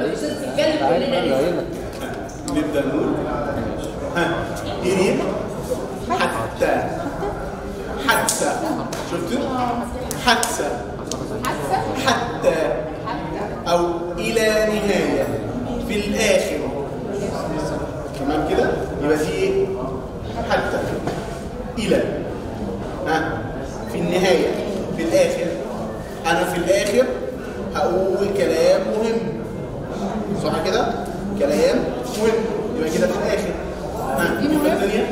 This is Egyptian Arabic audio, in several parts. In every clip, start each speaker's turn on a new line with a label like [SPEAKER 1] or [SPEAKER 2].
[SPEAKER 1] بتتكلم كلنا ليه؟
[SPEAKER 2] نبدا نقول ها قريب حتى حتى شفت حتى
[SPEAKER 1] حاسه
[SPEAKER 2] حتى او الى نهايه في الاخر تمام كده يبقى دي ايه حتى الى ها في النهايه في الاخر انا في الاخر هقول كلام مهم صح كده كلام مهم يبقى كده في الاخر ها الكلمه الثانيه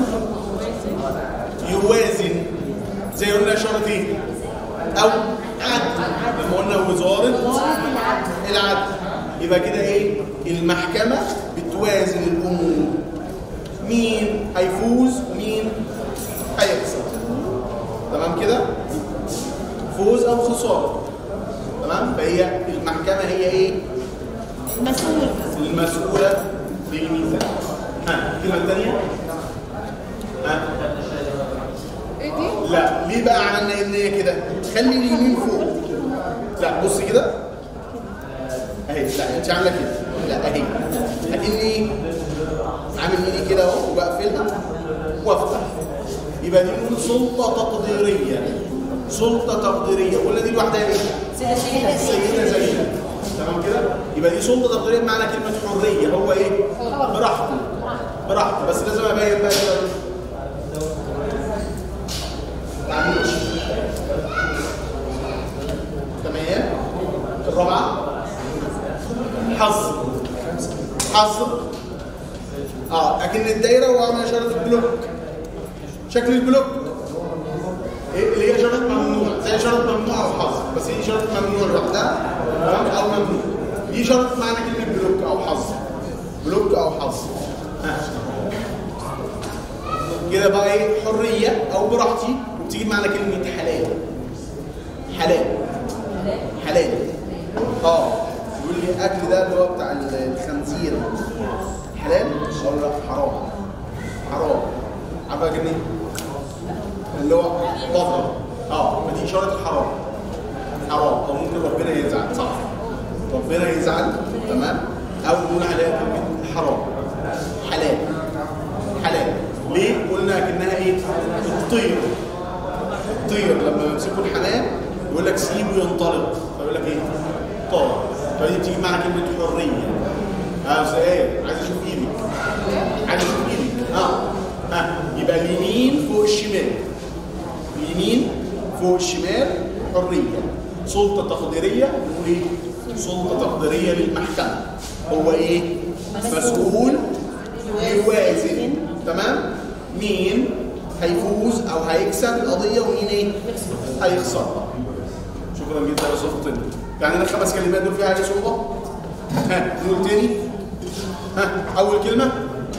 [SPEAKER 2] يوازن زي قلنا اشاره ايه او عدل لما قلنا وزاره العدل يبقى كده ايه المحكمه بتوازن الامور مين هيفوز ومين هيخسر تمام كده فوز او خساره تمام فهي المحكمه هي ايه
[SPEAKER 1] مسؤول
[SPEAKER 2] المسؤوله بالميزان ها الكلمه الثانيه ها
[SPEAKER 1] ايه دي؟
[SPEAKER 2] لا ليه بقى عملنا ان هي كده خلي اليمين فوق لا بص كده اهي لا انت عامله كده لا اهي هتني عامل ايدي كده اهو وبقفلها وافتح يبقى دي نقول سلطه تقديريه سلطه تقديريه قلنا دي لوحدها ايه السيده زينب تمام كده يبقى دي سلطه تقديريه بمعنى كلمه حريه هو ايه براحته براحته بس لازم ابين بقى كده تعملوش تمام الرابعه حظ حظ اه اكن الدايره وعامل اشاره البلوك شكل البلوك ايه اللي هي اشاره ممنوع زي اشاره ممنوع او حظ بس هي اشاره ممنوع لوحدها تمام او ممنوع دي اشاره معنى كلمه بلوك او حظ بلوك او حظ ها كده بقى ايه حريه او براحتي وبتيجي معنى كلمه حلال حلال حلال اه يقول لي الاكل ده اللي هو بتاع الخنزير حلال اقول لا حرام حرام عارفه كده اللي هو بطل اه ما دي اشاره الحرام حرام او ممكن ربنا يزعل صح ربنا يزعل تمام او نقول عليها كلمه حرام حلال حلال ليه قلنا كانها ايه الطير الطير لما يمسكوا الحمام يقول لك سيبه ينطلق فيقول لك ايه طار فدي بتيجي معنى كلمه حريه اه ازاي عايز اشوف ايدك عايز اشوف ايدك اه ها يبقى اليمين فوق الشمال اليمين فوق الشمال حريه سلطه تقديريه نقول ايه سلطه تقديريه للمحكمه هو ايه مسؤول يوازن تمام مين هيفوز او هيكسب القضيه ومين ايه هيخسر شكرا جدا يا استاذ فاطمه يعني انا الخمس كلمات دول فيها حاجه صعوبه ها نقول تاني ها اول كلمه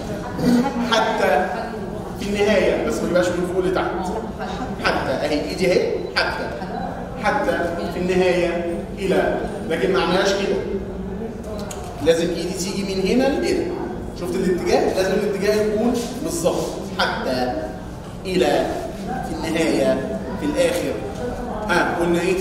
[SPEAKER 2] حتى في النهايه بس ما يبقاش من فوق لتحت حتى اهي ايدي اهي حتى حتى في النهايه الى لكن ما عملهاش كده لازم ايدي تيجي من هنا لهنا شفت الاتجاه لازم الاتجاه يكون بالظبط حتى الى في النهايه في الاخر ها قلنا ايه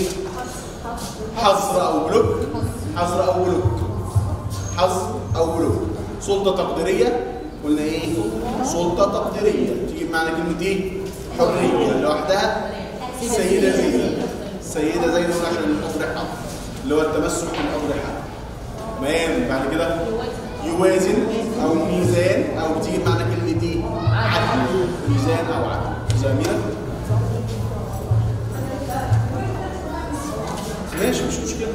[SPEAKER 2] حظر او بلوك حظر او بلوك حظر او بلوك سلطه تقديريه قلنا ايه سلطه تقديريه تيجي بمعنى كلمه ايه حريه لوحدها السيده زينب السيده زينب عشان الاضرحه اللي هو التمسك بالاضرحه تمام بعد كده يوازن او ميزان او بتيجي بمعنى كلمه ايه عدل ميزان او عدل سامينه ماشي مش مشكله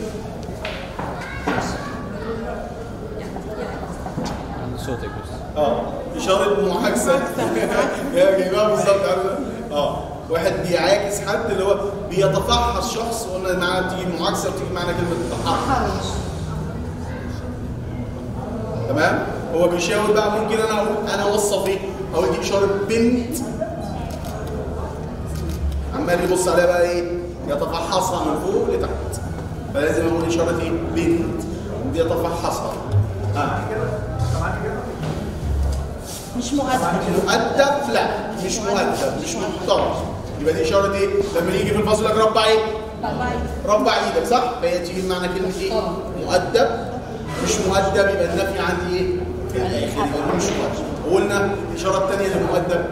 [SPEAKER 3] عند صوتك بس
[SPEAKER 2] اه اشاره معاكسه هي جايبها بالظبط عارف اه واحد بيعاكس حد اللي هو بيتفحص شخص قلنا معاه بتيجي معاكسه وبتيجي معانا كلمه تفحص تمام هو بيشاور بقى ممكن انا اقول انا اوصف ايه اقول دي اشاره بنت عمال يبص عليها بقى ايه يتفحصها من فوق لتحت فلازم اقول اشاره ايه بنت بيتفحصها ها
[SPEAKER 1] مش مؤدب
[SPEAKER 2] مؤدب لا مش مؤدب مش محترم يبقى دي اشاره ايه لما يجي في الفصل يقول لك ربع ايه ربع ايدك صح فهي تيجي بمعنى كلمه ايه مؤدب مش مؤدب يبقى النفي عندي ايه؟ في الاخر يبقى مش مؤدب وقلنا الاشاره الثانيه للمؤدب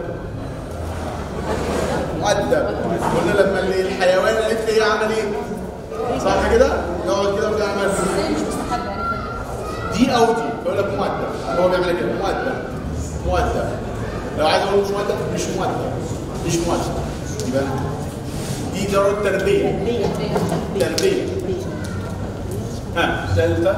[SPEAKER 2] مؤدب قلنا لما اللي الحيوان قالت لي ايه عمل ايه؟ صح كده؟ يقعد كده ويعمل
[SPEAKER 1] ازاي مش مستحب يعني
[SPEAKER 2] دي او دي بقول لك مؤدب هو بيعمل كده مؤدب مؤدب لو عايز اقول مش مؤدب مش مؤدب مش مؤدب يبقى دي درجه تربيه تربيه ها ثالثه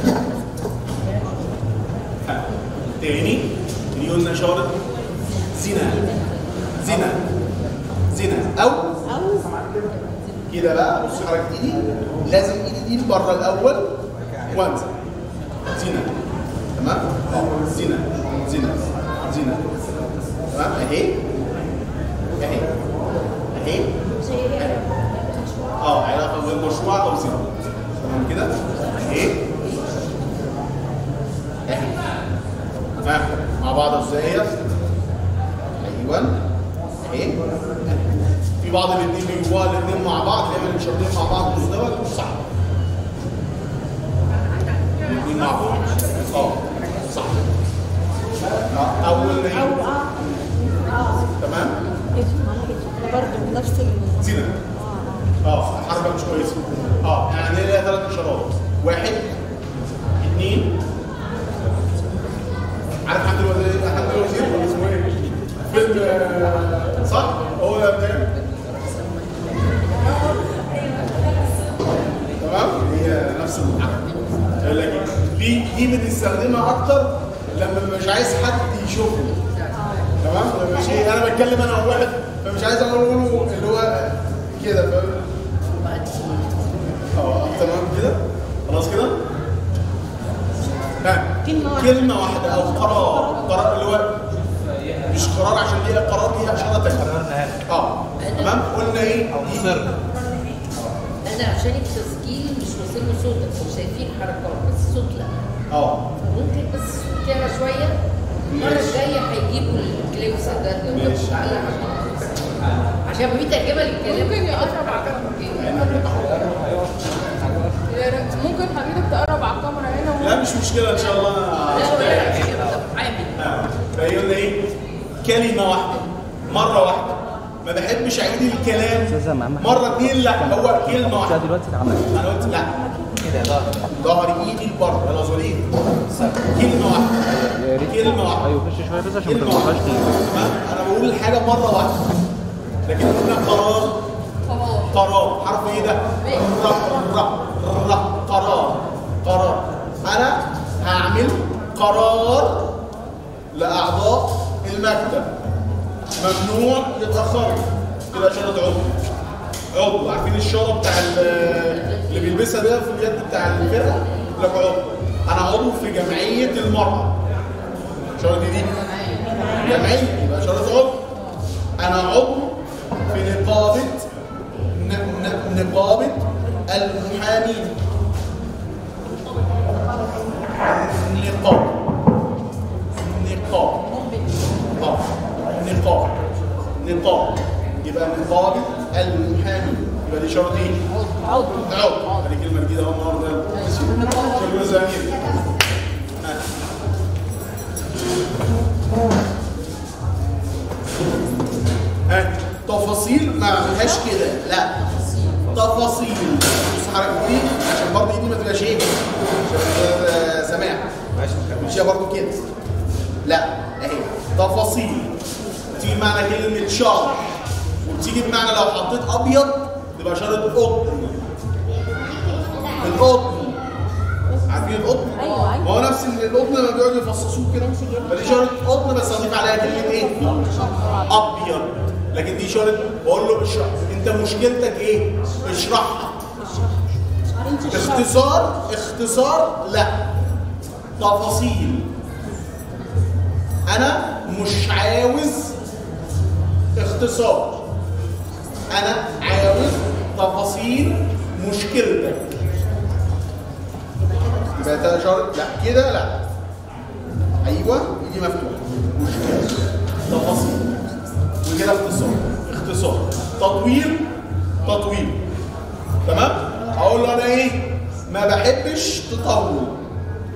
[SPEAKER 2] ها تاني اللي قلنا اشاره زنا زنا زنا او
[SPEAKER 1] او
[SPEAKER 2] كده بقى بص حركه ايدي لازم ايدي دي بره الاول وانزل زنا تمام اه زنا زنا زنا تمام اهي اهي اهي اه علاقه بالمشروع او زنا تمام كده اهي اهي تمام مع بعض ازاي ايوه اهي في بعض الاثنين بيجوا الاثنين مع بعض دايما الشرطين مع بعض مزدوج مش صح الاثنين مع بعض اه صح آه، اول
[SPEAKER 1] او
[SPEAKER 2] نعيد
[SPEAKER 1] اه اه
[SPEAKER 2] تمام
[SPEAKER 1] برضه نفس ال
[SPEAKER 2] زينة اه الحركه مش كويسه اه يعني ليها ثلاث اشارات واحد اثنين عارف حمد الوزير حمد الوزير ولا اسمه ايه؟ فيلم آه، صح؟ هو ده بتاعي تمام؟ هي نفس الحركه يقول لك دي دي بتستخدمها اكتر لما مش عايز حد يشوفه تمام لما مش ايه انا بتكلم انا وواحد فمش عايز اقول له اللي هو كده فاهم اه تمام كده خلاص كده ها
[SPEAKER 1] كلمة واحدة.
[SPEAKER 2] كلمة واحدة أو قرار قرار اللي هو مش قرار عشان ليها قرار ليها إشارة تانية اه تمام قلنا إيه؟
[SPEAKER 3] او
[SPEAKER 2] دي-
[SPEAKER 3] سر
[SPEAKER 4] انا عشان التسجيل مش واصل له صوتك وشايفين حركات بس صوت لا
[SPEAKER 2] اه
[SPEAKER 4] فممكن بس صوت يعلى شويه المره
[SPEAKER 2] ماشي.
[SPEAKER 4] الجايه هيجيبوا الكليبس ده اللي هو
[SPEAKER 2] ماشي.
[SPEAKER 4] بتعلق عشان في ترجمه للكلام
[SPEAKER 1] ممكن يقرب على ممكن حضرتك تقرب على الكاميرا هنا
[SPEAKER 2] لا مش مشكلة إن شاء الله
[SPEAKER 4] لا ولا طب عامل
[SPEAKER 2] آه. فهي قلنا إيه؟ كلمة واحدة مرة واحدة ما بحبش أعيد الكلام
[SPEAKER 3] أستاذة محمد.
[SPEAKER 2] مرة اتنين لا هو كلمة
[SPEAKER 3] ده
[SPEAKER 2] واحدة
[SPEAKER 3] دلوقتي اتعمل
[SPEAKER 2] أنا قلت لا
[SPEAKER 3] كده ظهر
[SPEAKER 2] ظهر ايدي لبره يلا زولين كلمه واحده
[SPEAKER 3] يا ريت
[SPEAKER 2] كلمه واحده
[SPEAKER 3] ايوه خش شويه بس عشان ما
[SPEAKER 2] كلمه
[SPEAKER 3] تطلعهاش
[SPEAKER 2] واحده
[SPEAKER 3] تاني
[SPEAKER 2] تمام انا بقول الحاجه مره واحده لكن قلنا قرار قرار حرف ايه ده؟ ر ر ر قرار قرار انا هعمل قرار لاعضاء المكتب ممنوع يتاخروا كده اشاره عضو عضو عارفين الشاره بتاع ال- اللي بيلبسها ده في اليد بتاع الفرقه لك عضو انا عضو في جمعيه المراه الشاره دي دي جمعيه يبقى اشاره عضو انا عضو في نقابه ن- ن- نقابه المحامين نقاب نقاب اه نقاب نقاب يبقى نقابه المحامين يبقى دي اشاره ايه؟
[SPEAKER 1] عضو
[SPEAKER 2] عضو هذه كلمه جديده اول مره شكرا زميل ها تفاصيل ما عملهاش كده لا تفاصيل بص حركه دي عشان برضه ايدي ما تبقاش ايه عشان آه، سماع مش هي برضه كده لا اهي تفاصيل تيجي بمعنى كلمه شرح وبتيجي بمعنى لو حطيت ابيض تبقى اشاره قطن القطن عارفين القطن؟
[SPEAKER 1] أيوة، أيوة.
[SPEAKER 2] ما هو نفس ال- القطن لما بيقعدوا يفصصوه كده فدي اشاره قطن بس اضيف عليها كلمه ايه؟ ابيض لكن دي اشاره بقول له اشرح انت مشكلتك ايه؟ اشرحها
[SPEAKER 1] انت الشرط
[SPEAKER 2] اختصار اختصار لا تفاصيل انا مش عاوز اختصار انا عاوز تفاصيل مشكلتك يبقى ده شرط لا كده لا ايوه ايدي مفتوحه مشكله تفاصيل وكده اختصار اختصار تطويل تطويل تمام اقول له انا ايه ما بحبش تطول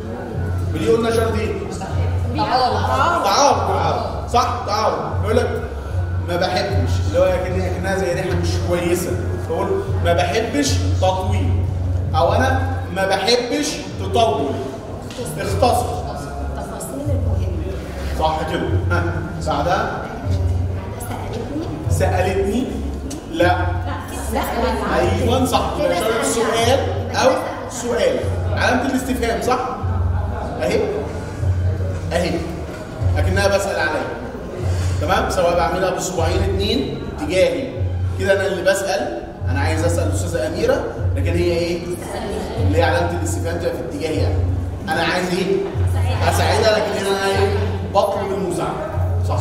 [SPEAKER 2] ودي قلنا شرط ايه؟
[SPEAKER 1] تعارض
[SPEAKER 2] تعارض صح تعارض يقول لك ما بحبش اللي هو كأن- كانها زي ريحه مش كويسه بقول ما بحبش تطويل او انا ما بحبش تطول اختصر
[SPEAKER 5] تفاصيل المهمة
[SPEAKER 2] صح كده ها بعدها
[SPEAKER 5] سألتني
[SPEAKER 2] سالتني لا
[SPEAKER 5] لا
[SPEAKER 2] ايوه صح يبقى شرط سؤال او سؤال علامه الاستفهام صح اهي اهي لكنها بسال عليها تمام سواء بعملها بصباعين اتنين تجاهي كده انا اللي بسال انا عايز اسال الاستاذه اميره لكن هي ايه اللي هي علامه الاستفهام تبقى في اتجاهي يعني انا عايز ايه اساعدها لكن انا ايه بطلب المساعده صح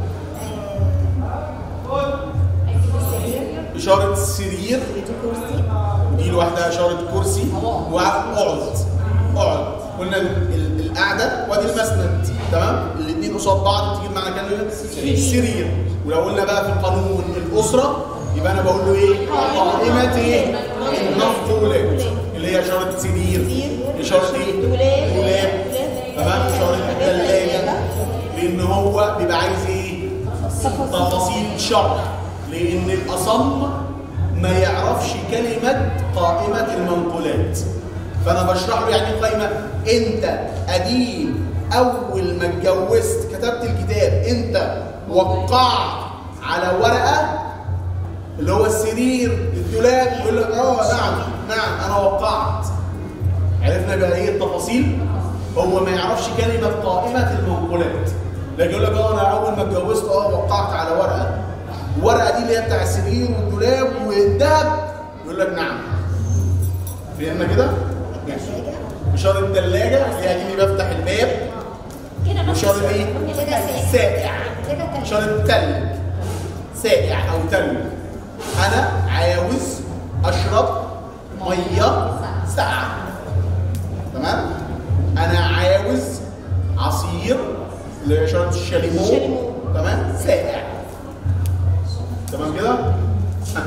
[SPEAKER 2] اشاره سرير
[SPEAKER 5] كرسي
[SPEAKER 2] دي لوحدها اشاره كرسي واقعد اقعد قلنا ال- ال- القعده وادي المسند تمام الاثنين قصاد بعض تجيب معنى كلمه سرير ولو قلنا بقى في القانون الاسره يبقى انا بقول له ايه قائمه ايه المفعولات اللي هي اشاره سرير اشاره ايه دولاب تمام اشاره الثلاجه لان هو بيبقى عايز ايه تفاصيل شرح لان الاصم ما يعرفش كلمه قائمه المنقولات فانا بشرح له يعني إيه قائمه انت قديم اول ما اتجوزت كتبت الكتاب انت وقعت على ورقه اللي هو السرير الدولاب يقول لك اه نعم نعم انا وقعت عرفنا بقى ايه التفاصيل هو ما يعرفش كلمه قائمه المنقولات لكن يقول لك اه انا اول ما اتجوزت اه وقعت على ورقه الورقه دي اللي هي بتاع السرير والدولاب والذهب يقول لك نعم فهمنا كده؟ ماشي اشاره الثلاجه اللي هي دي بفتح الباب
[SPEAKER 5] كده بس
[SPEAKER 2] وشرط ايه؟
[SPEAKER 5] كده
[SPEAKER 2] ساقع
[SPEAKER 5] كده تلج.
[SPEAKER 2] اشاره تلج ساقع او تلج انا عاوز اشرب ميه ساقعه تمام انا عاوز عصير اللي هي اشاره الشاليمو
[SPEAKER 5] الشاليمو.
[SPEAKER 2] تمام ساقع تمام كده ها.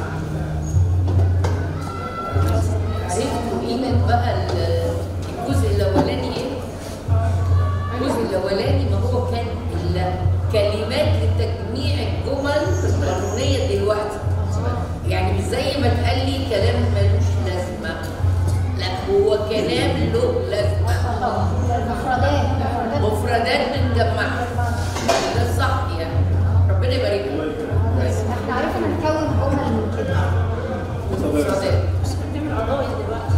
[SPEAKER 4] عرفتوا قيمة بقى ال- الجزء الأولاني إيه؟ الجزء الأولاني ما هو كان إلا كلمات لتجميع الجمل القانونية دلوقتي يعني مش زي ما اتقال لي كلام ملوش لازمة لا هو كلام له لازمة
[SPEAKER 5] مفردات مفردات
[SPEAKER 4] مفردات بنجمعها ده الصح يعني ربنا يبارك لك
[SPEAKER 5] احنا عرفنا نكون جمل من كده
[SPEAKER 4] مفردات
[SPEAKER 5] بنعمل قضايا دلوقتي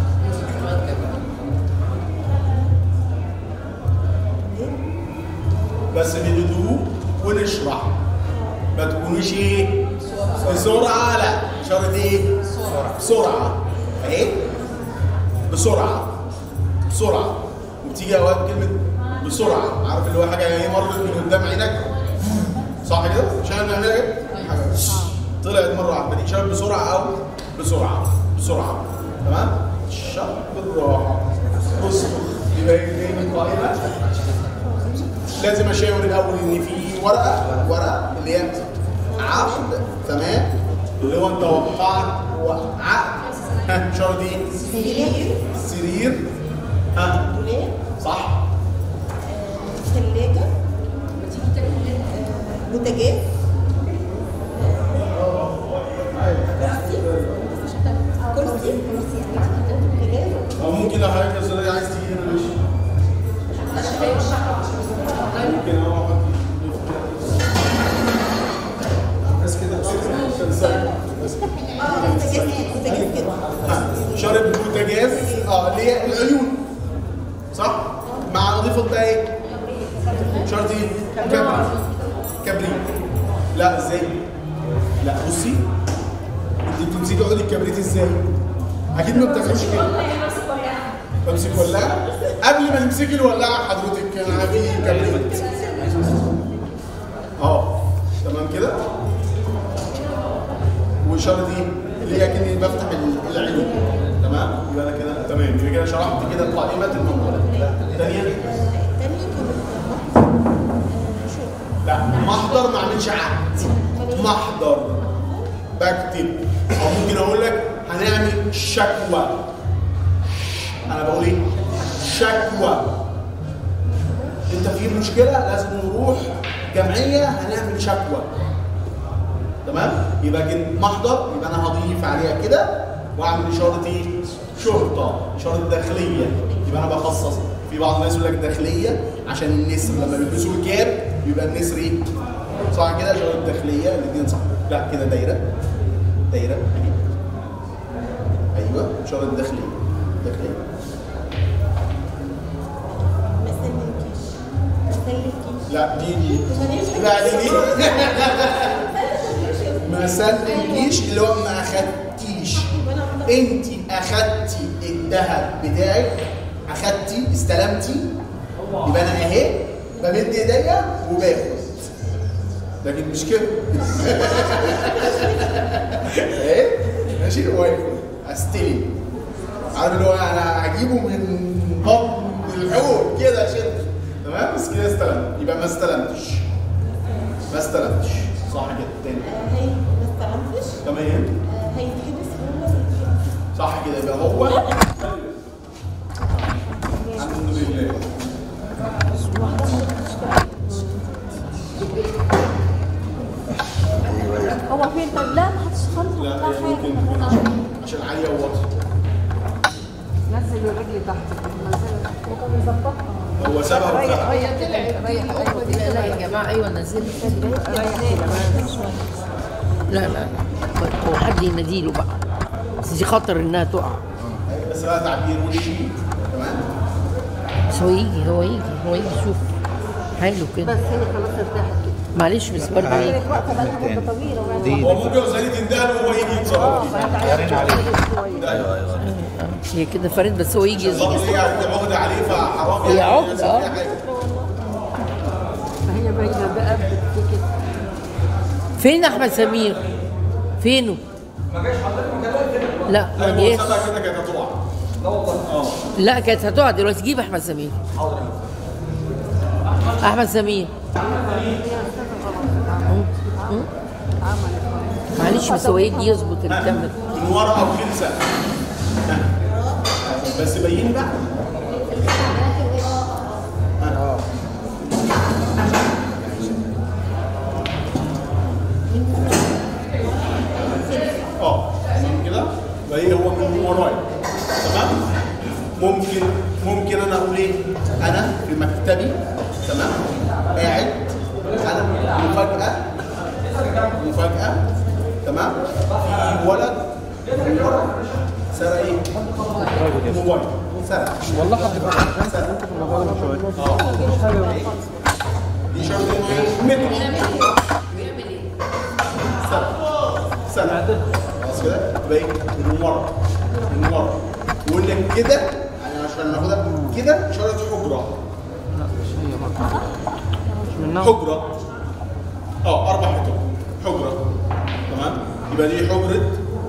[SPEAKER 2] بس بهدوء ونشرح ما تكونوش ايه بسرعه لا اشاره ايه بسرعه اهي بسرعه بسرعه وبتيجي اوقات كلمه بسرعه عارف اللي هو حاجه ايه مرت من قدام عينك صح كده عشان نعملها كده حاجه طلعت مره واحده دي اشاره بسرعه او بسرعه بسرعه تمام شق بالراحه بص يبقى ايه من قائمه لازم اشاور الاول ان في ورقه ورقه اللي هي عقد تمام اللي هو انت وقعت وعقد ها شرط ايه؟
[SPEAKER 5] سرير
[SPEAKER 2] سرير ها
[SPEAKER 5] دولاب
[SPEAKER 2] صح
[SPEAKER 5] ثلاجة بوتاجاز كرسي كرسي بوتاجاز
[SPEAKER 2] او ممكن لو حضرتك يا استاذ عايز تيجي هنا ماشي ممكن اهو احط بس كده بس كده بس كده
[SPEAKER 5] بوتاجاز بوتاجاز كده
[SPEAKER 2] شارب بوتاجاز اه اللي هي العيون صح؟ مع اضافه بقى ايه؟ شرط ايه؟ كبريت كبريت لا ازاي؟ لا بصي انت بتمسكي عود الكبريت ازاي؟ اكيد ما بتعملش كده بمسك ولاعه قبل ما تمسكي الولاعه حضرتك كان عامل كبريت اه تمام كده؟ وشرط ايه؟ اللي هي كاني بفتح ال- العلوم تمام؟ يبقى انا كده تمام يبقى كده شرحت كده قائمه المنقولات الثانيه
[SPEAKER 5] تاني
[SPEAKER 2] لا محضر ما اعملش عقد محضر بكتب او ممكن اقول لك هنعمل شكوى انا بقول ايه شكوى انت في مشكله لازم نروح جمعيه هنعمل شكوى تمام يبقى جن محضر يبقى انا هضيف عليها كده واعمل اشاره ايه شرطه اشاره داخليه يبقى انا بخصص في بعض الناس يقول لك داخليه عشان النسر لما بيلبسوا الكاب يبقى النسر ايه صح كده اشاره داخليه الاثنين صح لا كده دايره دايره أهي. ايوه اشاره داخليه داخليه
[SPEAKER 5] ما سلمكيش ما سلمكيش
[SPEAKER 2] لا دي دي
[SPEAKER 5] ماليش حاجة.
[SPEAKER 2] لا دي دي ما سلمتيش اللي هو ما اخدتيش
[SPEAKER 5] وأنا عملت-
[SPEAKER 2] انت اخدتي الذهب بتاعك اخدتي استلمتي يبقى انا اهي بمد ايديا وباخد لكن مش كده اهي ماشي واقف استلم عارف اللي هو انا هجيبه من بطن الحوض كده شد تمام بس كده استلمت يبقى ما استلمتش ما استلمتش صح كده تاني
[SPEAKER 5] آه، هي ما استلمتش
[SPEAKER 2] تمام
[SPEAKER 5] آه، هيتحبس هو يتحبس.
[SPEAKER 2] صح كده يبقى هو الحمد لله
[SPEAKER 6] هو فين طب لا ما حدش خالص
[SPEAKER 2] لا
[SPEAKER 6] لا
[SPEAKER 2] هي ممكن
[SPEAKER 6] حاجه
[SPEAKER 2] عشان عاليه وواطيه
[SPEAKER 6] نزل الرجل تحت نزلها ممكن نظبطها
[SPEAKER 2] هو سابها وفتح
[SPEAKER 1] هي طلعت دي القطه دي
[SPEAKER 4] لا لا يا جماعه ايوه نزلت لا لا لا هو حد يناديله بقى بس دي خطر انها تقع
[SPEAKER 2] بس بقى تعبير وشي تمام
[SPEAKER 4] بس هو يجي هو يجي هو يجي يشوف حاله
[SPEAKER 6] بس
[SPEAKER 4] كده
[SPEAKER 6] هي خلاص ارتاحت كده
[SPEAKER 4] معلش بس برضه ايه
[SPEAKER 6] كانت واقفه بقى لها مده طويله وبعد
[SPEAKER 3] دي
[SPEAKER 2] هو ممكن وزارة تندهله وهو يجي يتصرف فيه
[SPEAKER 3] عيارين عليه
[SPEAKER 2] ده أيوة.
[SPEAKER 4] هي كده فريد بس هو يجي
[SPEAKER 2] طب هي عقدة عليه فحرام
[SPEAKER 4] هي
[SPEAKER 2] يعني
[SPEAKER 4] عقدة،
[SPEAKER 2] يحصل
[SPEAKER 4] آه.
[SPEAKER 2] فيها حاجة.
[SPEAKER 6] فهي باينه بقى في كده
[SPEAKER 4] فين احمد سمير فينه لا ما
[SPEAKER 2] لا هو
[SPEAKER 4] جاش
[SPEAKER 2] سابها كده كانت هتقع
[SPEAKER 4] لا كانت هتقع دلوقتي جيب احمد سمير احمد سمير معلش بس هو يجي يظبط الكاميرا
[SPEAKER 2] من ورا او كنسة بس بيني بقى اه تمام كده فهي هو من ورايا تمام ممكن ممكن انا اقول ايه انا في مكتبي تمام قاعد انا مفاجاه مفاجاه تمام في ولد من ورا سرق ايه موبايل سرق
[SPEAKER 3] والله حد بقى
[SPEAKER 2] سرق
[SPEAKER 3] في الموضوع ده من شويه
[SPEAKER 2] اه دي شرط انه ايه متر سنة خلاص كده تبقى ايه من ورا من ورا وانك كده يعني عشان ناخدها كده اشاره حجره
[SPEAKER 3] مش منها
[SPEAKER 2] حجره اه اربع حجر حجره تمام يبقى دي حجره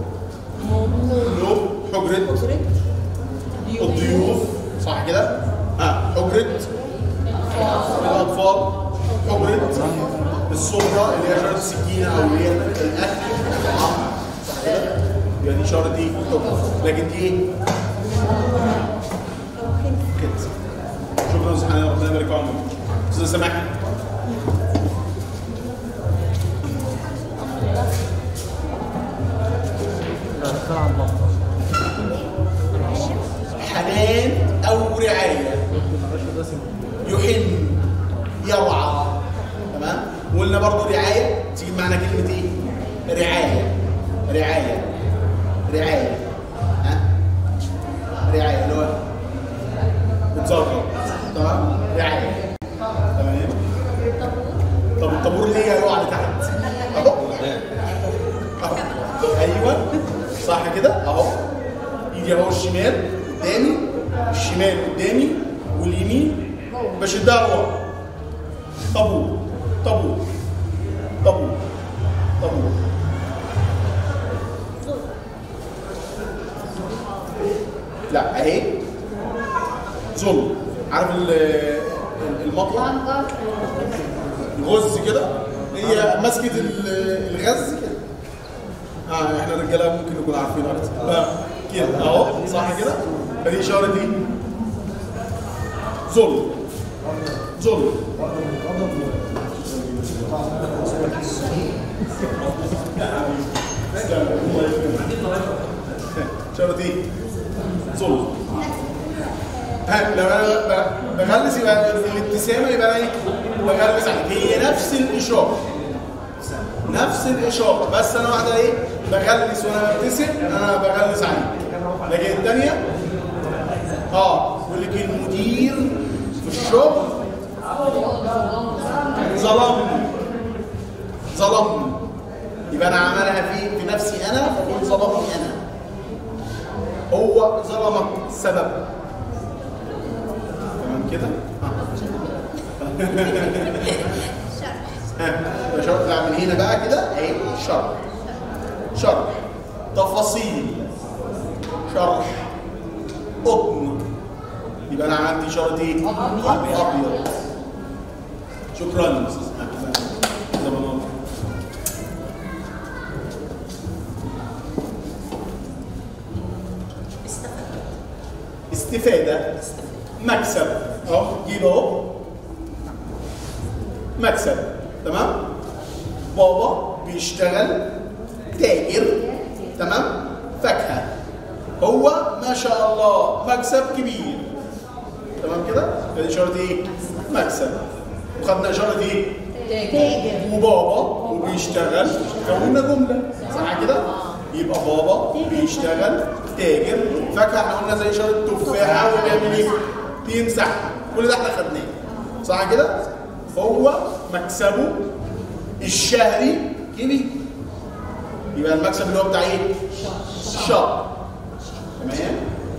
[SPEAKER 2] نوم حجره الضيوف صح كده اه حجره الاطفال حجره السفره اللي هي اشاره السكينه او اللي هي الاكل صح كده يبقى دي اشاره دي حجره لكن دي ايه كده شكرا سبحان الله ربنا يبارك في عمرك استاذ سماح حنان او رعايه يحن يرعى تمام وقلنا برضو رعايه تيجي معنى كلمه ايه رعايه رعايه رعايه ها رعايه اللي هو بتظبط تمام رعايه تمام طب الطابور ليه يقع لتحت اهو أهو. ايوه صح كده اهو يجي اهو الشمال قدامي الشمال قدامي واليمين بشدها لورا طابور طابور طابور طابور لا اهي ظلم عارف ال- ال- المطلع الغز كده هي مسكت ال- الغز كده اه احنا الرجاله ممكن نكون عارفين اكتر اه كده اهو صح كده فدي اشاره دي ظلم ظلم شرط ايه؟ ظلم ها لو انا ب- بغلس يبقى الابتسامه يبقى انا ايه؟ بغلس عليك هي نفس الاشاره نفس الاشاره بس انا واحده ايه؟ بغلس وانا ببتسم انا بغلس عليك لكن الثانيه اه يقول لك المدير في الشغل ظلمني ظلمني يبقى انا عملها في في نفسي انا فبقول ظلمني انا هو ظلمك سبب تمام كده ها شرط لا من هنا بقى كده اهي شرط شرح تفاصيل شرح قطن يبقى انا عندي شرط ايه؟ ابيض شكرا يا استاذ أحمد. زمان الله. استفادة مكسب اهو جيب اهو مكسب تمام بابا بيشتغل تاجر تمام فاكهة هو ما شاء الله مكسب كبير تمام كده فدي شرط ايه مكسب وخدنا اشاره ايه
[SPEAKER 5] تاجر
[SPEAKER 2] وبابا وبيشتغل كونا جمله صح كده يبقى بابا بيشتغل تاجر فاكهه احنا قلنا زي اشاره تفاحه وبيعمل ايه بيمسح كل ده احنا خدناه صح كده هو مكسبه الشهري كبير يبقى المكسب اللي هو بتاع ايه الشهر تمام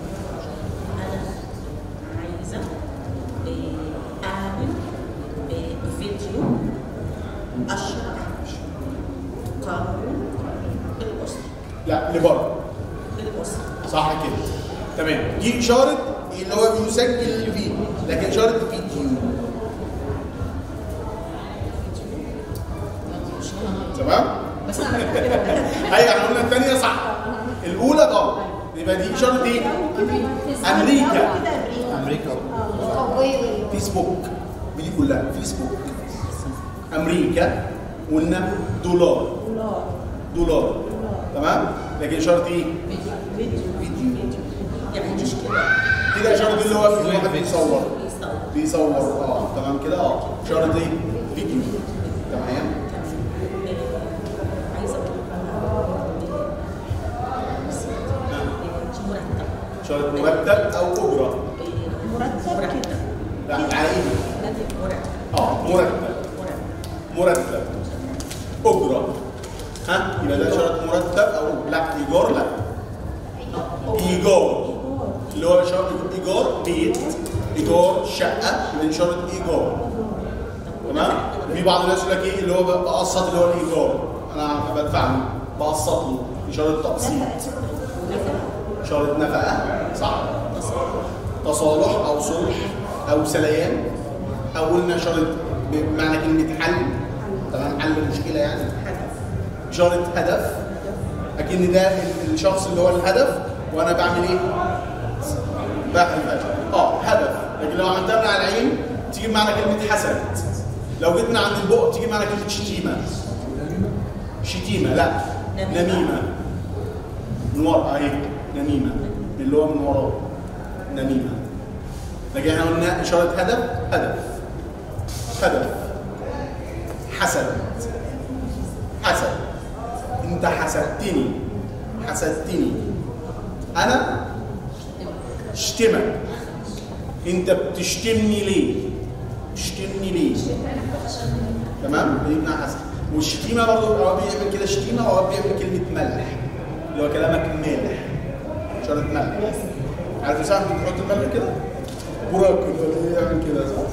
[SPEAKER 7] عايزة آه، أعمل آه، فيديو أشرح قانون الأسرة
[SPEAKER 2] لا لبره
[SPEAKER 7] الأسرة
[SPEAKER 2] صح كده تمام دي اشاره اللي هو بيسجل الفيديو لكن اشاره فيديو تمام
[SPEAKER 5] بس انا كده
[SPEAKER 2] ايوه احنا قلنا الثانيه صح الاولى غلط يبقى دي اشاره ايه امريكا
[SPEAKER 3] امريكا
[SPEAKER 2] فيسبوك دي كلها فيسبوك امريكا قلنا دولار دولار تمام لكن اشاره ايه فيديو
[SPEAKER 7] يعني مش كده
[SPEAKER 2] كده اشاره دي اللي هو في واحد بيصور
[SPEAKER 7] بيصور
[SPEAKER 2] بيصور اه تمام كده اه اشاره ايه فيديو تمام
[SPEAKER 7] آه، عايزة آه، مرتب
[SPEAKER 2] اشاره مرتب او اجره
[SPEAKER 5] مرتب كده
[SPEAKER 2] لا على ايه
[SPEAKER 7] مرتب
[SPEAKER 2] اه مرتب مرتب اجره ها يبقى ده اشاره مرتب او لا ايجار لا ايجار اللي هو اشاره ايجار بيت ايجار شقه يبقى دي اشاره ايجار تمام في بعض الناس يقول لك ايه اللي هو بقسط اللي هو الايجار انا بدفع له بقسط له اشاره تقسيط اشاره نفقه صح تصالح او صلح او سليان او قلنا اشاره بمعنى كلمه حل تمام حل المشكله يعني اشاره هدف اكن ده ال- الشخص اللي هو الهدف وانا بعمل ايه؟ بحرف اه هدف لكن لو عملتها من على العين تيجي معنى كلمه حسد لو جيت من عند البق تيجي معنى كلمه شتيمه شتيمه لا نميمه من ورا اهي نميمه اللي هو من وراه نميمه لكن احنا قلنا اشاره هدف هدف هدف حسد حسد انت حسدتني حسدتني انا اشتمك انت بتشتمني ليه تشتمني ليه تمام يبقى حسد والشتيمه برضه هو بيعمل كده شتيمه وهو بيعمل كلمه ملح اللي هو كلامك مالح اشاره ملح عارف يا صاحبي بتحط الملح كده براك كده يعمل كده صح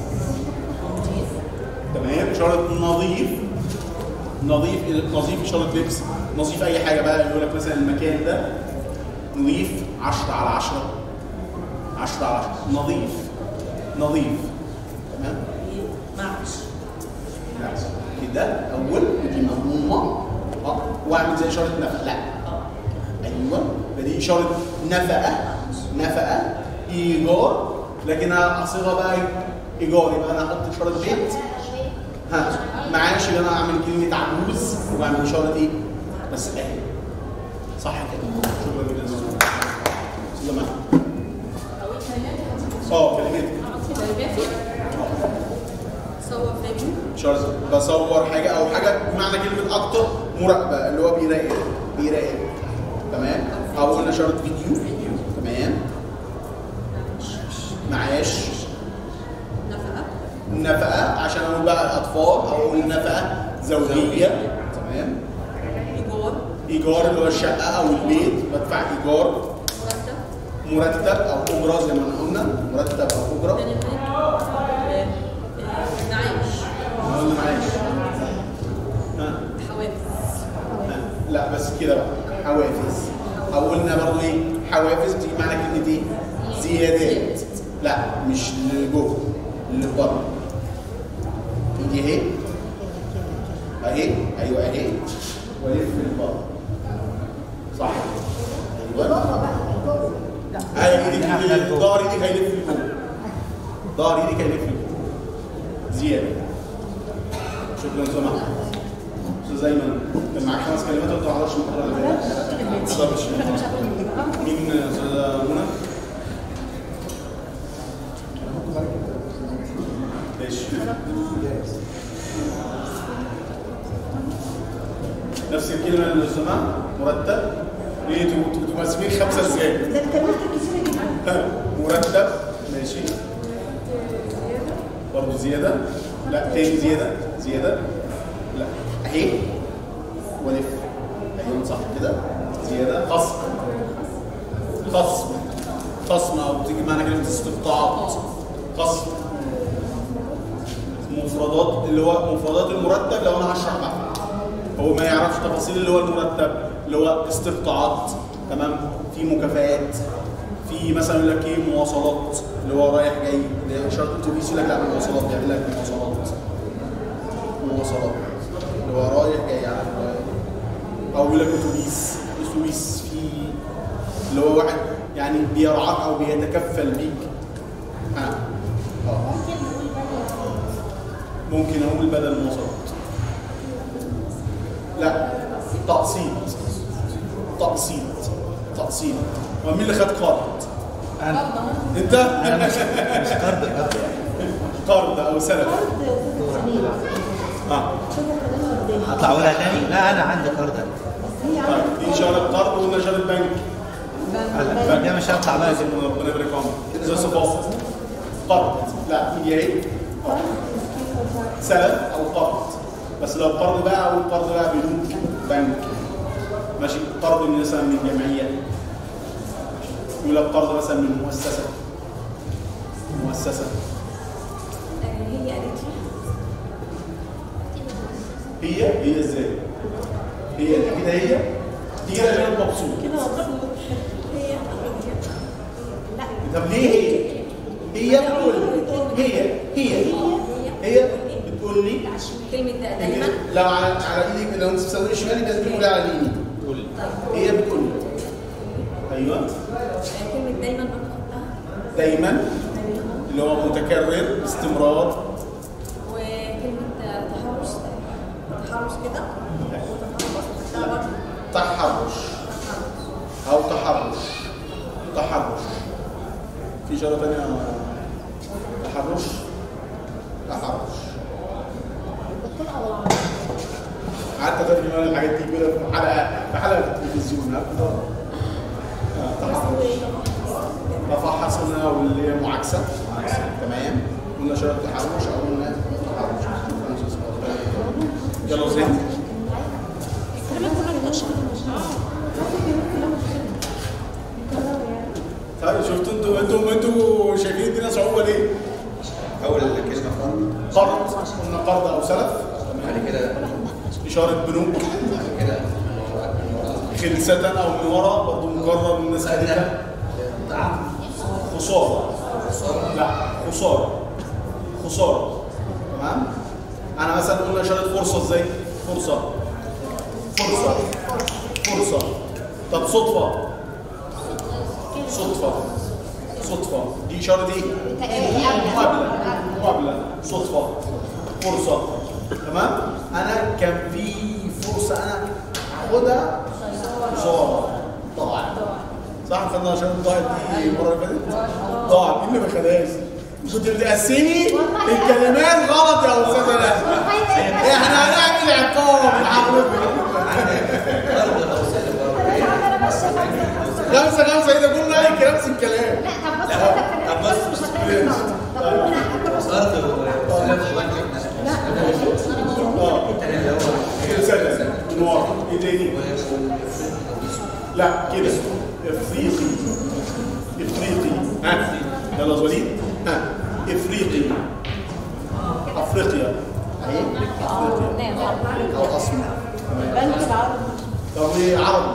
[SPEAKER 2] تمام اشاره نظيف نظيف نظيف اشاره لبس نظيف اي حاجه بقى يقول لك مثلا المكان ده نظيف 10 على 10 10 على 10 نظيف نظيف تمام
[SPEAKER 7] معش
[SPEAKER 2] لا كده اول ودي مضمومه اه واعمل زي اشاره نفقه لا ايوه فدي اشاره نفقه نفقه ايجار لكن اصيغها بقى ايجار يبقى انا احط اشاره بيت ها معاش اللي انا اعمل كلمه عجوز واعمل اشاره ايه؟ بس اهي صح كده شكرا جدا يا جماعه اه كلمات
[SPEAKER 1] كلماتي صور فيديو
[SPEAKER 2] شرط بصور حاجه او حاجه بمعنى كلمه اكتر مراقبه اللي هو بيراقب بيراقب تمام او قلنا شرط فيديو تمام معاش
[SPEAKER 1] نفقه
[SPEAKER 2] نفقه عشان اقول بقى الاطفال او اقول نفقه زوجيه تمام
[SPEAKER 1] ايجار
[SPEAKER 2] ايجار اللي هو الشقه او البيت بدفع ايجار
[SPEAKER 1] مرتب
[SPEAKER 2] مرتب او اجره زي ما احنا قلنا مرتب او اجره
[SPEAKER 1] كلمات آه، آه، نعيش
[SPEAKER 2] قلنا معاش ها
[SPEAKER 1] حوافز
[SPEAKER 2] ها. لا بس كده بقى حوافز او قلنا برضو ايه حوافز دي معنى كلمه ايه زيادات لا مش لجوه لبره دي اهي اهي ايوه اهي والف لبره صح ايوه ايوه ايدك ظهر ايدك هيلف لجوه ظهر ايدك هيلف لجوه زياده شكرا سمع استاذ ايمن كان معاك خمس كلمات وانت ما حضرتش المحاضره اللي فاتت ما حضرتش مين استاذه منى؟ ماشي نفس الكلمه اللي سمعت مرتب ليه انتوا انتوا مقسمين خمسه ازاي؟
[SPEAKER 5] ده الكلمات كتيرة جدا
[SPEAKER 2] مرتب ماشي برضه زيادة لا تاني زيادة زيادة لا اهي ولف ايوه صح كده زيادة خصم خصم خصم او بتيجي معنى كلمة استقطاعات خصم مفردات اللي هو مفردات المرتب لو انا هشرح بقى هو ما يعرفش تفاصيل اللي هو المرتب اللي هو استقطاعات تمام في مكافآت في مثلا يقول لك ايه مواصلات اللي هو رايح جاي اللي هي شرط اتوبيس يقول لك لا مواصلات يعمل لك مواصلات مواصلات اللي هو رايح جاي على او يقول لك اتوبيس اتوبيس في اللي هو واحد يعني بيرعاك او بيتكفل بيك ها اه ممكن اقول بدل مواصلات لا تقسيط تقسيط تقسيط هو مين اللي خد قرض؟
[SPEAKER 3] انا
[SPEAKER 2] انت؟
[SPEAKER 3] انا مش مش قرض قرض
[SPEAKER 2] قرض او سلف اه
[SPEAKER 3] هطلع اقولها تاني لا انا عندي قرض
[SPEAKER 2] طيب دي اشاره قرض وقلنا اشاره بنك
[SPEAKER 3] هلا ده مش هطلع بقى
[SPEAKER 2] لازم ربنا يبارك عمرك زي صفات قرض لا دي اهي آه. سلف او قرض بس لو قرض بقى او قرض بقى بنوك بنك ماشي قرض من مثلا من جمعيه يقول لك قرض مثلا من مؤسسه مؤسسه
[SPEAKER 1] هي قالت لي
[SPEAKER 2] هي هي ازاي؟ هي دي كده هي دي كده عشان أنا مبسوط
[SPEAKER 1] كده وضحنا هي لا
[SPEAKER 2] طب ليه هي؟ هي بتقول لي هي هي هي بتقول لي
[SPEAKER 1] كلمة ده دايما
[SPEAKER 2] لو على على ايدك لو انت بتسوي شمال يبقى تقولي على اليمين هي بتقول لي ايوه
[SPEAKER 1] كلمة دايما بنحطها
[SPEAKER 2] دايما اللي هو متكرر باستمرار
[SPEAKER 1] وكلمة تحرش تحرش كده وتتحرش ده برضه
[SPEAKER 2] تحرش او تحرش تحرش في اشاره ثانيه تحرش تحرش قعدت اترجم انا الحاجات دي كده في حلقه في حلقه في التلفزيون عارف؟ آه، تحرش تفحص قلنا واللي هي معاكسه تمام قلنا اشاره تحرش او قلنا تحرش يلا زين طيب شفتوا انتوا انتوا انتوا شايفين الدنيا صعوبه ليه؟
[SPEAKER 8] اول كلمه قرض
[SPEAKER 2] قرض قلنا قرض او سلف
[SPEAKER 8] بعد كده
[SPEAKER 2] اشاره بنوك
[SPEAKER 8] بعد كده
[SPEAKER 2] خلسة او من ورا برضه مكرر الناس قالتها خسارة لا خسارة خسارة تمام انا مثلا قلنا اشاره فرصه ازاي؟ فرصة فرصة فرصة طب صدفة صدفة صدفه دي اشاره ايه؟ مقابله مقابله صدفه فرصه تمام انا كان في فرصه انا اخدها خساره ضاعت صح خدنا عشان ضاعت دي المره اللي فاتت ضاعت مين اللي ما خدهاش كنت بتقسمي الكلمات غلط يا استاذه لا احنا هنعمل عقاب لحضرتك خمسة خمسة إذا قلنا عليك نفس الكلام
[SPEAKER 8] طب بص برضه
[SPEAKER 2] كده سنة نوار إيه تاني؟ لا كده إفريقي إفريقي ها يلا يا وليد ها إفريقي أفريقيا أفريقيا أو أسمر
[SPEAKER 6] بنك العرب
[SPEAKER 2] طب إيه عربي؟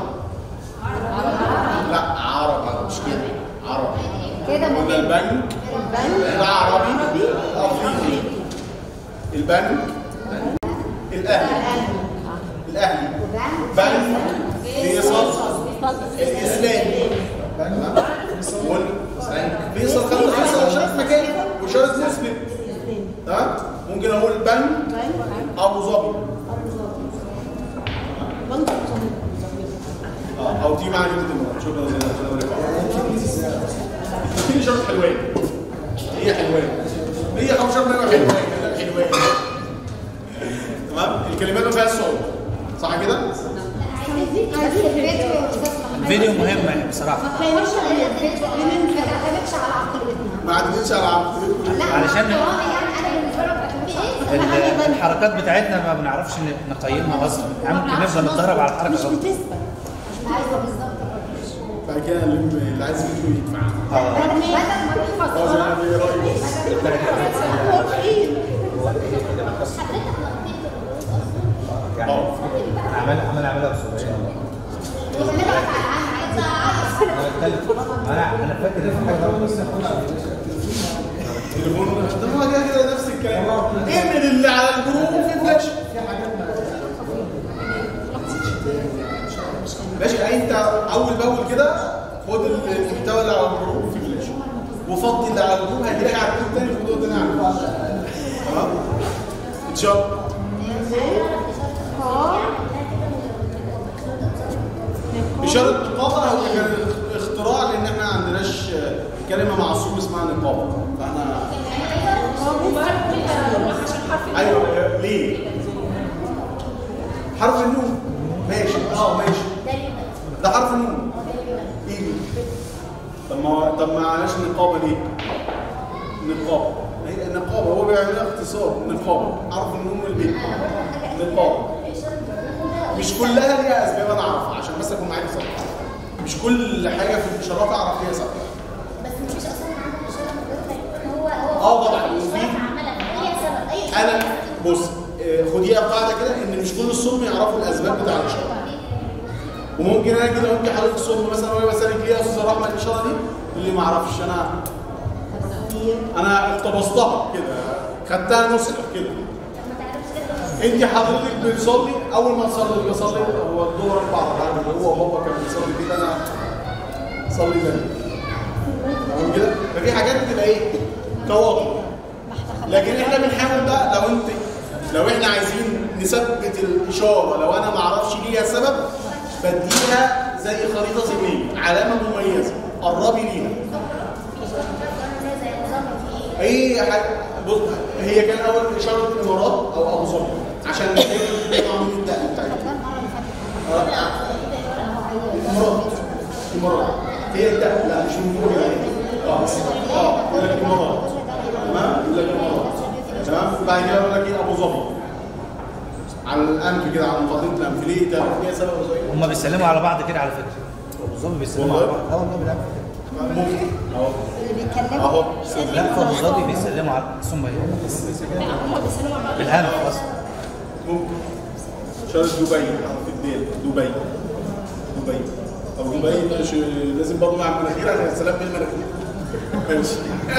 [SPEAKER 2] لا عربي مش كده عربي
[SPEAKER 6] كده
[SPEAKER 2] قلنا البنك ده عربي افريقي البنك الاهلي الاهلي بنك فيصل الاسلامي وال- فيصل خدنا فيصل اشاره مكان واشاره مسلم تمام ممكن اقول بنك ابو ظبي اه او دي معنى كلمه المرأة شكرا جزيلا في اشاره حلوان هي حلوان هي 15 منها حلوان حلوان تمام الكلمات ما فيهاش صوت صح كده؟
[SPEAKER 3] الفيديو مهم بصراحه
[SPEAKER 2] ما عدتش على عقلكم
[SPEAKER 3] علشان ال- الحركات بتاعتنا ما بنعرفش ن- نقيمها اصلا يعني ممكن نفضل نتدرب على الحركه غلط
[SPEAKER 2] بعد كده اللي اللي عايز يجي يدفع
[SPEAKER 3] اه
[SPEAKER 2] خلاص انا في رايي اه
[SPEAKER 3] عمل عمل عملها بسرعه انا بتكلم انا انا فاكر ان في حاجه غلط بس
[SPEAKER 2] تليفون طب هو كده كده نفس الكلام اعمل اللي على الجروب في فلاش ماشي انت اول باول كده خد المحتوى اللي على الجروب في فلاش وفضي اللي على الجروب هتلاقي على الجروب تاني في موضوع تاني عنه تمام ان شاء الله إشارة نقابة هو كان اختراع لأن احنا ما عندناش كلمة معصوم اسمها نقابة فاحنا ايوه ليه؟ حرف النون ماشي اه ماشي ده حرف النون ايه طب ما طب ما عملناش نقابة ليه؟ نقابة هي نقابة هو بيعملها اختصار نقابة حرف النون والبيت نقابة مش كلها ليها اسباب انا اعرفها عشان بس اكون معاك صح مش كل حاجه في الاشارات اعرف ليها سبب
[SPEAKER 9] بس مفيش اصلا عندنا اشاره مجرد هو هو
[SPEAKER 2] اه طبعا
[SPEAKER 9] هو
[SPEAKER 2] وفي
[SPEAKER 9] عملها اي سبب اي
[SPEAKER 2] انا بص آه، خديها قاعده كده ان مش كل الصم يعرفوا الاسباب بتاع الاشاره وممكن انا كده ممكن حضرتك الصم مثلا وانا بسالك ليه يا استاذ رحمه الاشاره دي اللي ما اعرفش انا انا اقتبستها كده خدتها نسخه كده
[SPEAKER 9] ما تعرفش كده
[SPEAKER 2] انت حضرتك بتصلي اول ما تصلي بصلي هو الظهر اربع ركعات اللي هو بابا كان بيصلي كده انا صلي زي تمام كده ففي حاجات بتبقى ايه تواطؤ لكن احنا بنحاول بقى لو انت لو احنا عايزين نثبت الاشاره لو انا ما اعرفش ليها سبب بديها زي خريطه ذهنيه علامه مميزه قربي ليها
[SPEAKER 9] زي نظام في
[SPEAKER 2] اي حاجه بص هي كان اول اشاره الامارات او ابو ظبي عشان نطلع من الدقه بتاعتها الامارات الامارات هي الدقه لا مش من فوق يعني اه اه يقول لك الامارات تمام يقول لك الامارات تمام بعد كده يقول لك ايه ابو ظبي على الانف كده على مقدمه الانف ليه ده ليها سبب وظيفي
[SPEAKER 3] هم بيسلموا على بعض كده على فكره بالظبط بيسلموا على بعض اه والله بالعكس
[SPEAKER 2] ممكن اهو
[SPEAKER 6] اللي بيتكلموا
[SPEAKER 2] اهو
[SPEAKER 3] لا في ابو ظبي بيسلموا على ثم بالانف اصلا
[SPEAKER 2] ممكن شارع دبي حرف الدال دبي دبي او دبي مش لازم برضه مع المناخير عشان السلام بالمناخير ماشي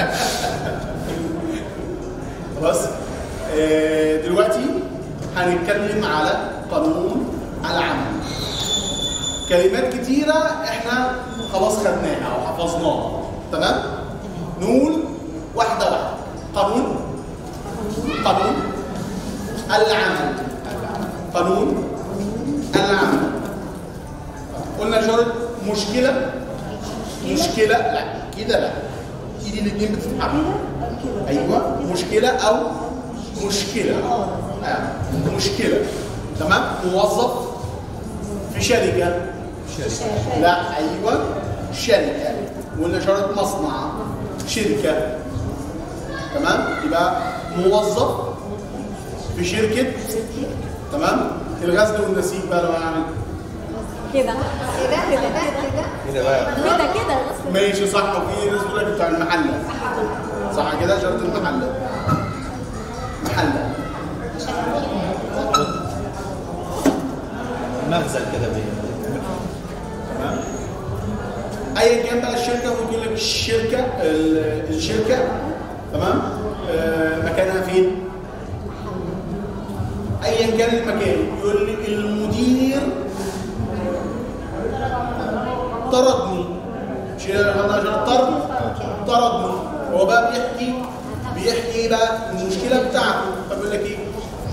[SPEAKER 2] خلاص آه، دلوقتي هنتكلم على قانون العمل كلمات كتيرة احنا خلاص خدناها او حفظناها تمام نقول واحده واحده قانون قانون العمل قانون العمل قلنا شرط مشكله مشكله لا كده لا ايدي الاثنين بتتحرك ايوه مشكله او مشكله آه. مشكله تمام موظف في شركه لا ايوه شركه ولا شرط مصنع شركه تمام يبقى موظف في شركه تمام الغزل والنسيج بقى لو اعمل
[SPEAKER 6] كده كده كده كده
[SPEAKER 3] كده بقى
[SPEAKER 6] كده كده
[SPEAKER 2] ماشي صح وفي ناس بتقول لك بتاع المحله صح كده شرط المحله محله
[SPEAKER 3] مغزل كده بيه
[SPEAKER 2] تمام ايا كان بقى الشركه ممكن يقول لك الشركه ال- الشركه تمام آه مكانها فين؟ ايا كان المكان يقول لي المدير طردني مش انا عشان طرد طردني هو بقى بيحكي بيحكي ايه بقى المشكله بتاعته فبيقول لك ايه؟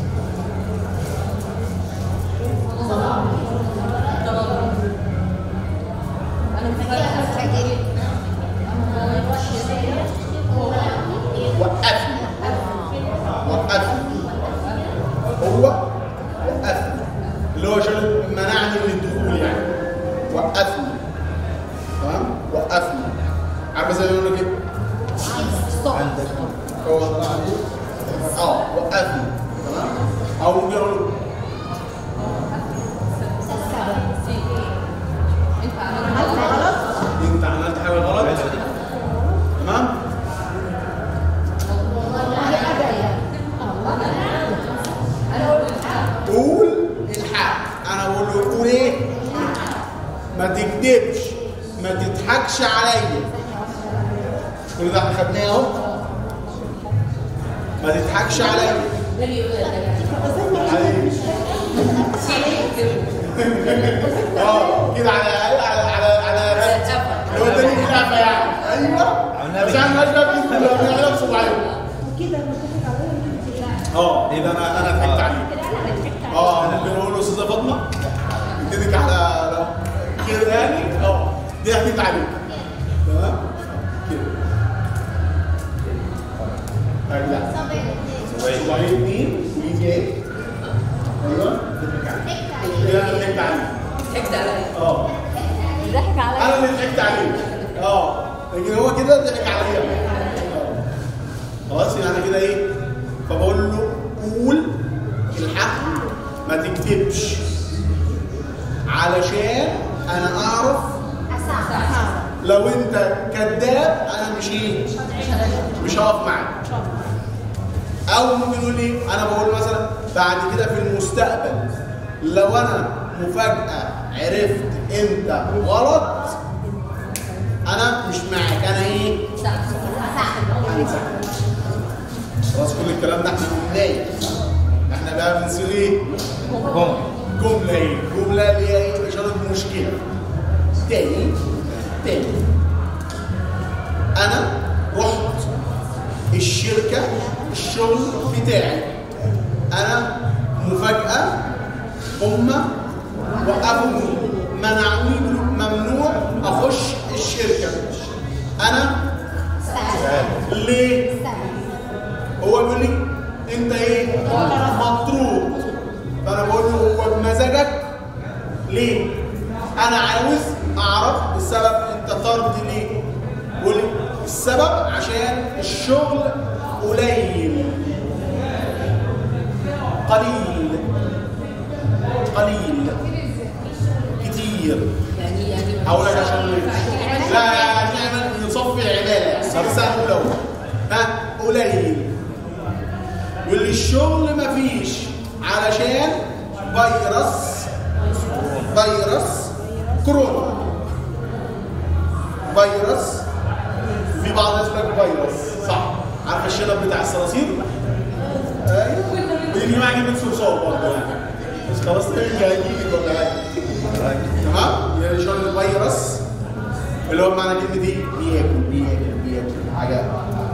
[SPEAKER 2] وقفني وقفني هو وقفني اللي هو شغل منعني من الدخول يعني وقفني تمام وقفني عارفه زي ما يقول لك ايه
[SPEAKER 3] عندك
[SPEAKER 2] هو ده عنده اه وقفني تمام او ممكن اقول له انت عملت حاجه غلط تمام قول الحق انا بقول له قول ايه ما تكذبش ما تضحكش عليا كل ده احنا خدناه اهو ما تضحكش عليا
[SPEAKER 4] ده اللي يقول لك
[SPEAKER 2] اه كده على على على على اللي هو التاني كده عارفة يعني ايوه
[SPEAKER 3] عملنا
[SPEAKER 2] بس
[SPEAKER 3] بيه.
[SPEAKER 2] احنا مالناش بقى بنقول كلها بنعملها بصباعين
[SPEAKER 5] كده المفروض عليها
[SPEAKER 2] اه ايه ده انا انا ضحكت عليه اه ممكن اقول له استاذه فاطمه اديتك على كده يعني اه دي ضحكت عليك تمام كده طيب لا صباعين اتنين ويجي ايه ايوه ضحك عليك كده انا ضحكت عليك
[SPEAKER 4] ضحكت عليا
[SPEAKER 2] اه
[SPEAKER 6] ضحك عليا
[SPEAKER 2] انا اللي ضحكت عليه اه لكن هو كده ضحك عليا آه. خلاص يعني كده ايه فبقول له قول الحق ما تكتبش علشان انا اعرف لو انت كذاب انا مش ايه مش هقف معاك او ممكن يقول لي انا بقول مثلا بعد كده في المستقبل لو انا مفاجاه عرفت انت غلط انا مش معاك انا ايه هنسحب خلاص كل الكلام ده احنا قلناه احنا بقى بنصير ايه
[SPEAKER 3] جمل
[SPEAKER 2] جمله ايه جمله اللي هي ايه اشاره مشكله تاني تاني انا رحت الشركه الشغل بتاعي انا مفاجاه هم وقفوني منعوني ممنوع اخش الشركه انا ليه هو بيقول لي انت ايه مطرود فانا بقول له هو بمزاجك ليه انا عاوز اعرف السبب انت طرد ليه بيقول لي السبب عشان الشغل قليل قليل قليل كتير
[SPEAKER 4] يعني يعني
[SPEAKER 2] هقول لك عشان ليه لا نعمل نصفي عباده بس هنقول اهو ها قليل واللي الشغل مفيش علشان فيروس فيروس كورونا فيروس في بعض الناس بيقول لك فيروس صح عارف الشنب بتاع الصراصير ايوه ويجي معاه جبنه صرصار برضه يعني بس خلاص ترجع يجيب ولا حاجه تمام يعني شغل الفيروس اللي هو معنى كلمه ايه بياكل بياكل بياكل عجب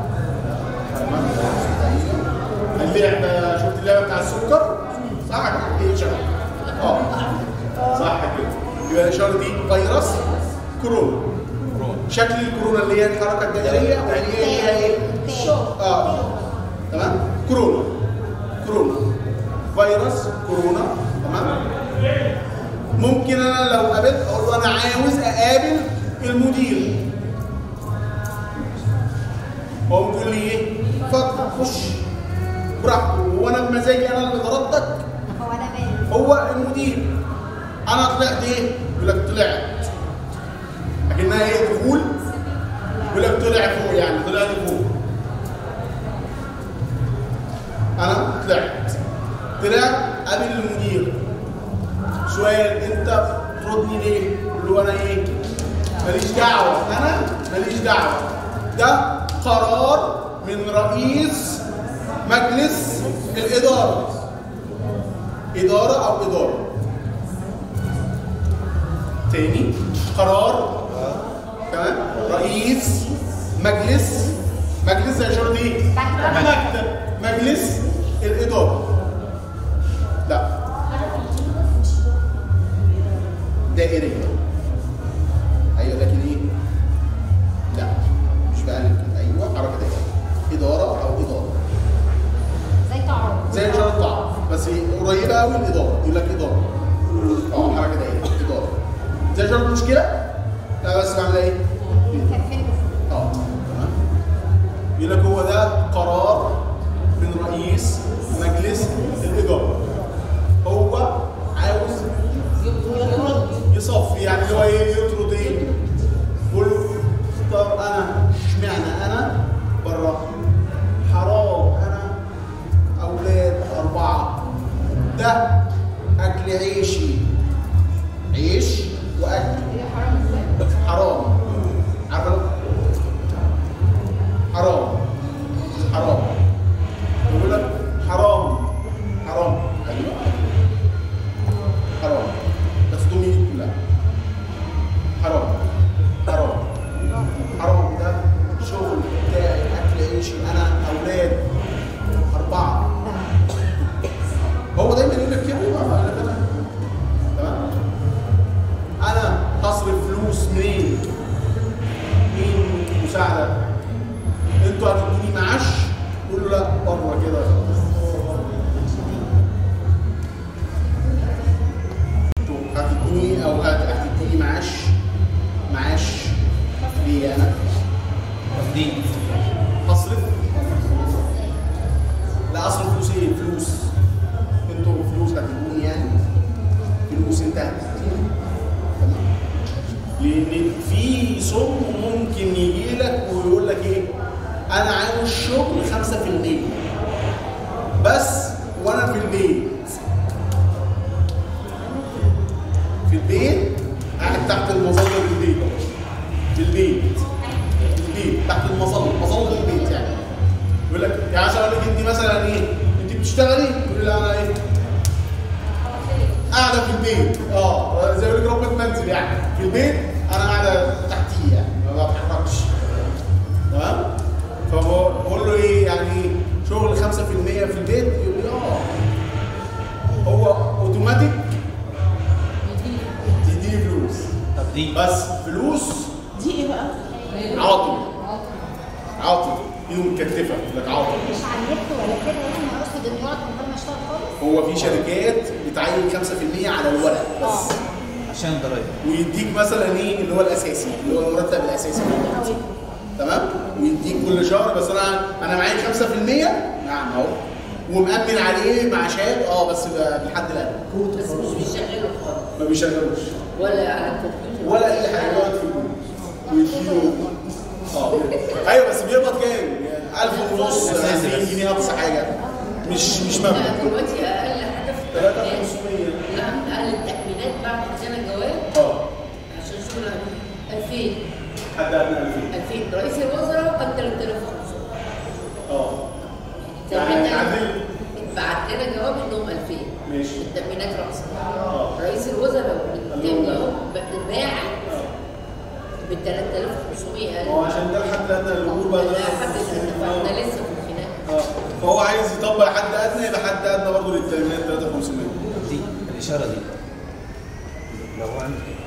[SPEAKER 2] اللعبة شفت اللعبة بتاع السكر؟ صح كده؟ ايه شبه؟ اه صح كده يبقى الإشارة دي فيروس كورونا شكل الكورونا اللي هي الحركة الدائرية يعني هي ليها ايه؟ اه تمام؟ كورونا كورونا فيروس كورونا تمام؟ ممكن انا لو قابلت اقول له انا عاوز اقابل المدير هو بيقول لي ايه؟ اتفضل خش براحته وانا بمزاجي انا اللي ضربتك
[SPEAKER 6] هو انا مالي
[SPEAKER 2] هو المدير انا طلعت ايه؟ يقول لك طلعت لكنها ايه دخول يقول لك طلع فوق يعني طلعت فوق انا طلعت طلعت قابل المدير سؤال انت تردني ليه؟ يقول له انا ايه؟ ماليش دعوه انا ماليش دعوه ده قرار من رئيس مجلس الاداره اداره او اداره تاني قرار تمام رئيس مجلس مجلس زي شرط ايه؟ مكتب مجلس الاداره لا دائريه ايوه لكن ايه؟ لا مش بقى كده ايوه حركه دائريه اداره او اداره
[SPEAKER 6] زي تعارض
[SPEAKER 2] زي شرط الطعام بس قريبه قوي الاداره يقول لك اداره اه حركه دائريه اداره زي شرط مشكله لا بس بعمل ايه؟ اه تمام يقول لك هو ده قرار من رئيس مجلس الاداره هو عاوز يصفي يعني اللي هو ايه يطرد ايه يقول له طب انا اشمعنى انا بره حرام انا اولاد اربعه ده اكل عيشي عيش واكل
[SPEAKER 1] هي حرام ازاي؟
[SPEAKER 2] حرام عارفه حرام حرام يقول لك حرام حرام ايوه حرام بس دول ايدك كلها حرام حرام حرام ده شغل بتاعي اكل عيشي انا اولاد اربعه هو دايما يقول لك كده آه، أنا كده. تمام انا هصرف فلوس منين مين مساعده انتوا هتدوني معاش قول له لا بره كده انتوا هتدوني او هت- هتدوني معاش معاش ليه انا
[SPEAKER 3] تفضيل
[SPEAKER 2] اصرف لا اصرف فلوس ايه فلوس انتوا فلوس هتدوني يعني فلوس انت هتديني تمام لان في سم ممكن يجي لك ويقول لك ايه انا عاوز شغل 5% بس وانا في البيت في البيت قاعد تحت المظله في البيت في البيت في البيت تحت المظله مظله البيت يعني يقول لك يعني عشان اقول لك انت مثلا ايه انت بتشتغلي تقول لي لا انا ايه قاعده في البيت اه زي ما يقول لك ربة منزل يعني في البيت انا قاعده تحتيه يعني ما بتحركش تمام فبقول له ايه يعني شغل 5% في البيت يقول لي اه هو اوتوماتيك تديني فلوس
[SPEAKER 3] تفضيل
[SPEAKER 2] بس فلوس
[SPEAKER 7] دي ايه بقى؟
[SPEAKER 2] عاطل عاطل ايده متكتفه يقول لك عاطل
[SPEAKER 6] مش على النت ولا كده يعني اقصد انه يقعد من غير ما يشتغل خالص
[SPEAKER 2] هو في شركات بتعين 5% على الورق بس
[SPEAKER 3] عشان الضرايب
[SPEAKER 2] ويديك مثلا ايه اللي هو الاساسي اللي هو المرتب الاساسي تمام ويديك كل شهر بس انا انا معايا 5% نعم اهو ومأمن عليه معاشات اه بس ب- بالحد الادنى
[SPEAKER 4] بس مش بيشغلوا خالص
[SPEAKER 2] ما بيشغلوش
[SPEAKER 4] ولا على الكمبيوتر
[SPEAKER 2] ولا اي حاجه يقعد في البيت ويديله اه ايوه بس بيقبض كام؟ 1000 ونص 2000 جنيه اقصى حاجه مش مش
[SPEAKER 4] لا
[SPEAKER 2] مبلغ
[SPEAKER 4] دلوقتي اقل حاجه في
[SPEAKER 2] 3500
[SPEAKER 4] لا اقل التامينات بعد سنه جواز
[SPEAKER 2] اه
[SPEAKER 4] عشان شغل 2000
[SPEAKER 2] حد ادنى 2000
[SPEAKER 4] 2000 رئيس الوزراء قد 3500
[SPEAKER 2] اه
[SPEAKER 4] زي ما
[SPEAKER 2] يعني
[SPEAKER 4] انت
[SPEAKER 2] عادل
[SPEAKER 4] بعت لنا جواب انهم 2000
[SPEAKER 2] ماشي
[SPEAKER 4] التامينات راسا
[SPEAKER 2] اه
[SPEAKER 4] رئيس الوزراء من كام يوم باع ب 3500
[SPEAKER 2] ما هو عشان ده الحد الادنى للامور بقى
[SPEAKER 4] لا
[SPEAKER 2] ده
[SPEAKER 4] حد احنا لسه في الخناقه
[SPEAKER 2] اه فهو عايز يطبق حد ادنى يبقى حد ادنى برضه للتامينات 3500
[SPEAKER 3] دي الاشاره دي لو هو عامل كده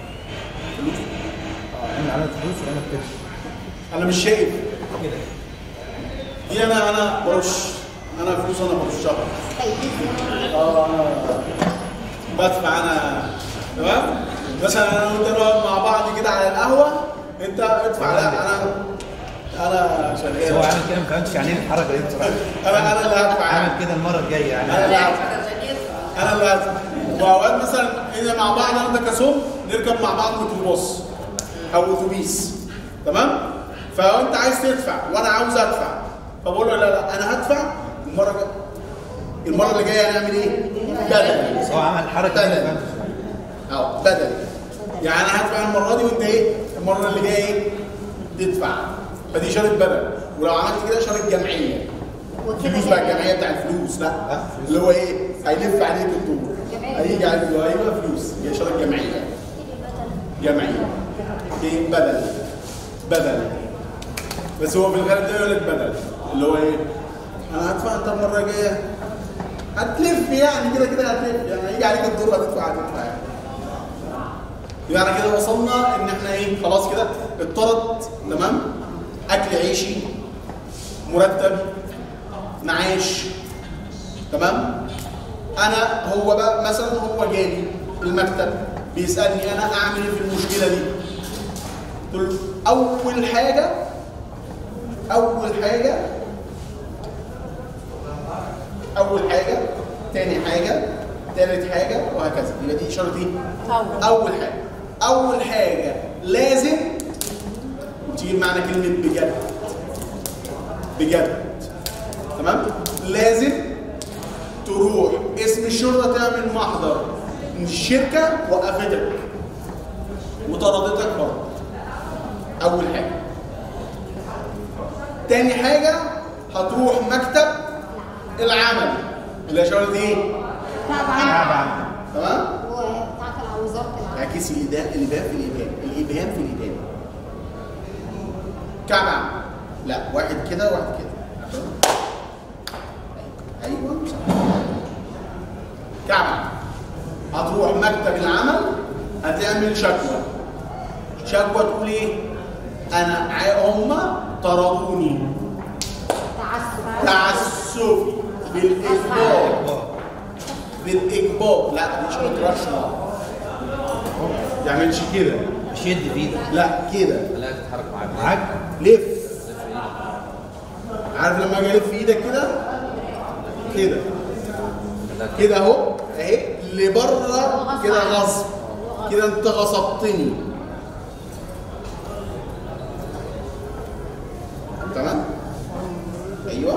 [SPEAKER 3] اه عامل علامه فلوس وعامل كده
[SPEAKER 2] انا مش شايف
[SPEAKER 3] كده
[SPEAKER 2] دي انا انا برش انا فلوس انا برشها اه انا بدفع انا تمام مثلا انا وانت نقعد مع بعض كده على القهوه انت ادفع لا انا انا
[SPEAKER 3] بس هو
[SPEAKER 2] شغال
[SPEAKER 3] عامل كده ما كانش يعني الحركه دي بصراحه
[SPEAKER 2] انا انا اللي هدفع
[SPEAKER 3] عامل كده المره الجايه يعني
[SPEAKER 2] انا اللي
[SPEAKER 4] لا
[SPEAKER 2] هدفع
[SPEAKER 4] عشان يدفع
[SPEAKER 2] انا اللي هدفع واوقات مثلا احنا مع بعض انا وانت كسوم نركب مع بعض ميكروباص او اتوبيس تمام فانت عايز تدفع وانا عاوز ادفع فبقول له لا لا انا هدفع المره الجايه المره اللي جايه هنعمل ايه؟ بدل
[SPEAKER 3] بس هو عمل الحركه دي
[SPEAKER 2] بدل.
[SPEAKER 3] ما فهمتش.
[SPEAKER 2] اه بدل يعني انا هدفع المره دي وانت ايه المره اللي جايه ايه تدفع فدي اشاره بدل ولو عملت كده اشاره جمعيه فلوس بقى الجمعيه بتاع الفلوس لا اللي هو ايه هيلف عليك الدور هيجي على الدور هيبقى فلوس دي اشاره جمعيه جمعيه ايه بدل بدل بس هو في الغالب ده يقول لك بدل اللي هو ايه انا هدفع انت المره الجايه هتلف يعني كده كده هتلف يعني هيجي عليك الدور هتدفع هتدفع يعني يعني كده وصلنا ان احنا ايه خلاص كده اتطرد تمام اكل عيشي مرتب معاش تمام انا هو بقى مثلا هو جالي المكتب بيسالني انا اعمل ايه في المشكله دي قلت له اول حاجه اول حاجه اول حاجه تاني حاجه تالت حاجه وهكذا يبقى دي اشاره ايه اول حاجه اول حاجه لازم وتيجي معنا كلمه بجد بجد تمام لازم تروح اسم الشرطه تعمل محضر ان الشركه وقفتك وطردتك بره اول حاجه تاني حاجه هتروح مكتب العمل اللي اشاره ايه
[SPEAKER 5] طبعا
[SPEAKER 2] تمام
[SPEAKER 6] وبتاعت وزاره العمل
[SPEAKER 2] اعكس الإبهام الإبهام في الإبهام الإبهام في الإبهام كعب عام لا واحد كده واحد كده أيوه صح كعب عام هتروح مكتب العمل هتعمل شكوى شكوى تقول إيه؟ أنا ع- هما طردوني
[SPEAKER 6] تعسف
[SPEAKER 2] تعسفي بالإجبار بالإجبار لا مش بترشح ما يعملش كده
[SPEAKER 3] شد في ايدك
[SPEAKER 2] لا كده
[SPEAKER 10] لا تتحرك معاك
[SPEAKER 3] معاك
[SPEAKER 2] لف عارف لما اجي الف في ايدك كده كده كده اهو اهي لبره كده غصب كده انت غصبتني تمام ايوه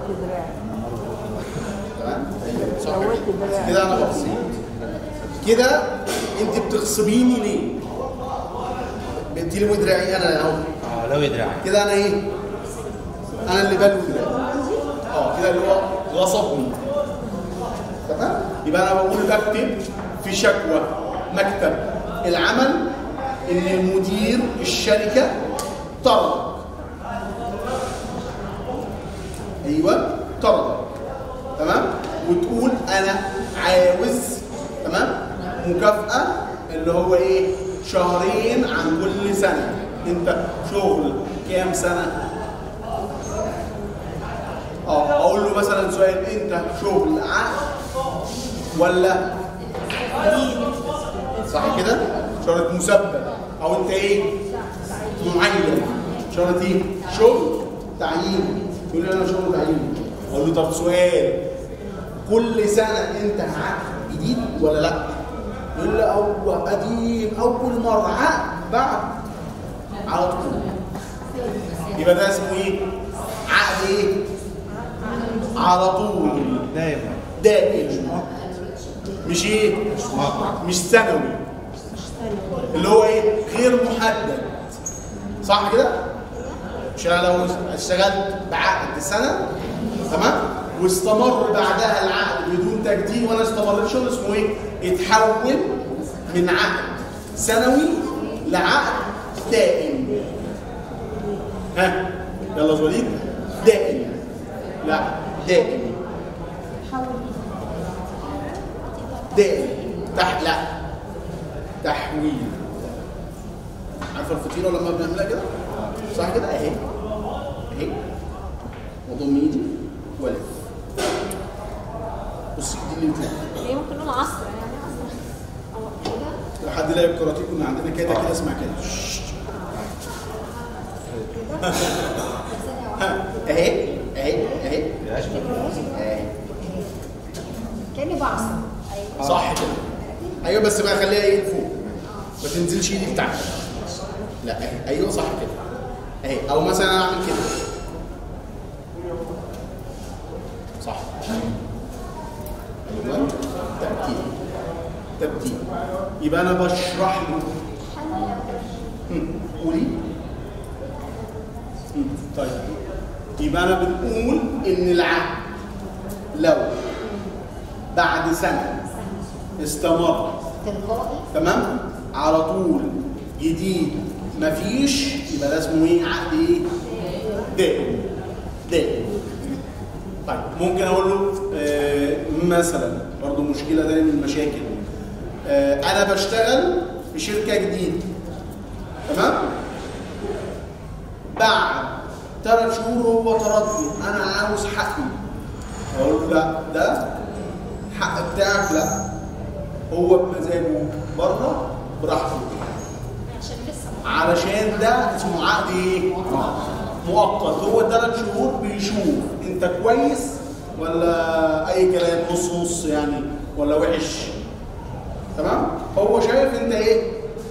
[SPEAKER 2] تمام ايوه صح كده. كده انا بغصب كده انت بتغصبيني ليه؟ بتلوي دراعي انا اهو
[SPEAKER 3] اه لو يدرعك
[SPEAKER 2] كده انا ايه انا اللي بلوي دراعي اه كده اللي هو غصبني تمام يبقى انا بقول بكتب في شكوى مكتب العمل ان المدير الشركه طردك ايوه طردك تمام وتقول انا عاوز تمام مكافاه اللي هو ايه شهرين عن كل سنه انت شغل كام سنه اه اقول له مثلا سؤال انت شغل عقد ولا صح كده شرط مسبب او انت ايه معين شرط ايه شغل تعيين يقول لي انا شغل تعيين اقول له طب سؤال كل سنه انت عقد جديد ولا لا يقول لي هو قديم اول مره عقد بعد على طول يبقى ده اسمه ايه عقد ايه على طول
[SPEAKER 3] دايما
[SPEAKER 2] دائم مش ايه مش سنوي اللي هو ايه غير محدد صح كده مش انا لو اشتغلت بعقد سنه تمام واستمر بعدها العقد بدون تجديد وانا استمريت شغل اسمه ايه اتحول من عقد سنوي لعقد دائم ها يلا يا وليد دائم لا دائم دائم تحت لا تحويل عارفه الفطيره لما بنعملها كده صح كده اهي اهي وضم ايدي والف بصي دي اللي بتلاقي
[SPEAKER 6] هي ممكن نقول عصر يعني عصر او كده
[SPEAKER 2] لو حد لعب كاراتيه كنا عندنا كده كده اسمع كده ها اهي اهي اهي اهي
[SPEAKER 6] كاني بعصر ايوه
[SPEAKER 2] صح كده ايوه بس بقى خليها ايه فوق ما تنزلش ايدي بتاعتك لا اهي ايوه صح كده اهي او مثلا انا اعمل كده صح ايوه ترتيب ترتيب يبقى انا بشرح له هم، قولي هم، طيب يبقى انا بنقول ان العقل لو بعد سنه استمر
[SPEAKER 6] تلقائي
[SPEAKER 2] تمام على طول جديد مفيش يبقى ده اسمه ايه عقد ايه دائم دائم طيب ممكن اقول له آه مثلا برضو مشكله ده من المشاكل آه انا بشتغل في شركه جديده تمام بعد ثلاث شهور هو طردني انا عاوز حقي اقول له لا ده حق بتاعك لا هو بمزاجه بره براحته
[SPEAKER 6] عشان لسه
[SPEAKER 2] علشان ده اسمه عقد ايه؟ مؤقت هو ثلاث شهور بيشوف انت كويس ولا اي كلام نص نص يعني ولا وحش تمام؟ هو شايف انت ايه؟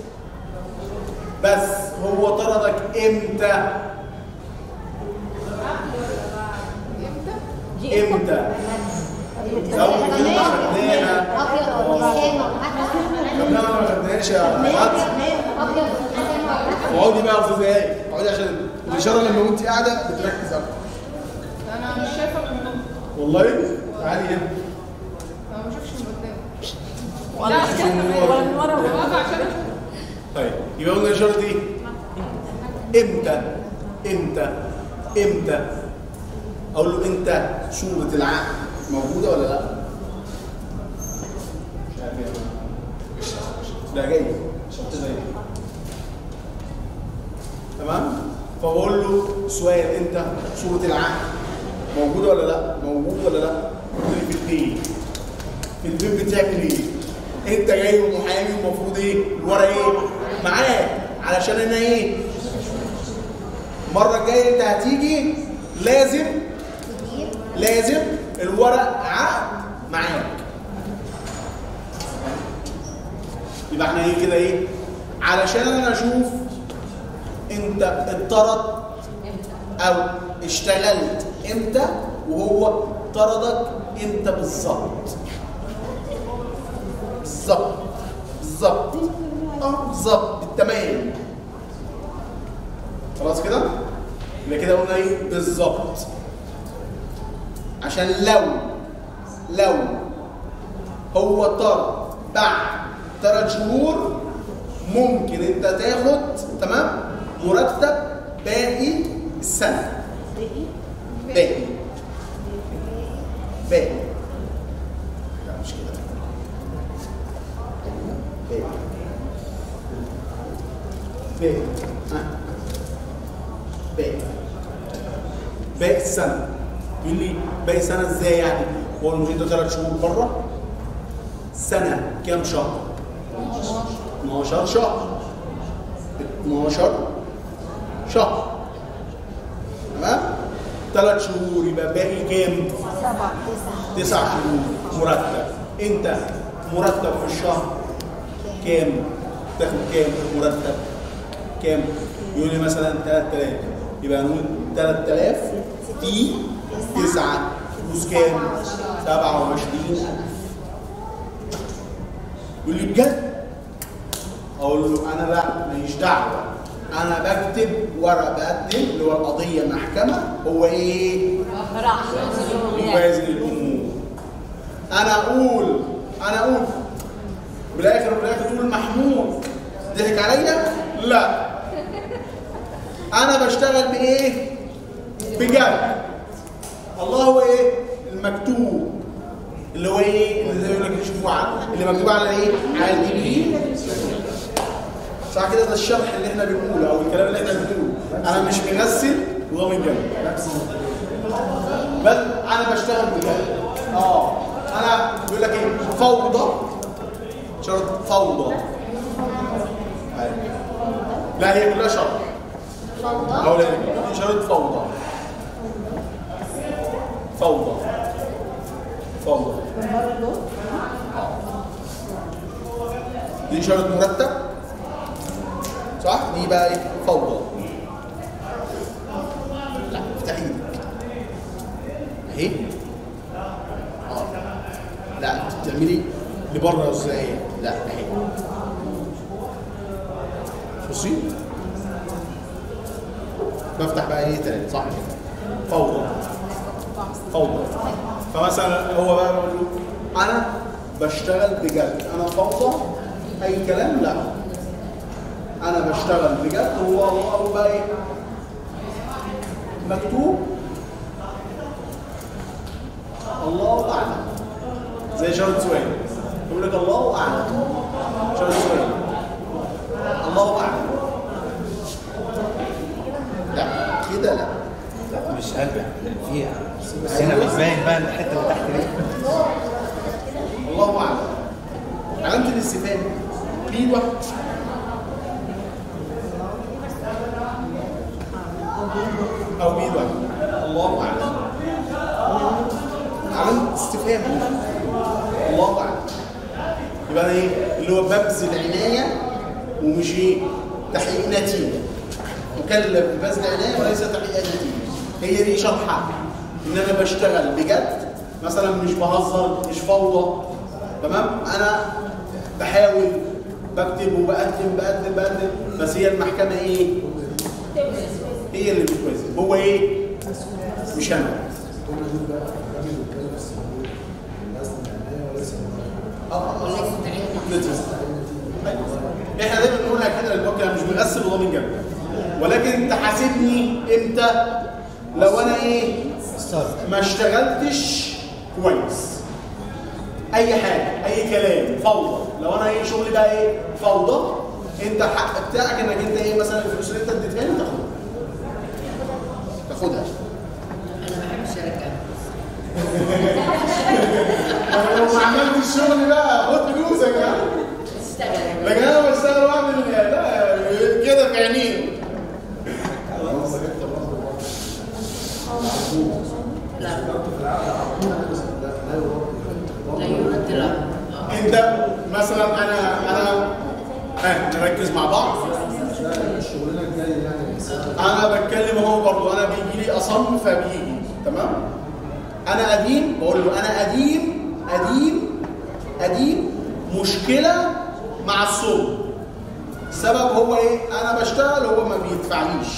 [SPEAKER 2] بس هو طردك امتى؟ امتى؟ لو كنا خدناها
[SPEAKER 6] ابيض ولا لسان
[SPEAKER 2] طب لا ما خدناهاش يا حاج
[SPEAKER 6] ابيض ولا لسان ولا
[SPEAKER 2] اقعدي بقى يا استاذ ايه اقعدي عشان الاشاره لما وانت قاعده بتركز اكتر
[SPEAKER 1] انا مش شايفه من النص
[SPEAKER 2] والله تعالي هنا
[SPEAKER 1] انا ما بشوفش من قدام
[SPEAKER 7] ولا ولا من ورا ولا
[SPEAKER 1] واقفه عشان اشوف
[SPEAKER 2] طيب يبقى قلنا الاشاره دي امتى امتى امتى اقول له انت صوره العقل موجوده ولا لا؟ مش عارف يا جماعة. ده جاي شرط زي تمام؟ فبقول له سؤال انت صوره العقل موجوده ولا لا؟ موجود ولا لا؟ قول لي في البيت في البيت بتعمل ايه؟ انت جاي ومحامي ومفروض ايه؟ الورق ايه؟ معاك علشان انا ايه؟ المره الجايه انت هتيجي لازم لازم الورق عقد معاك يبقى احنا ايه كده ايه؟ علشان انا اشوف انت اتطرد او اشتغلت امتى وهو طردك امتى بالظبط بالظبط بالظبط اه بالظبط بالتمام خلاص كده يبقى كده قلنا ايه بالظبط عشان لو لو هو طرد بعد ثلاث شهور ممكن انت تاخد تمام مرتب باقي السنه باقي باقي لا مش كده باقي باقي ها باقي باقي السنه يقول لي باقي سنه ازاي يعني؟ هو المفروض انت ثلاث شهور بره سنه كام شهر؟ 12 شهر 12 شهر تمام؟ ثلاث شهور يبقى باقي كام؟
[SPEAKER 6] سبعة تسعة
[SPEAKER 2] تسع شهور مرتب انت مرتب في الشهر كام؟ تاخد كام مرتب؟ كام؟ يقول لي مثلا 3000 يبقى نقول 3000 في 9 فلوس كام؟ 27000 يقول لي بجد؟ اقول له انا لا ماليش دعوه انا بكتب ورق بقدم اللي هو القضيه محكمه هو ايه؟ يوازن الامور انا اقول انا اقول بالاخر بالاخر تقول محمود ضحك عليا لا انا بشتغل بايه بجد الله هو ايه المكتوب اللي هو ايه اللي يقول لك شوفوا على اللي مكتوب على ايه على اليمين صح كده ده الشرح اللي احنا بنقوله او الكلام اللي احنا بنقوله انا مش مغسل وضامن جنب بل انا بشتغل بجد اه انا بيقول لك ايه فوضى شرط فوضى أيوة. لا هي كلها شرط
[SPEAKER 6] فوضى
[SPEAKER 2] أو لا دي شرط فوضى فوضى فوضى دي شرط مرتب صح دي بقى ايه فوضى لا افتحي ايدك اهي اه لا انت بتعملي لبره ازاي لا اهي بصي بفتح بقى ايه تاني صح كده فوضى فوضى فمثلا هو بقى بيقول له انا بشتغل بجد انا فوضى اي كلام لا انا بشتغل بجد هو هو بقى ايه مكتوب الله اعلم زي شرط سؤال يقول لك الله اعلم شرط سؤال الله اعلم لا كده لا
[SPEAKER 3] لا مش قلبي فيها بس هنا مش باين بقى الحته اللي تحت دي
[SPEAKER 2] الله اعلم علامه الاستفهام في واحد او بيد واحد الله اعلم علامه استفهام الله اعلم يبقى أنا ايه اللي هو ببذل عنايه ومش ايه تحقيق نتيجه مكلف ببذل عنايه وليس تحقيق نتيجه هي دي شرحها ان انا بشتغل بجد مثلا مش بهزر مش فوضى تمام انا بحاول بكتب وبقدم بقدم بقدم بس هي المحكمه ايه هي اللي بتوازن هو ايه مش انا
[SPEAKER 4] وليس تعليم
[SPEAKER 2] احنا دايما بنقولها كده للدكتور انا مش بغسل وضامن جنب ولكن تحاسبني امتى لو انا ايه ما اشتغلتش كويس اي حاجه اي كلام فوضى لو انا ايه شغلي بقى ايه فوضى انت حق بتاعك انك انت ايه مثلا الفلوس اللي انت اديتها لي تاخدها تاخدها
[SPEAKER 4] انا ما بحبش ارجع
[SPEAKER 2] لو ما عملتش الشغل بقى خد فلوسك يعني
[SPEAKER 4] اشتغل
[SPEAKER 2] لكن انا بشتغل واعمل لا كده في عينين
[SPEAKER 4] لا لا يرد لا آه.
[SPEAKER 2] انت مثلا انا انا ها نركز مع بعض انا بتكلم اهو برضه انا بيجي لي اصم فبيجي تمام انا قديم بقول له انا قديم قديم قديم مشكله مع الصوت السبب هو ايه انا بشتغل هو ما بيدفعليش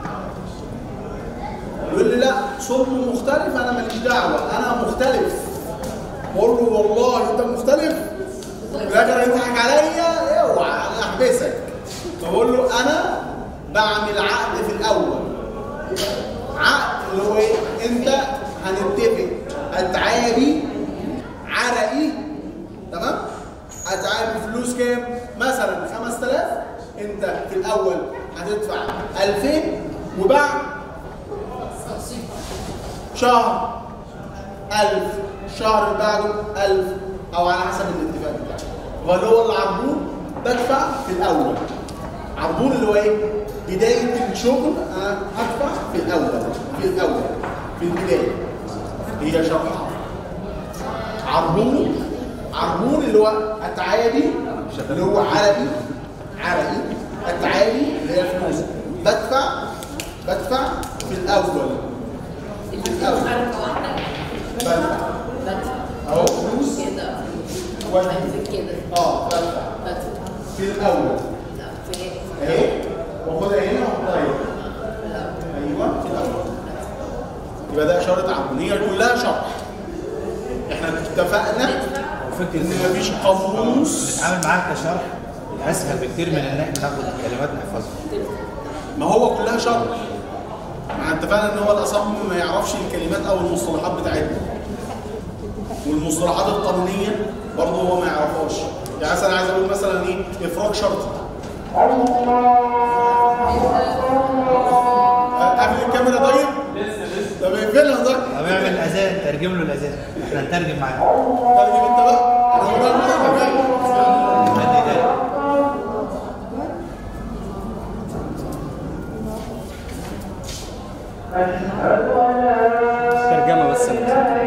[SPEAKER 2] يقول لي لا صوته مختلف انا ماليش دعوه انا مختلف بقول له والله انت مختلف لكن يضحك عليا اوعى انا احبسك فبقول له انا بعمل عقد في الاول عقد اللي هو ايه انت هنتفق اتعابي عرقي تمام اتعابي فلوس كام مثلا 5000 انت في الاول هتدفع 2000 وبعد شهر 1000 الشهر اللي بعده 1000 او على حسب الاتفاق بتاعك واللي هو العربون بدفع في الاول عربون اللي هو ايه بدايه الشغل انا هدفع في الاول في الاول في البدايه هي شرحها عربون عربون اللي هو التعادي اللي هو عربي عربي التعادي اللي هي الفلوس بدفع بدفع في الاول في الاول
[SPEAKER 4] حركه واحده
[SPEAKER 2] بدفع
[SPEAKER 4] بدفع
[SPEAKER 2] اهو فلوس
[SPEAKER 4] كده
[SPEAKER 2] واحد.
[SPEAKER 4] بنزل كده
[SPEAKER 2] اه بدفع
[SPEAKER 4] بدفع
[SPEAKER 2] في الاول
[SPEAKER 4] لا في
[SPEAKER 2] اهي واخدها هنا واحطها هنا
[SPEAKER 4] لا
[SPEAKER 2] ايوه في الاول يبقى ده اشاره عموديه كلها شرح احنا اتفقنا
[SPEAKER 3] وفكره
[SPEAKER 2] ان مفيش قاموس
[SPEAKER 3] نتعامل معاها كشرح اسهل بكتير من ان احنا ناخد الكلمات نحفظها
[SPEAKER 2] ما هو كلها شرح مع اتفقنا ان هو الاصم ما يعرفش الكلمات او المصطلحات بتاعتنا والمصطلحات القانونيه برضه هو ما يعرفهاش يعني مثلا عايز اقول مثلا ايه افراج شرطي قبل الكاميرا طيب لسه لسه طب اقفلها طيب
[SPEAKER 3] طب اعمل اذان ترجم له الاذان احنا نترجم معاه
[SPEAKER 2] ترجم انت بقى انا هقول لك بقى.
[SPEAKER 3] غني ده.
[SPEAKER 5] ترجمه بس أنا.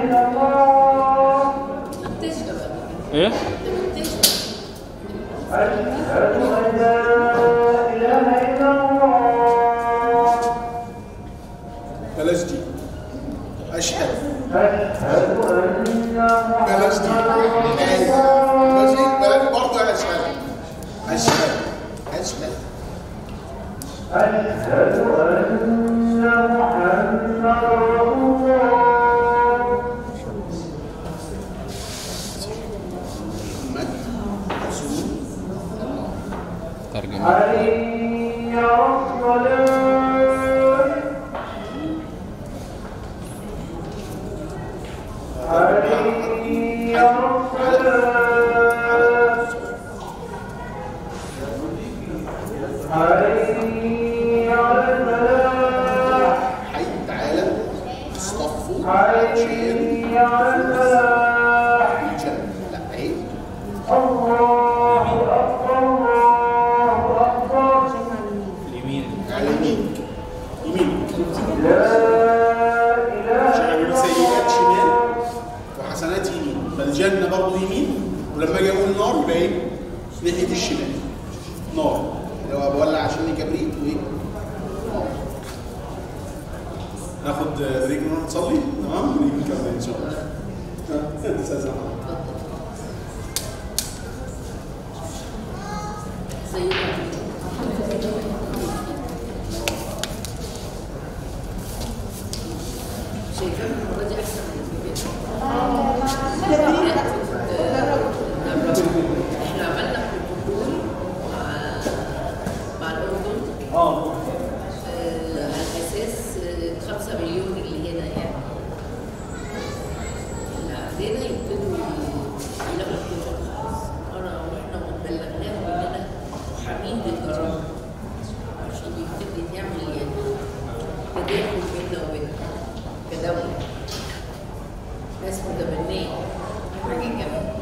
[SPEAKER 4] منتشرة بقى
[SPEAKER 5] ايه
[SPEAKER 4] منتشرة
[SPEAKER 2] بلاش دي اشهد بلاش دي ماشي بلاش برضه اشهد اشهد اشهد محمد رسول
[SPEAKER 5] ترجمه
[SPEAKER 2] حي تعالى اصطفوا عشان الجنة لا اهي
[SPEAKER 3] اليمين
[SPEAKER 2] على يمينك يمينك عشان سيئات شمال وحسنات يمين فالجنة برضه يمين ولما اجي اقول نار يبقى ايه؟ ناحية الشمال نار اللي هو بولع عشان كبريت وايه؟ نار ناخد بريك نروح نصلي تمام ونيجي نكمل ان شاء الله ها، استاذ أحمد.
[SPEAKER 4] شايفاه المرة دي أحسن من الفيديو. احنا عملنا بروتوكول مع مع الأردن آه، على أساس آه، 5 مليون اللي هنا يعني اللي عندنا يبتدوا يلاقوا الكتب خالص أنا وإحنا بلغناهم إننا محامين للجرائم عشان يبتدي يعمل يعني تداخل بيننا وبينهم كدولة ناس متبنية حاجة جميلة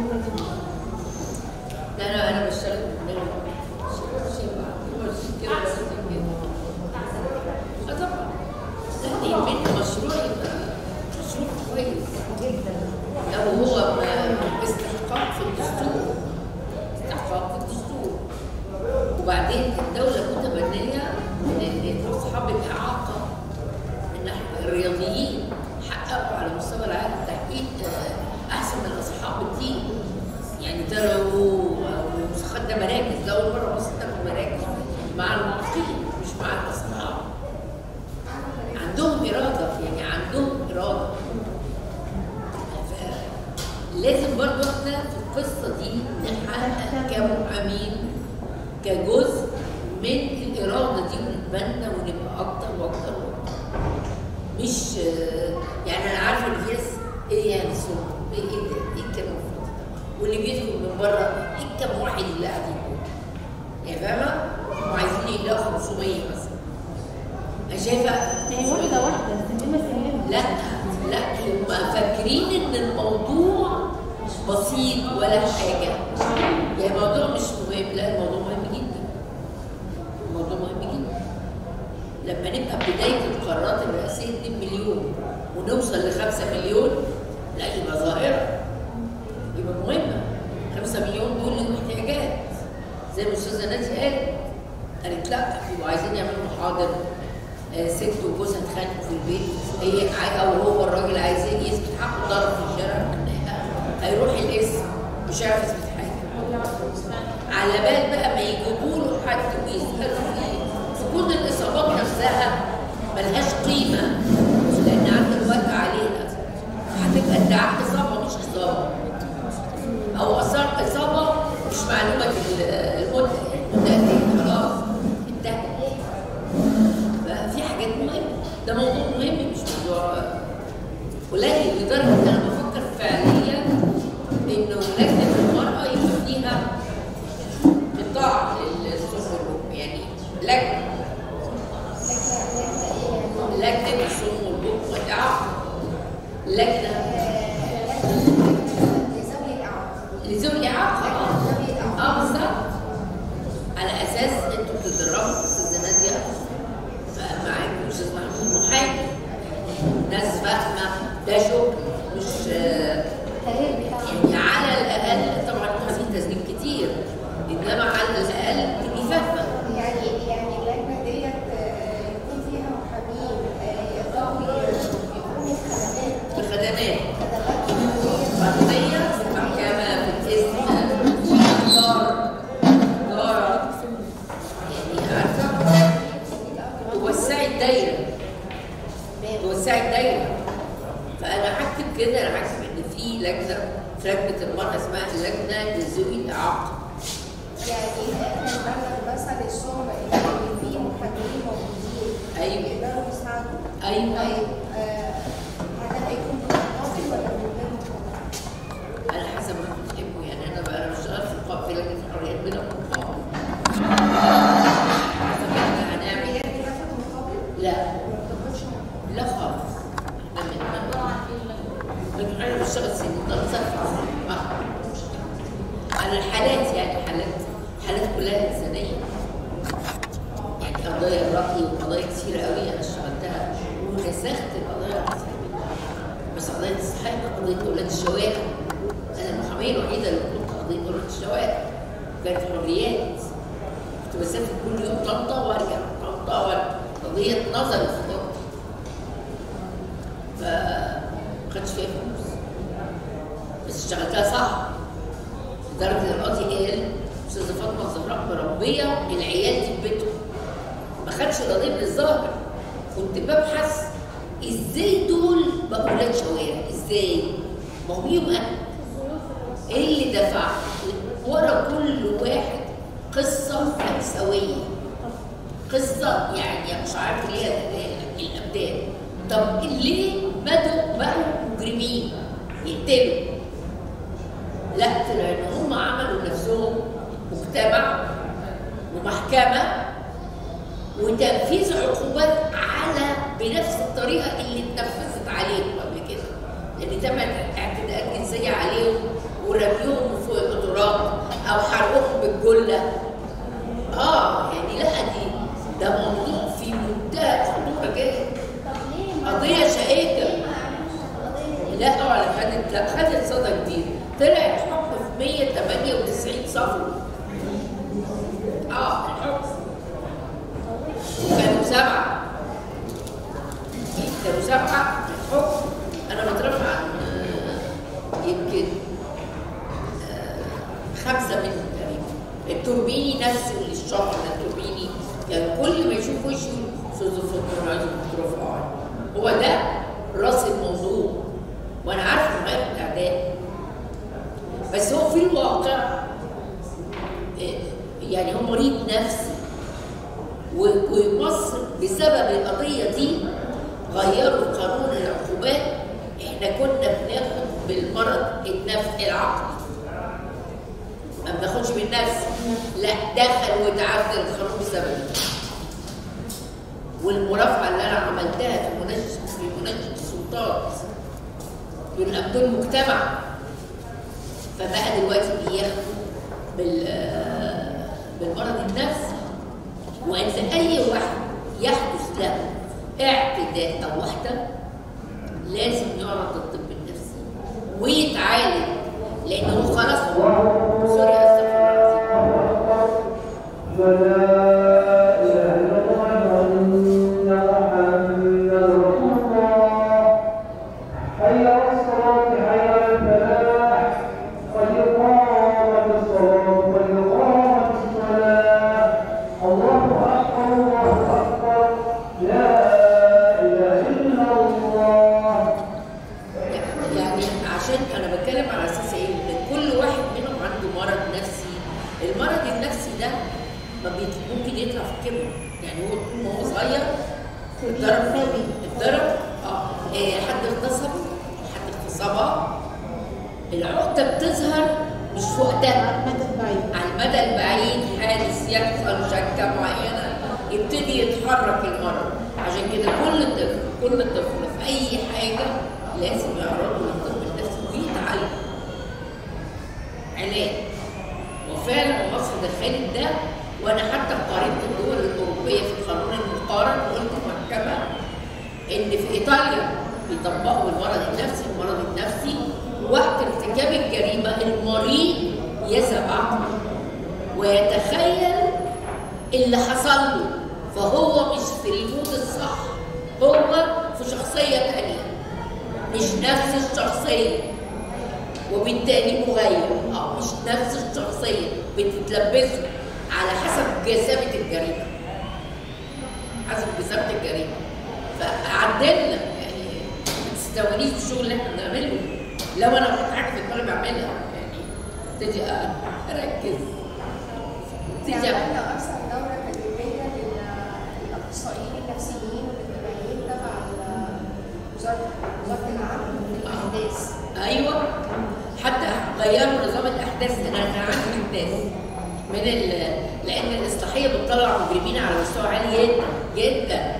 [SPEAKER 4] لا لا أنا بشتغل بدماغي شيء كده بس كده اه طبعا لا دي يهمني مشروع يبقى مشروع كويس جدا لو هو ما- استحقاق في الدستور استحقاق في الدستور وبعدين الدولة متبنية من إن أصحاب الإعاقة من ناحية الرياضيين حققوا على مستوى العالم تحقيق آه، أحسن من أصحاب الدين يعني طلعوا خدنا مراكز لأول مرة مصر تاخد مراكز مع المعاقين مش مع الأصحاب عندهم إرادة يعني عندهم إرادة ف- لازم برضه احنا في القصة دي نحقق كمحامين كجزء من الإرادة دي ونتبنى ونبقى أكتر وأكتر وأكتر مش آه، يعني أنا عارفة إن في ناس إيه يعني سوق إيه إيه ده؟ إيه الكلام الفاضي ده؟ واللي بيدخل من بره إيه الكام واحد اللي قاعدين دول؟ يعني فاهمة؟ هم عايزين يلاقوا 500 مثلا أنا شايفة
[SPEAKER 7] هي واحدة واحدة سلمة سلمة
[SPEAKER 4] لا لا هم فاكرين ان الموضوع بسيط ولا حاجه يعني الموضوع مش مهم لا الموضوع مهم جدا الموضوع مهم جدا لما نبقى بدايه القرارات الرئاسيه 2 مليون ونوصل ل 5 مليون لا يبقى ظاهره يبقى مهمه 5 مليون دول لهم احتياجات زي ما الاستاذه نادي قالت قالت لا يبقوا عايزين يعملوا محاضر آه، ست وجوزها اتخانقوا في البيت هي عاي- او هو الراجل عايزين يثبت حقه ضرب في الشارع هيروح الاسم مش هيعرف يثبت حاجه على بال بقى ما يجيبوا له حد ويسالوا فيه تكون الاصابات نفسها ملهاش قيمه لان عند الوقت عليها هتبقى ادعاء اصابه مش اصابه او اثار اصابه مش معلومه ال- المده المده قد ايه خلاص انتهت
[SPEAKER 9] لذوي الإعاقة
[SPEAKER 4] لذوي الاعاقه اه
[SPEAKER 9] ذوي الإعاقة
[SPEAKER 4] اه بالظبط على اساس انتوا بتتدربوا استاذه ناديه معاكم استاذ محمود محامي ناس فاهمه ده شغل مش آه،
[SPEAKER 9] التغيير بتاعه
[SPEAKER 4] يعني على الاقل طبعا في تسليم كتير انما على الاقل تبقي فاهمه
[SPEAKER 9] يعني يعني اللجنة ديت آه، يكون فيها محامين آه، يقدروا يكونوا خدمات
[SPEAKER 4] الخدمات
[SPEAKER 9] خدمات حقوقية
[SPEAKER 4] قضيه في المحكمه في الاسم في الاخبار تجاره يعني عارفه توسعي الدايره توسعي الدايره فانا هكتب كده انا هكتب ان في لجنه في لجنه المراه اسمها اللجنه لذوي الاعاقه
[SPEAKER 9] يعني احنا نبلغ مثلا الشغل اللي فيه محامين موجودين
[SPEAKER 4] أيوة.
[SPEAKER 9] يقدروا يساعدوا
[SPEAKER 4] ايوه
[SPEAKER 9] طيب آه، هذا هيكون مقابل ولا من غير مقابل؟
[SPEAKER 4] على حسب ما بتحبوا يعني انا بقى انا بشتغل في القاء في لجنه الحريات بلا مقابل حسب احنا هنعمل
[SPEAKER 9] هي بتاخد مقابل
[SPEAKER 4] لا
[SPEAKER 9] ما بتاخدش مقابل
[SPEAKER 4] لا خالص احنا من لكن انا بشتغل سنين ده صفر على الحالات يعني حالات حالات كلها انسانيه يعني قضايا الرأي وقضايا كتيرة قوي انا اشتغلتها ونسخت القضايا الرأي بس قضية تستحق قضية أولاد الشوارع أنا المحامية الوحيدة اللي كنت قضية أولاد الشوارع كانت حريات كنت بسافر كل يوم طنطا وارجع طنطا وارجع قضية نظر في طنطا ف ما خدتش فيها فلوس بس اشتغلتها صح لدرجة إن القاضي قال أستاذة فاطمة الزهراء مربية العيال دي في بيتهم ما خدش القضية من الظاهر كنت ببحث ازاي دول بقوا ولاد شوارع ازاي؟ ما هو بيهم انا ايه اللي دفع ورا كل واحد قصه مأساويه قصه يعني مش عارف ليه الابدان طب ليه بدوا بقوا مجرمين يقتلوا لا طلع ان هم عملوا نفسهم مجتمع ومحكمه وتنفيذ عقوبات على بنفس الطريقه اللي اتنفذت عليهم قبل كده لان تم اعتداءات جنسيه عليهم ورميهم فوق القطارات او حرقهم بالجله اه يعني لا دي ده موضوع في منتهى الخطوره جدا
[SPEAKER 9] طب ليه
[SPEAKER 4] قضيه شائكه
[SPEAKER 9] ليه ما عملوش القضية دي؟
[SPEAKER 4] لا طبعا خدت لا خدت صدى كبير طلع الحكم في 198 صفحه اه الحكم كانوا سبعه كانوا سبعه الحكم انا بترفع عن آه، يمكن آه، خمسه منهم تقريبا التوربيني نفسه اللي الشهر ده التوربيني كان كل ما يشوف وشه استاذ فاطمه عايز ترفع هو ده راس الموضوع وانا عارفه انه غير الاعداء بس هو في الواقع آه، يعني هو مريض نفسي و- ومصر بسبب القضيه دي غيروا قانون العقوبات احنا كنا بناخد بالمرض النفسي العقلي ما بناخدش بالنفس لا دخل وتعدل القانون بسبب والمرافعه اللي انا عملتها في مناقشه في مناقشه السلطات دول دول مجتمع فبقى دلوقتي بياخدوا بال بالمرض النفسي وان اي واحد يحدث له اعتداء او وحده لازم يعرض للطب النفسي ويتعالج لانه خلاص سوري استغفر الله العظيم يعني عشان انا بتكلم على اساس ايه؟ ان كل واحد منهم عنده مرض نفسي، المرض النفسي ده ما بيت... ممكن يطلع في الكبر، يعني هو طول ما هو صغير اتضرب اتضرب اه إيه، حد اغتصب حد اغتصبها العقده بتظهر مش في وقتها
[SPEAKER 7] مدى بعيد
[SPEAKER 4] على المدى البعيد حادث يحصل شكه معينه يبتدي يتحرك المرض عشان كده كل طفل كل طفل في اي حاجه لازم يعرضه للطب النفسي خالد ده وانا حتى قارنت الدول الاوروبيه في القانون المقارن وقلت المحكمه ان في ايطاليا بيطبقوا المرض النفسي المرض النفسي وقت ارتكاب الجريمه المريض يسمع ويتخيل اللي حصل له فهو مش في المود الصح هو في شخصيه تانيه مش نفس الشخصيه وبالتالي مغير اه مش نفس الشخصيه بتتلبسه على حسب جسامه الجريمه حسب جسامه الجريمه فعدلنا يعني ما تستوانيش الشغل اللي احنا بنعمله لو انا كنت حاجه في دماغي بعملها يعني ابتدي اركز ابتدي أعمل.
[SPEAKER 9] عملنا اصلا دوره تدريبيه للاخصائيين النفسيين والاجتماعيين تبع ال- وزاره وزاره العدل والاحداث
[SPEAKER 4] ايوه حتى غيروا نظام الاحداث انا كان عندي احداث من ال... لان الاصلاحيه بتطلع مجرمين على مستوى عالي جدا جدا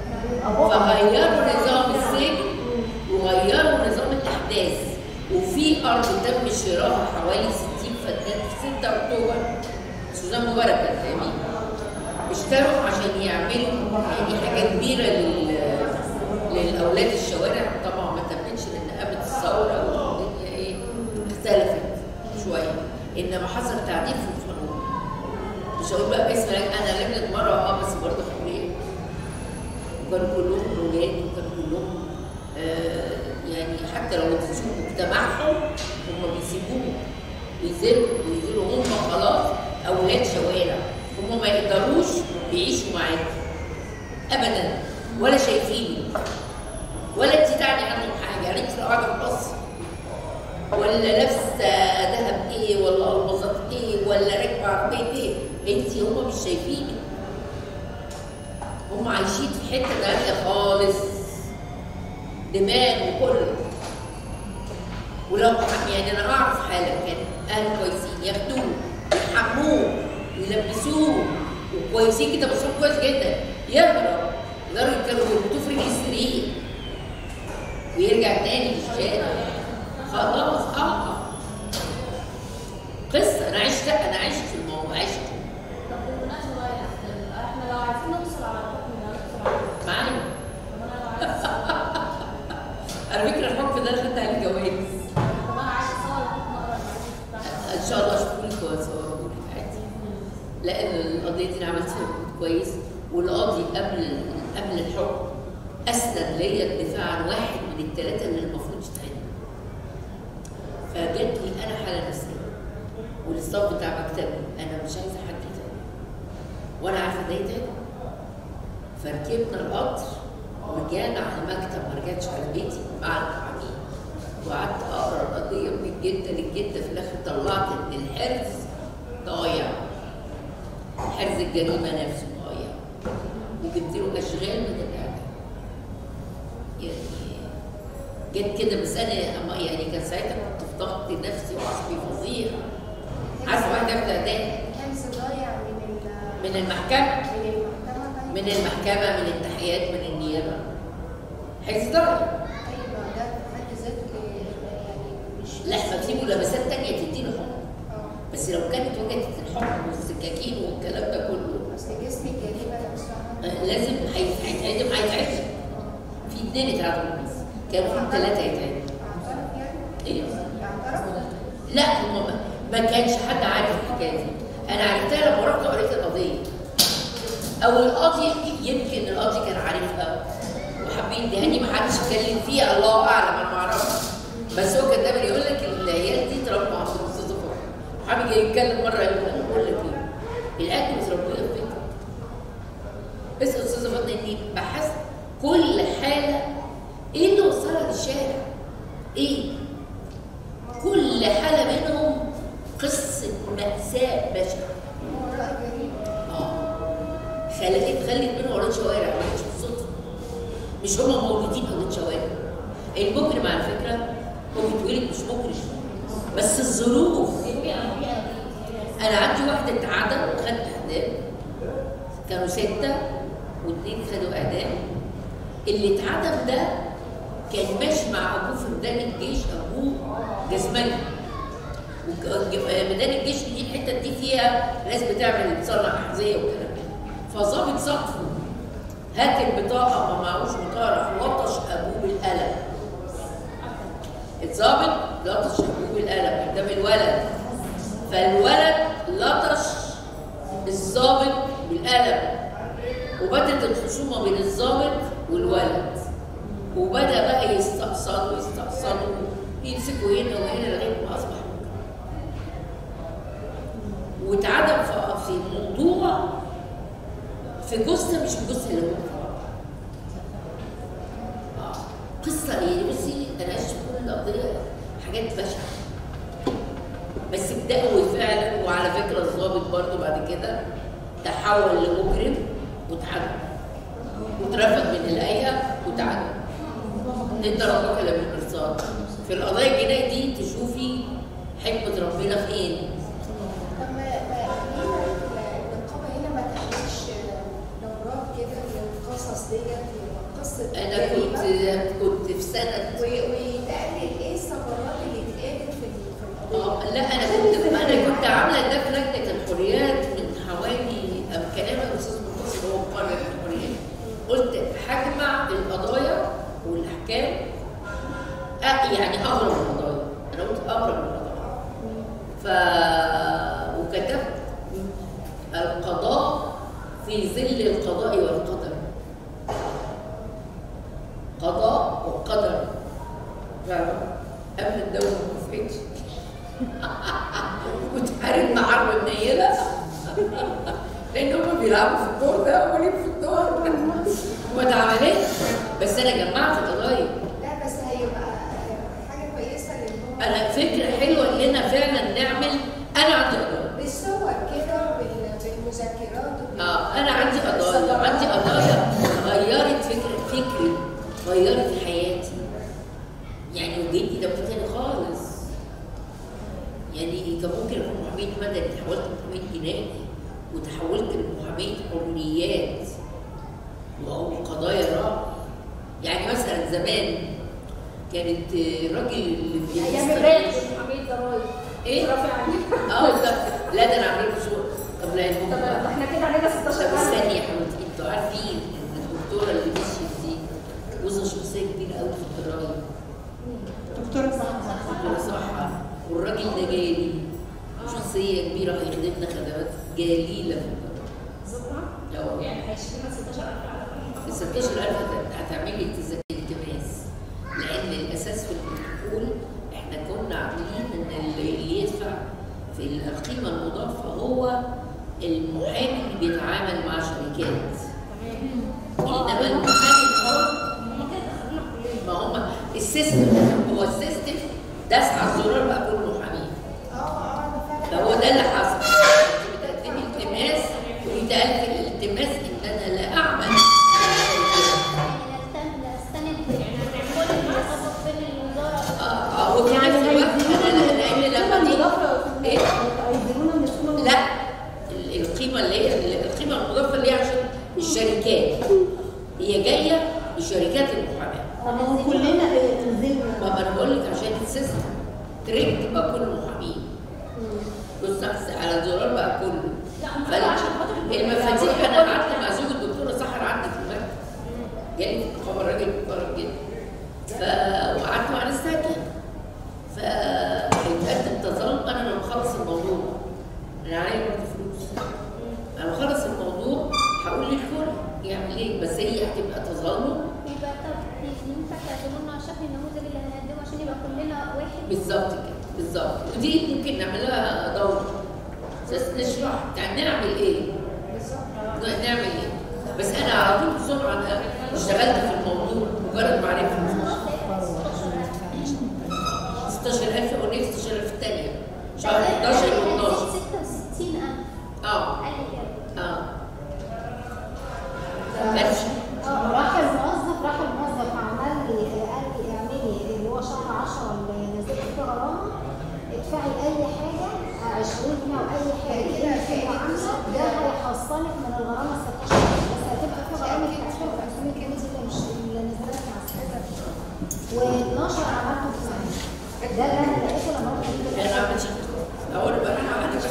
[SPEAKER 4] فغيروا نظام السجن وغيروا نظام الاحداث وفي ارض تم شراها حوالي 60 فدان في 6 اكتوبر سوزان مبارك كانت فاهمين اشتروا عشان يعملوا يعني حاجه كبيره لل... للاولاد الشوارع طبعا ما تمتش لان قامت الثوره والدنيا ايه اختلفت شويه انما حصل تعديل في القانون مش هقول بقى باسم انا لجنه مره اه بس برضه حريه وكانوا كلهم ولاد وكانوا كلهم آه يعني حتى لو نزلوا مجتمعهم هم بيسيبوهم ينزلوا وينزلوا هم خلاص اولاد شوارع هم ما يقدروش يعيشوا معاك ابدا ولا شايفيني ولا انت تعني عنهم حاجه يعني انت لو قاعده في مصر ولا لابسه ذهب ايه ولا المظات ايه ولا راكبه عربيه ايه انت هم مش شايفينك هم عايشين في حته تانيه خالص دماغ وكله ولو يعني انا اعرف حاله كان اهل كويسين ياخدوه يحموه ويلبسوه وكويسين كده بصوت كويس جدا يهرب لدرجه كانوا بيربطوه في رجل السرير ويرجع تاني للشارع خلاص اه قصه انا عشت انا عشت في الموضوع عشت
[SPEAKER 7] طب بالمناسبة بقى يا أحمد، احنا لو عايزين نوصل على الحكم ده نوصل على الحكم.
[SPEAKER 4] معايا
[SPEAKER 7] طب انا لو عايز
[SPEAKER 4] على فكره الحكم ده خدت عليه جوائز
[SPEAKER 7] طب انا عايز اصور الحكم اقرا الحديث بتاعها.
[SPEAKER 4] ان شاء الله اشوف لك واصوره لك عادي لان القضيه دي انا عملت فيها مجهود كويس والقاضي قبل قبل الحكم اسند ليا الدفاع عن واحد من الثلاثه اللي المفروض يتعين فجات لي انا حاله نفسيه والاستاف بتاع مكتبي انا مش عايزه حد يتعين وانا عارفه ده يتعين فركبنا القطر ورجعنا على المكتب ما رجعتش على بيتي مع المحامين وقعدت اقرا القضيه من الجده للجده في الاخر طلعت ان الحرز ضايع حرز الجريمه نفسه ضايع وجبت له اشغال من الاعدام يعني جت كده بس انا أما يعني كان ساعتها كنت في ضغط نفسي وعصبي فظيع عارفه واحده في الاعدام
[SPEAKER 9] حفظ ضايع من ال-
[SPEAKER 4] من المحكمه
[SPEAKER 9] من المحكمه طيب
[SPEAKER 4] من المحكمه من التحقيقات من النيابه حرز ضايع
[SPEAKER 9] طيب ما ده في حد ذاته يعني مش
[SPEAKER 4] لا ففي ملابسات تانية تديله حكم
[SPEAKER 9] اه
[SPEAKER 4] بس لو كانت وجدت الحكم والسكاكين والكلام ده كله
[SPEAKER 9] اصل جسم الجريمه نفسه
[SPEAKER 4] آه، لازم هيت- هيتعدم هيتعدم في اثنين اتعدموا بس كانوا في ثلاثة يتعدموا
[SPEAKER 9] اعترف يعني
[SPEAKER 4] ايه
[SPEAKER 9] اعترف
[SPEAKER 4] لا هم ما, ما كانش حد عارف الحكايه دي انا عرفتها لما رحت قريت القضيه او القاضي يمكن القاضي كان عارفها وحابين دهاني ما حدش اتكلم فيها الله اعلم انا ما اعرفش بس هو كان دايما يقول لك العيال دي اتربوا عند الاستاذ فرح حابب جاي يتكلم مره يقول انا بقول لك ايه الاكل متربيه في بيتك اسال استاذه فاطمه اني بحثت كل حاله ايه اللي وصلها للشارع؟ ايه؟ كل حاله منهم قصه ماساه بشعه
[SPEAKER 9] هو رأي جريمه
[SPEAKER 4] اه خلت خلت منهم اولاد شوارع مش بالصدفه مش هم مولودين اولاد شوارع المجرم على فكره هو بيتولد مش مجرم بس الظروف انا عندي واحده اتعدم وخد اعدام كانوا سته واثنين خدوا اعدام اللي اتعدم ده كان ماشي مع ابوه في ميدان الجيش ابوه جزمجي وك- ميدان الجيش دي الحته دي فيها ناس بتعمل بتصنع احذيه وكلام كده فظابط صفه هات البطاقه ما معهوش بطاقه راح لطش ابوه بالقلم الظابط لطش ابوه بالقلم قدام الولد فالولد لطش الظابط بالقلم وبدت الخصومه بين الظابط والولد وبدا بقى يستقصدوا يستقصدوا يمسكوا هنا وهنا لغايه ما اصبح واتعدم في- في موضوع في جثه مش الجثه اللي هو آه. قصه ايه بصي انا عشت كل القضيه حاجات بشعه بس بدأوا فعلا وعلى فكره الضابط برضو بعد كده تحول لمجرم واتعدم واترفد من الهيئه واتعدم انت ربك الا بالمرصاد في القضايا الجنائيه دي تشوفي حكمه ربنا فين
[SPEAKER 9] طب ما ما ليه النقابه هنا ما تعملش دورات كده للقصص ديت قصه
[SPEAKER 4] انا كنت كنت في سنه
[SPEAKER 9] و- وتقلل ايه الثغرات اللي اتقالت في ال- في القضيه
[SPEAKER 4] اه لا انا كنت انا كنت عامله ده في لجنه الحريات من حوالي أم- كلام الاستاذ منتصر هو مقرر الحريات قلت هجمع القضايا والاحكام أ- يعني اغرب القضايا انا قلت اغرب القضايا ف وكتبت القضاء في ظل القضاء والقدر قضاء وقدر فاهمة؟ قبل الدولة ما وقفتش كنت حارب مع حرب منيلة لأن هم بيلعبوا في الدور ده وأولين في الدور وما اتعملتش بس أنا جمعت قضايا
[SPEAKER 9] لا بس هيبقى حاجه كويسه لان هو
[SPEAKER 4] أنا فكرة حلوة إننا فعلا نعمل أنا عندي قضايا
[SPEAKER 9] بالصور كده وبال- بالمذكرات وبال-
[SPEAKER 4] اه انا عندي قضايا عندي قضايا غيرت فكر فكري غيرت حياتي يعني وجدي ده تاني خالص يعني كان ممكن اكون محاميه مدني تحولت لمحاميه جنائي وتحولت لمحاميه حريات وهو قضايا رأي يعني مثلا زمان كانت الراجل اللي في
[SPEAKER 7] ايام الريت محمية ضرايب
[SPEAKER 4] ايه؟
[SPEAKER 7] رافع عليك
[SPEAKER 4] اه لا لا ده انا عامله صور طب لا
[SPEAKER 7] طب
[SPEAKER 4] المهم
[SPEAKER 7] احنا كده علينا 16
[SPEAKER 4] طب
[SPEAKER 7] سنه
[SPEAKER 4] استني يا حبيبتي انتوا عارفين ان الدكتوره اللي مشيت دي جوزها شخصيه كبيره قوي في الضرايب
[SPEAKER 10] دكتورة صح
[SPEAKER 4] دكتوره صح والراجل ده جالي شخصيه كبيره هيخدمنا خدمات جليله في الضرايب
[SPEAKER 7] يعني هيشتري 16000
[SPEAKER 4] ال 16000 هت- هتعملي التزام التماس لان الاساس في البروتوكول احنا كنا عاملين ان اللي اللي يدفع في القيمه المضافه هو المحامي اللي بيتعامل مع شركات انما المحامي الحر ما هم السيستم هو السيستم داس على الزرار بقى كله محامين
[SPEAKER 9] اه اه انا فعلا
[SPEAKER 4] فهو ده اللي حصل انت بتقدمي التماس ويتقال في الالتماس ان انا لا اعمل اه وفي نفس الوقت انا لان لما دي ايه
[SPEAKER 10] هيديرونا من السوق
[SPEAKER 4] لا ال- القيمه اللي هي ال- القيمه المضافه اللي هي عشان الشركات هي جايه لشركات المحاماه
[SPEAKER 10] ما هو كلنا نزلنا
[SPEAKER 4] ما انا بقول لك عشان السيستم تريك تبقى كل محامين بص على الزرار بقى كله فال- المفاتيح انا قعدت مع زوج الدكتوره سحر عندي في المكتب جالي في الخبر راجل محترم جدا ف وقعدت مع ناس تانية فهيتقدم تظلم انا لما اخلص الموضوع انا عليا برضه فلوس انا بخلص الموضوع هقول للكل يعمل ايه بس هي هتبقى تظلم
[SPEAKER 6] يبقى طب ينفع تعتبروا لنا شكل النموذج اللي هنقدمه عشان يبقى كلنا واحد
[SPEAKER 4] بالظبط كده بالظبط ودي ممكن نعملها دوره بس نشرح يعني نعمل ايه نعمل ايه بس انا على طول بسرعه انا اشتغلت في الموضوع مجرد ما عرفت 16000 اغنيه 16000 الثانيه شهر 11 و12
[SPEAKER 6] 66000
[SPEAKER 4] اه
[SPEAKER 6] قال لي كده
[SPEAKER 4] اه ماشي
[SPEAKER 11] اه راح الموظف راح الموظف عمل لي قال لي اعملي اللي هو شهر 10 اللي نزلت فيه غرامه ادفعي اي حاجه 20 جنيه او اي حاجه
[SPEAKER 9] كده
[SPEAKER 11] كده فيها عامله ده هيحصلك من الغرامه 16 بس هتبقى في غرامه 2500 جنيه دي اللي مش اللي نزلت مع السيده و12 عملته في سنه ده اللي انا لقيته لما رحت
[SPEAKER 4] انا ما عملتش اقول بقى انا عندي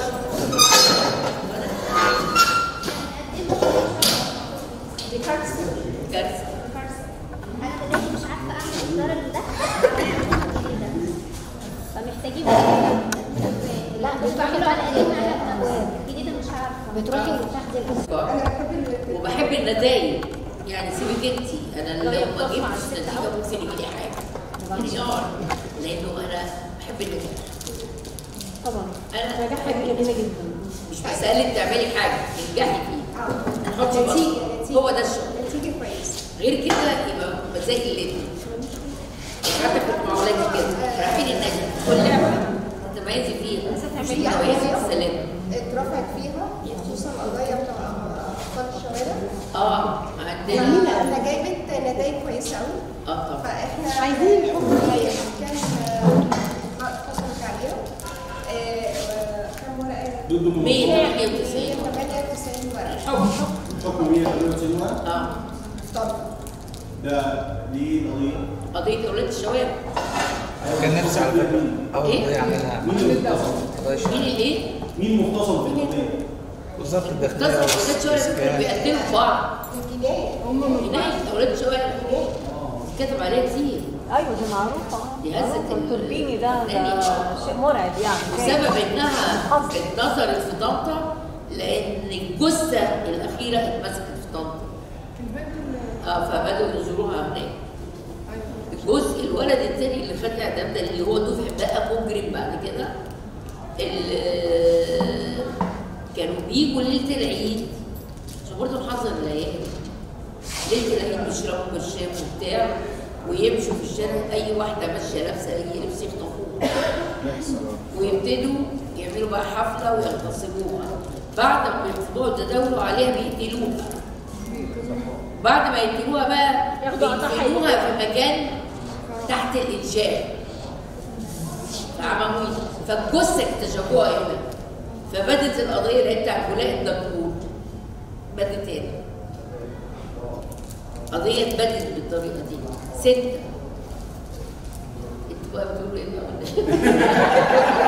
[SPEAKER 9] دي كارثه
[SPEAKER 4] كارثه
[SPEAKER 6] انا دلوقتي مش عارفه اعمل الدرج ده ده. فمحتاجين بقى
[SPEAKER 11] لا بتروحي بقى الابواب
[SPEAKER 6] الجديده مش عارفه
[SPEAKER 11] بتروحي تاخدي الأسبوع.
[SPEAKER 9] انا بحب ال-
[SPEAKER 4] وبحب النتائج يعني سيبك انت انا لو ما جبتش نتيجه ممكن يجي لي حاجه انهيار لانه انا بحب النجاح
[SPEAKER 10] طبعا
[SPEAKER 4] انا
[SPEAKER 10] نجاح حاجه جميله جدا
[SPEAKER 4] مش مساله تعملي حاجه تنجحي فيها
[SPEAKER 9] اه
[SPEAKER 4] حطي
[SPEAKER 9] نتيجه
[SPEAKER 4] بصمه
[SPEAKER 9] نتيجه
[SPEAKER 4] هو ده الشغل
[SPEAKER 9] نتيجه كويس
[SPEAKER 4] غير كده يبقى مزاج الليل حتى كنت مع ولادي كده رايحين النجم كل لعبه تميزي فيها مش تميزي السلام
[SPEAKER 9] اترفعت فيها خصوصا القضايا بتاع اطفال الشوارع
[SPEAKER 4] اه عندنا
[SPEAKER 9] احنا جايبت نتائج كويسه قوي
[SPEAKER 4] اه طبعا
[SPEAKER 9] فاحنا
[SPEAKER 10] عايزين الحكم
[SPEAKER 9] هي كان آه، حصلت عليها آه، آه، كم ورقه؟
[SPEAKER 5] ضد
[SPEAKER 4] 198
[SPEAKER 9] 198 ورقه
[SPEAKER 4] الحكم
[SPEAKER 5] حكم 198 ورقه
[SPEAKER 4] اه
[SPEAKER 9] طب
[SPEAKER 5] ده دي قضيه
[SPEAKER 4] قضيه اولاد الشوارع
[SPEAKER 3] كان نفسي على فكره اول
[SPEAKER 4] إيه؟
[SPEAKER 3] قضيه اعملها
[SPEAKER 5] مين المختصر؟
[SPEAKER 3] قضايا
[SPEAKER 4] مين
[SPEAKER 3] الشارع.
[SPEAKER 4] الايه؟
[SPEAKER 5] مين مختصر في القضيه؟
[SPEAKER 3] وزاره الداخليه
[SPEAKER 4] اتصل اولاد الشوارع دول كانوا
[SPEAKER 3] والإسكان.
[SPEAKER 4] بيقتلوا بعض
[SPEAKER 9] الجنايه
[SPEAKER 4] هناك اولاد الشوارع كتب عليها كتير
[SPEAKER 12] ايوه دي معروفه
[SPEAKER 4] دي هزت
[SPEAKER 12] معروفة.
[SPEAKER 4] ال-
[SPEAKER 12] التوربيني ده
[SPEAKER 4] الثانية.
[SPEAKER 12] ده شيء مرعب يعني
[SPEAKER 4] بسبب انها اتنظرت في طنطا لان الجثه الاخيره اتمسكت في طنطا اه فبداوا يزوروها هناك الجزء الولد التاني اللي خد اعدام ده اللي هو دفع بقى مجرم بعد كده ال- كانوا بيجوا ليله العيد عشان برضه نحذر الليالي ليله العيد بيشربوا برشام وبتاع ويمشوا في الشارع اي واحده ماشيه لابسه اي لبس يخطفوها ويبتدوا يعملوا بقى حفله ويغتصبوها بعد ما يطلعوا تداولوا عليها بيقتلوها بعد ما يقتلوها بقى بيقتلوها في مكان تحت الانشاء في عماميط فالجثه اكتشفوها هنا فبدت القضيه اللي هي بتاع ولاء الدكتور بدت هنا قضيه اتبدت بالطريقه دي سته انتوا بقى بتقولوا ايه بقى ولا إيه؟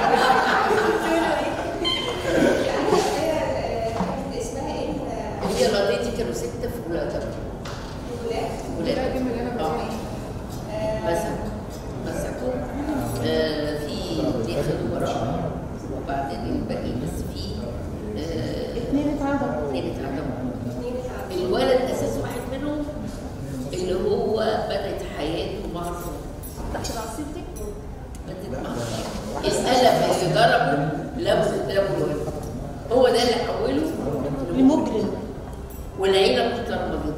[SPEAKER 9] كانت اسمها ايه؟
[SPEAKER 4] هي القضيه دي كانوا سته في ولاء الدكتور
[SPEAKER 9] الولاء
[SPEAKER 4] ولاء
[SPEAKER 1] دي من اللي انا
[SPEAKER 4] اه
[SPEAKER 1] بسمعها
[SPEAKER 4] مسكوا مسكوا آه في اتنين خدوا براءة وبعدين الباقي بس في آه،
[SPEAKER 10] اثنين اتعدموا
[SPEAKER 4] اتنين اتعدموا الولد اساس واحد منهم اللي هو بدات حياته مع الصلاة
[SPEAKER 12] تحت العصير دي
[SPEAKER 4] بدت مع الصلاة القلم اللي ضربه لابسه لابسه الولد هو ده اللي حوله
[SPEAKER 10] المجرم
[SPEAKER 4] والعيله محترمه جدا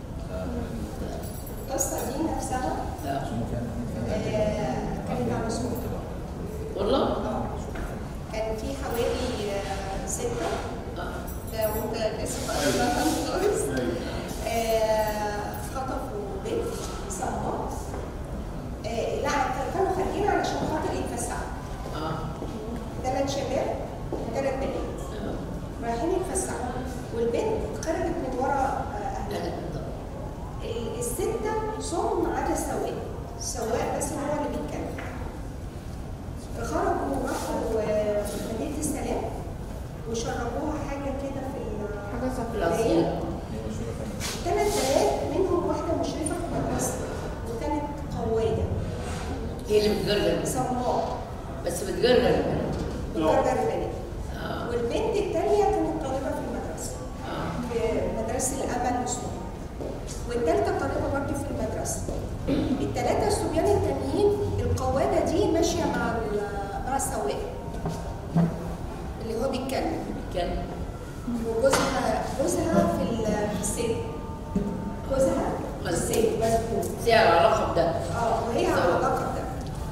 [SPEAKER 9] القصه دي نفسها
[SPEAKER 4] آه.
[SPEAKER 9] آه، كانت على سوق
[SPEAKER 4] والله
[SPEAKER 9] كان في حوالي آه، ستة
[SPEAKER 4] آه.
[SPEAKER 9] لو انت لسه قريبها خالص آه، خطفوا بنت صماء آه، لا كانوا خارجين علشان خاطر يتفسحوا
[SPEAKER 4] اه
[SPEAKER 9] ثلاث شباب وثلاث بنات
[SPEAKER 4] آه.
[SPEAKER 9] رايحين يتفسحوا والبنت خرجت من ورا آه، اهلها ال- الستة صم على السواق السواق بس هو اللي بيتكلم خرجوا وراحوا آه، مدينة السلام وشربوها حاجة كده في ال-
[SPEAKER 1] حاجه
[SPEAKER 4] في
[SPEAKER 1] صفراء
[SPEAKER 4] العصير
[SPEAKER 9] ثلاث بنات منهم واحدة مشرفة في مدرسة وكانت قوادة
[SPEAKER 4] هي اللي بتجرجر
[SPEAKER 9] صماء
[SPEAKER 4] بس بتجرجر البنات.
[SPEAKER 9] بتجرجر البنات
[SPEAKER 4] اه
[SPEAKER 9] والبنت الثانية كانت طالبة في المدرسة
[SPEAKER 4] اه
[SPEAKER 9] في مدرسة الأمل نسوان والثالثة طالبة برضه في المدرسة الثلاثة الصبيان التانيين القوادة دي ماشية مع ال- مع السواق اللي هو بيتكلم
[SPEAKER 4] كان
[SPEAKER 9] وجوزها جوزها في ال- في السجن جوزها في السجن مظبوط
[SPEAKER 4] فيها علاقه بده
[SPEAKER 9] اه وهي على علاقة بده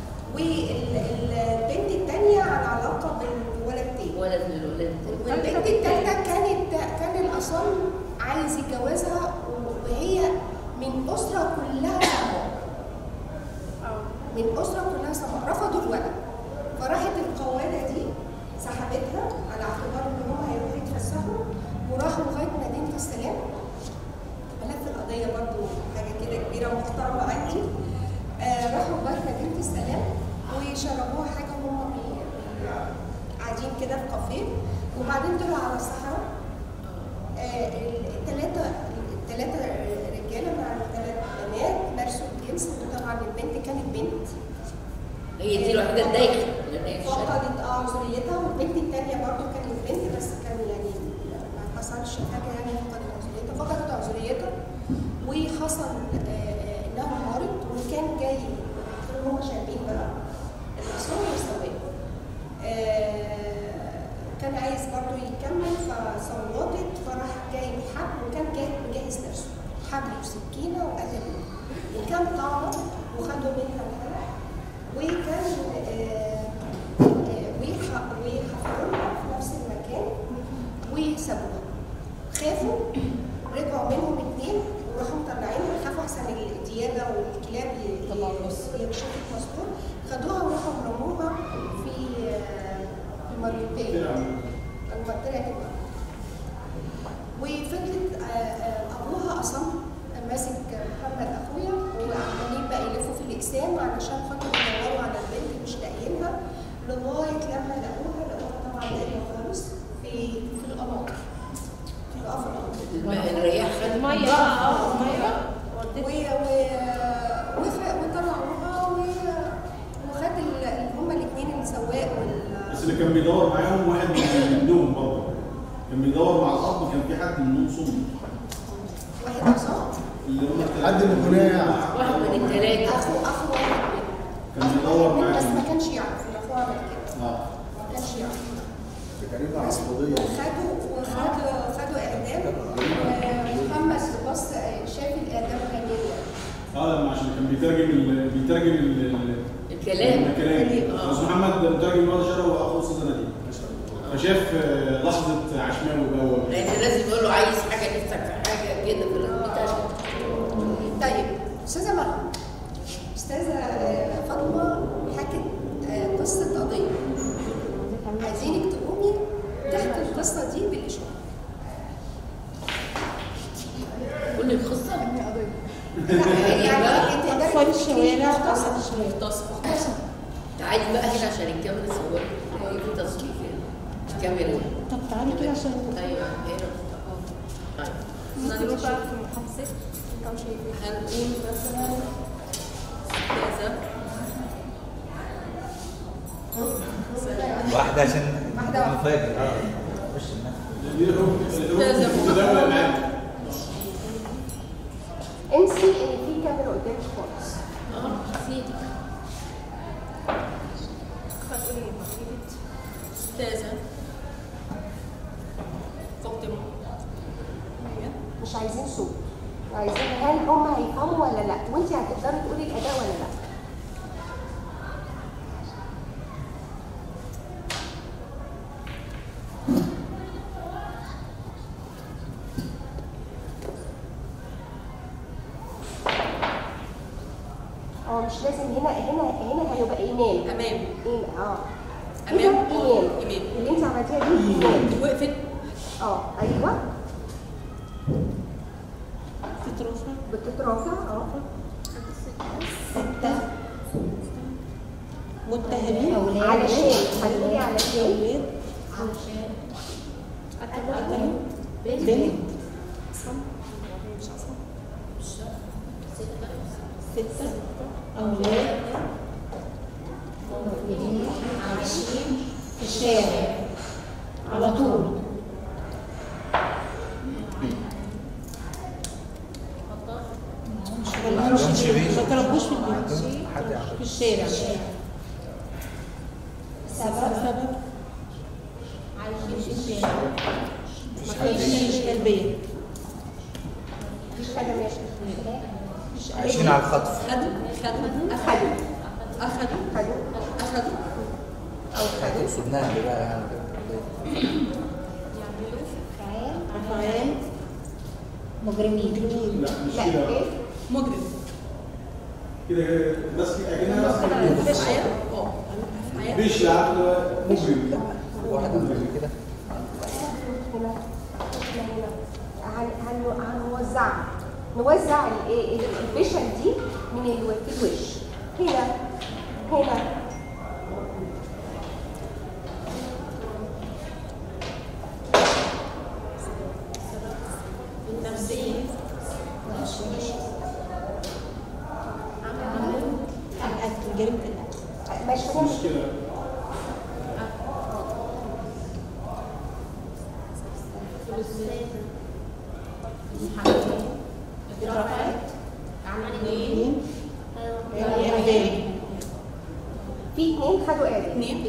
[SPEAKER 9] والبنت الثانية على علاقة بالولد تاني
[SPEAKER 4] ولد من الولاد
[SPEAKER 9] والبنت التالتة كانت كان الأصل عايز يتجوزها وهي من أسرة كلها سماء من أسرة كلها سماء رفضوا الولد فراحت القوادة دي سحبتها على اعتبار إن هم هيروحوا يتفسحوا وراحوا لغاية مدينة السلام ملف القضية برضو حاجة كده كبيرة ومحترمة عندي آه راحوا لغاية مدينة السلام وشربوها حاجة وهم بي- قاعدين كده في كافيه وبعدين طلعوا على الصحراء الثلاثه الثلاثه رجاله مع الثلاث بنات مارسوا الجنس وطبعا البنت كانت بنت
[SPEAKER 4] هي دي الوحيده الدايخه لان هي الشرق.
[SPEAKER 9] فقدت اه عذريتها والبنت الثانيه برضو كانت بنت بس كان يعني ما حصلش حاجه يعني فقدت عذريتها فقدت عذريتها وحصل آه، آه، انها مرض وكان جاي كانوا هم شايفين بقى الاسره والسواق كان عايز برضو يكمل فصوتت فراح جايب حبل وكان جاي مجهز نفسه حبل وسكينه وقتل وكان طعنه وخدوا منها الحبل وكان آه، آه، ويح- ويحفروا في نفس المكان وسابوها خافوا رجعوا منهم اتنين وراحوا مطلعينها خافوا احسن الديابه والكلاب يكشفوا مسطور خدوها وراحوا رموها في آه، في المريوتين لما طلعت المرة. وفضلت آه، آه، ابوها اصم ماسك محمد اخويا وعمالين بقى يلفوا في الاقسام علشان خاطر يدوروا على البنت مش لاقيينها لغايه لما لقوها لقوها طبعا لاقيه خالص في في القناطر في القفر
[SPEAKER 4] الم- الرياح خد
[SPEAKER 10] المية اه المية
[SPEAKER 9] و و وف- وطلعوها و- وخد ال- اللي هما الاثنين السواق وال
[SPEAKER 5] بس اللي كان بيدور معاهم واحد من منهم برضه كان بيدور مع الاب كان في حد منهم صم
[SPEAKER 9] واحد عصام
[SPEAKER 5] اللي هم
[SPEAKER 2] حد من هنا
[SPEAKER 4] واحد من الثلاثه
[SPEAKER 9] اخو اخو واحد منهم.
[SPEAKER 5] كان بيدور
[SPEAKER 9] بس ما
[SPEAKER 5] معاهم
[SPEAKER 9] كانش يعرف ان اخوه عمل كده
[SPEAKER 5] اه
[SPEAKER 9] ما كانش يعرف
[SPEAKER 2] تقريبا عصبية
[SPEAKER 9] وخدوا وخدوا خدوا اعدام ومحمد بص شاف الاعدام هنيه
[SPEAKER 5] اه لما عشان كان بيترجم ال... بيترجم ال... ال-
[SPEAKER 4] الكلام
[SPEAKER 5] الكلام
[SPEAKER 4] آه.
[SPEAKER 5] بس محمد مترجم واد شرف واخوه استاذ نادي فشاف آه، لحظه عشماوي بقى هو
[SPEAKER 4] لان لازم يقول له عايز حاجه نفسك في حاجه كده في البيت عشان
[SPEAKER 9] طيب استاذه مريم استاذه آه، فاطمه حكت آه، قصه قضيه عايزينك تقومي تحكي القصه دي بالاشاره
[SPEAKER 4] كل القصه
[SPEAKER 9] يعني انت
[SPEAKER 10] أطفال الشوارع أطفال الشوارع
[SPEAKER 4] تعالي بقى هنا عشان الكاميرا تصور هو في تصوير هنا الكاميرا هنا
[SPEAKER 10] طب تعالي كده عشان
[SPEAKER 4] ايوه هنا طيب
[SPEAKER 7] نروح بقى في المحادثة هنقول مثلا كذا
[SPEAKER 3] واحدة عشان
[SPEAKER 9] واحدة.
[SPEAKER 3] نفاجئ اه مش الناس
[SPEAKER 5] متداولة معاك
[SPEAKER 9] انسي ان في كاميرا قدامك خالص
[SPEAKER 4] اه نسيتك
[SPEAKER 7] هتقولي مريضة أستاذة فاطمة
[SPEAKER 9] مش عايزين صوت عايزين هل هم هيفهموا ولا لا وانت هتقدري تقولي الاداء ولا لا اه مش لازم هنا هنا هنا هيبقى ايمان
[SPEAKER 7] أمام
[SPEAKER 9] ايمان اه
[SPEAKER 7] أمام
[SPEAKER 9] هنا ايمان
[SPEAKER 7] إيمان.
[SPEAKER 9] اللي انت عملتيها دي ايمان
[SPEAKER 7] وقفت
[SPEAKER 9] اه ايوه
[SPEAKER 10] تترفع
[SPEAKER 9] بتترافع اه
[SPEAKER 10] ستة متهمين
[SPEAKER 9] علشان هتقولي علشان
[SPEAKER 10] أولاد قتلوا بنت ستة أولاد عايشين في الشارع على طول ما
[SPEAKER 3] عندهمش بيت.
[SPEAKER 10] ما تربوش في البيت
[SPEAKER 3] حد يعرف
[SPEAKER 10] في الشارع سبب سبب عايشين في الشارع ما فيش تربية
[SPEAKER 9] مفيش حاجه ماشيه
[SPEAKER 10] مش
[SPEAKER 3] عايشين على الخطف
[SPEAKER 7] خدوا خدوا أخدوا أخدوا
[SPEAKER 9] خدوا
[SPEAKER 7] أخدوا
[SPEAKER 9] او خدوا
[SPEAKER 3] تقصد نهل بقى يعني
[SPEAKER 10] أفعال
[SPEAKER 11] مجرمين
[SPEAKER 10] مجرمين
[SPEAKER 5] لا مش
[SPEAKER 9] لا
[SPEAKER 5] كده
[SPEAKER 9] ايه
[SPEAKER 7] مجرم
[SPEAKER 5] كده كده بس اكنها
[SPEAKER 7] أفعال
[SPEAKER 5] بس
[SPEAKER 7] اه أفعال
[SPEAKER 5] بيش العقل مجرم
[SPEAKER 3] واحد عمل كده
[SPEAKER 9] هنا هنا هنا هن- هن- هنوزعها نوزع ال- ال- ال- البشر دي من الو- في الوش هنا هنا في اثنين خدوا اعداد
[SPEAKER 10] اثنين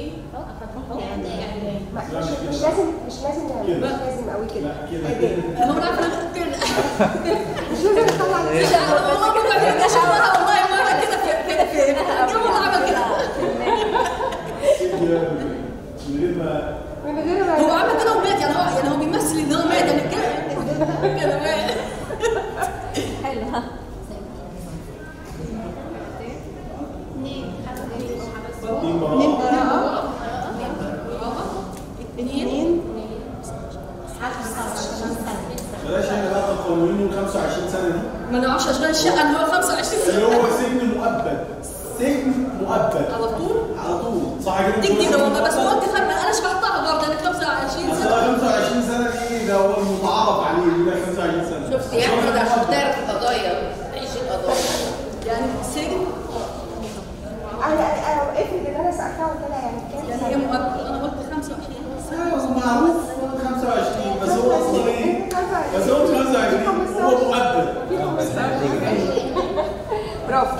[SPEAKER 9] ما- مش مش لازم مش لازم مش لازم قوي كده اعداد
[SPEAKER 4] هو احنا كده
[SPEAKER 9] مش لازم نطلع
[SPEAKER 4] لا هو ما بعرفش والله مره كده في كده في الجو عمل كده
[SPEAKER 5] من غير ما
[SPEAKER 9] من غير ما
[SPEAKER 4] هو عمل كده ومات يعني هو يعني هو بيمثل ان هو مات يعني كده كده مات
[SPEAKER 12] حلو ها
[SPEAKER 5] اتنين براءة
[SPEAKER 10] اثنين
[SPEAKER 5] بلاش احنا بقى قانونين 25 سنة دي
[SPEAKER 4] ما نعرفش اشغال الشقه اللي هو 25
[SPEAKER 5] اللي
[SPEAKER 4] سنه
[SPEAKER 5] هو سجن مؤبد سجن مؤبد
[SPEAKER 4] على طول
[SPEAKER 5] على طول صح كده؟
[SPEAKER 4] دي جديده والله بس هو انت خدنا انا شبهتها برضه انا 25
[SPEAKER 5] اصل
[SPEAKER 4] سنه
[SPEAKER 5] 25 سنة دي ده هو المتعارف عليه بيقول لك 25 سنة
[SPEAKER 4] شفت يا احمد عشان تعرف القضايا تعيش القضايا يعني سجن
[SPEAKER 9] انا انا افرض ان انا سالتها قلت لها يعني كام
[SPEAKER 4] يعني هي
[SPEAKER 9] سنة؟
[SPEAKER 4] مؤكد انا قلت 25
[SPEAKER 5] معروف 25 بس هو اصلا ايه؟ بس هو 25 هو مؤبد
[SPEAKER 9] برافو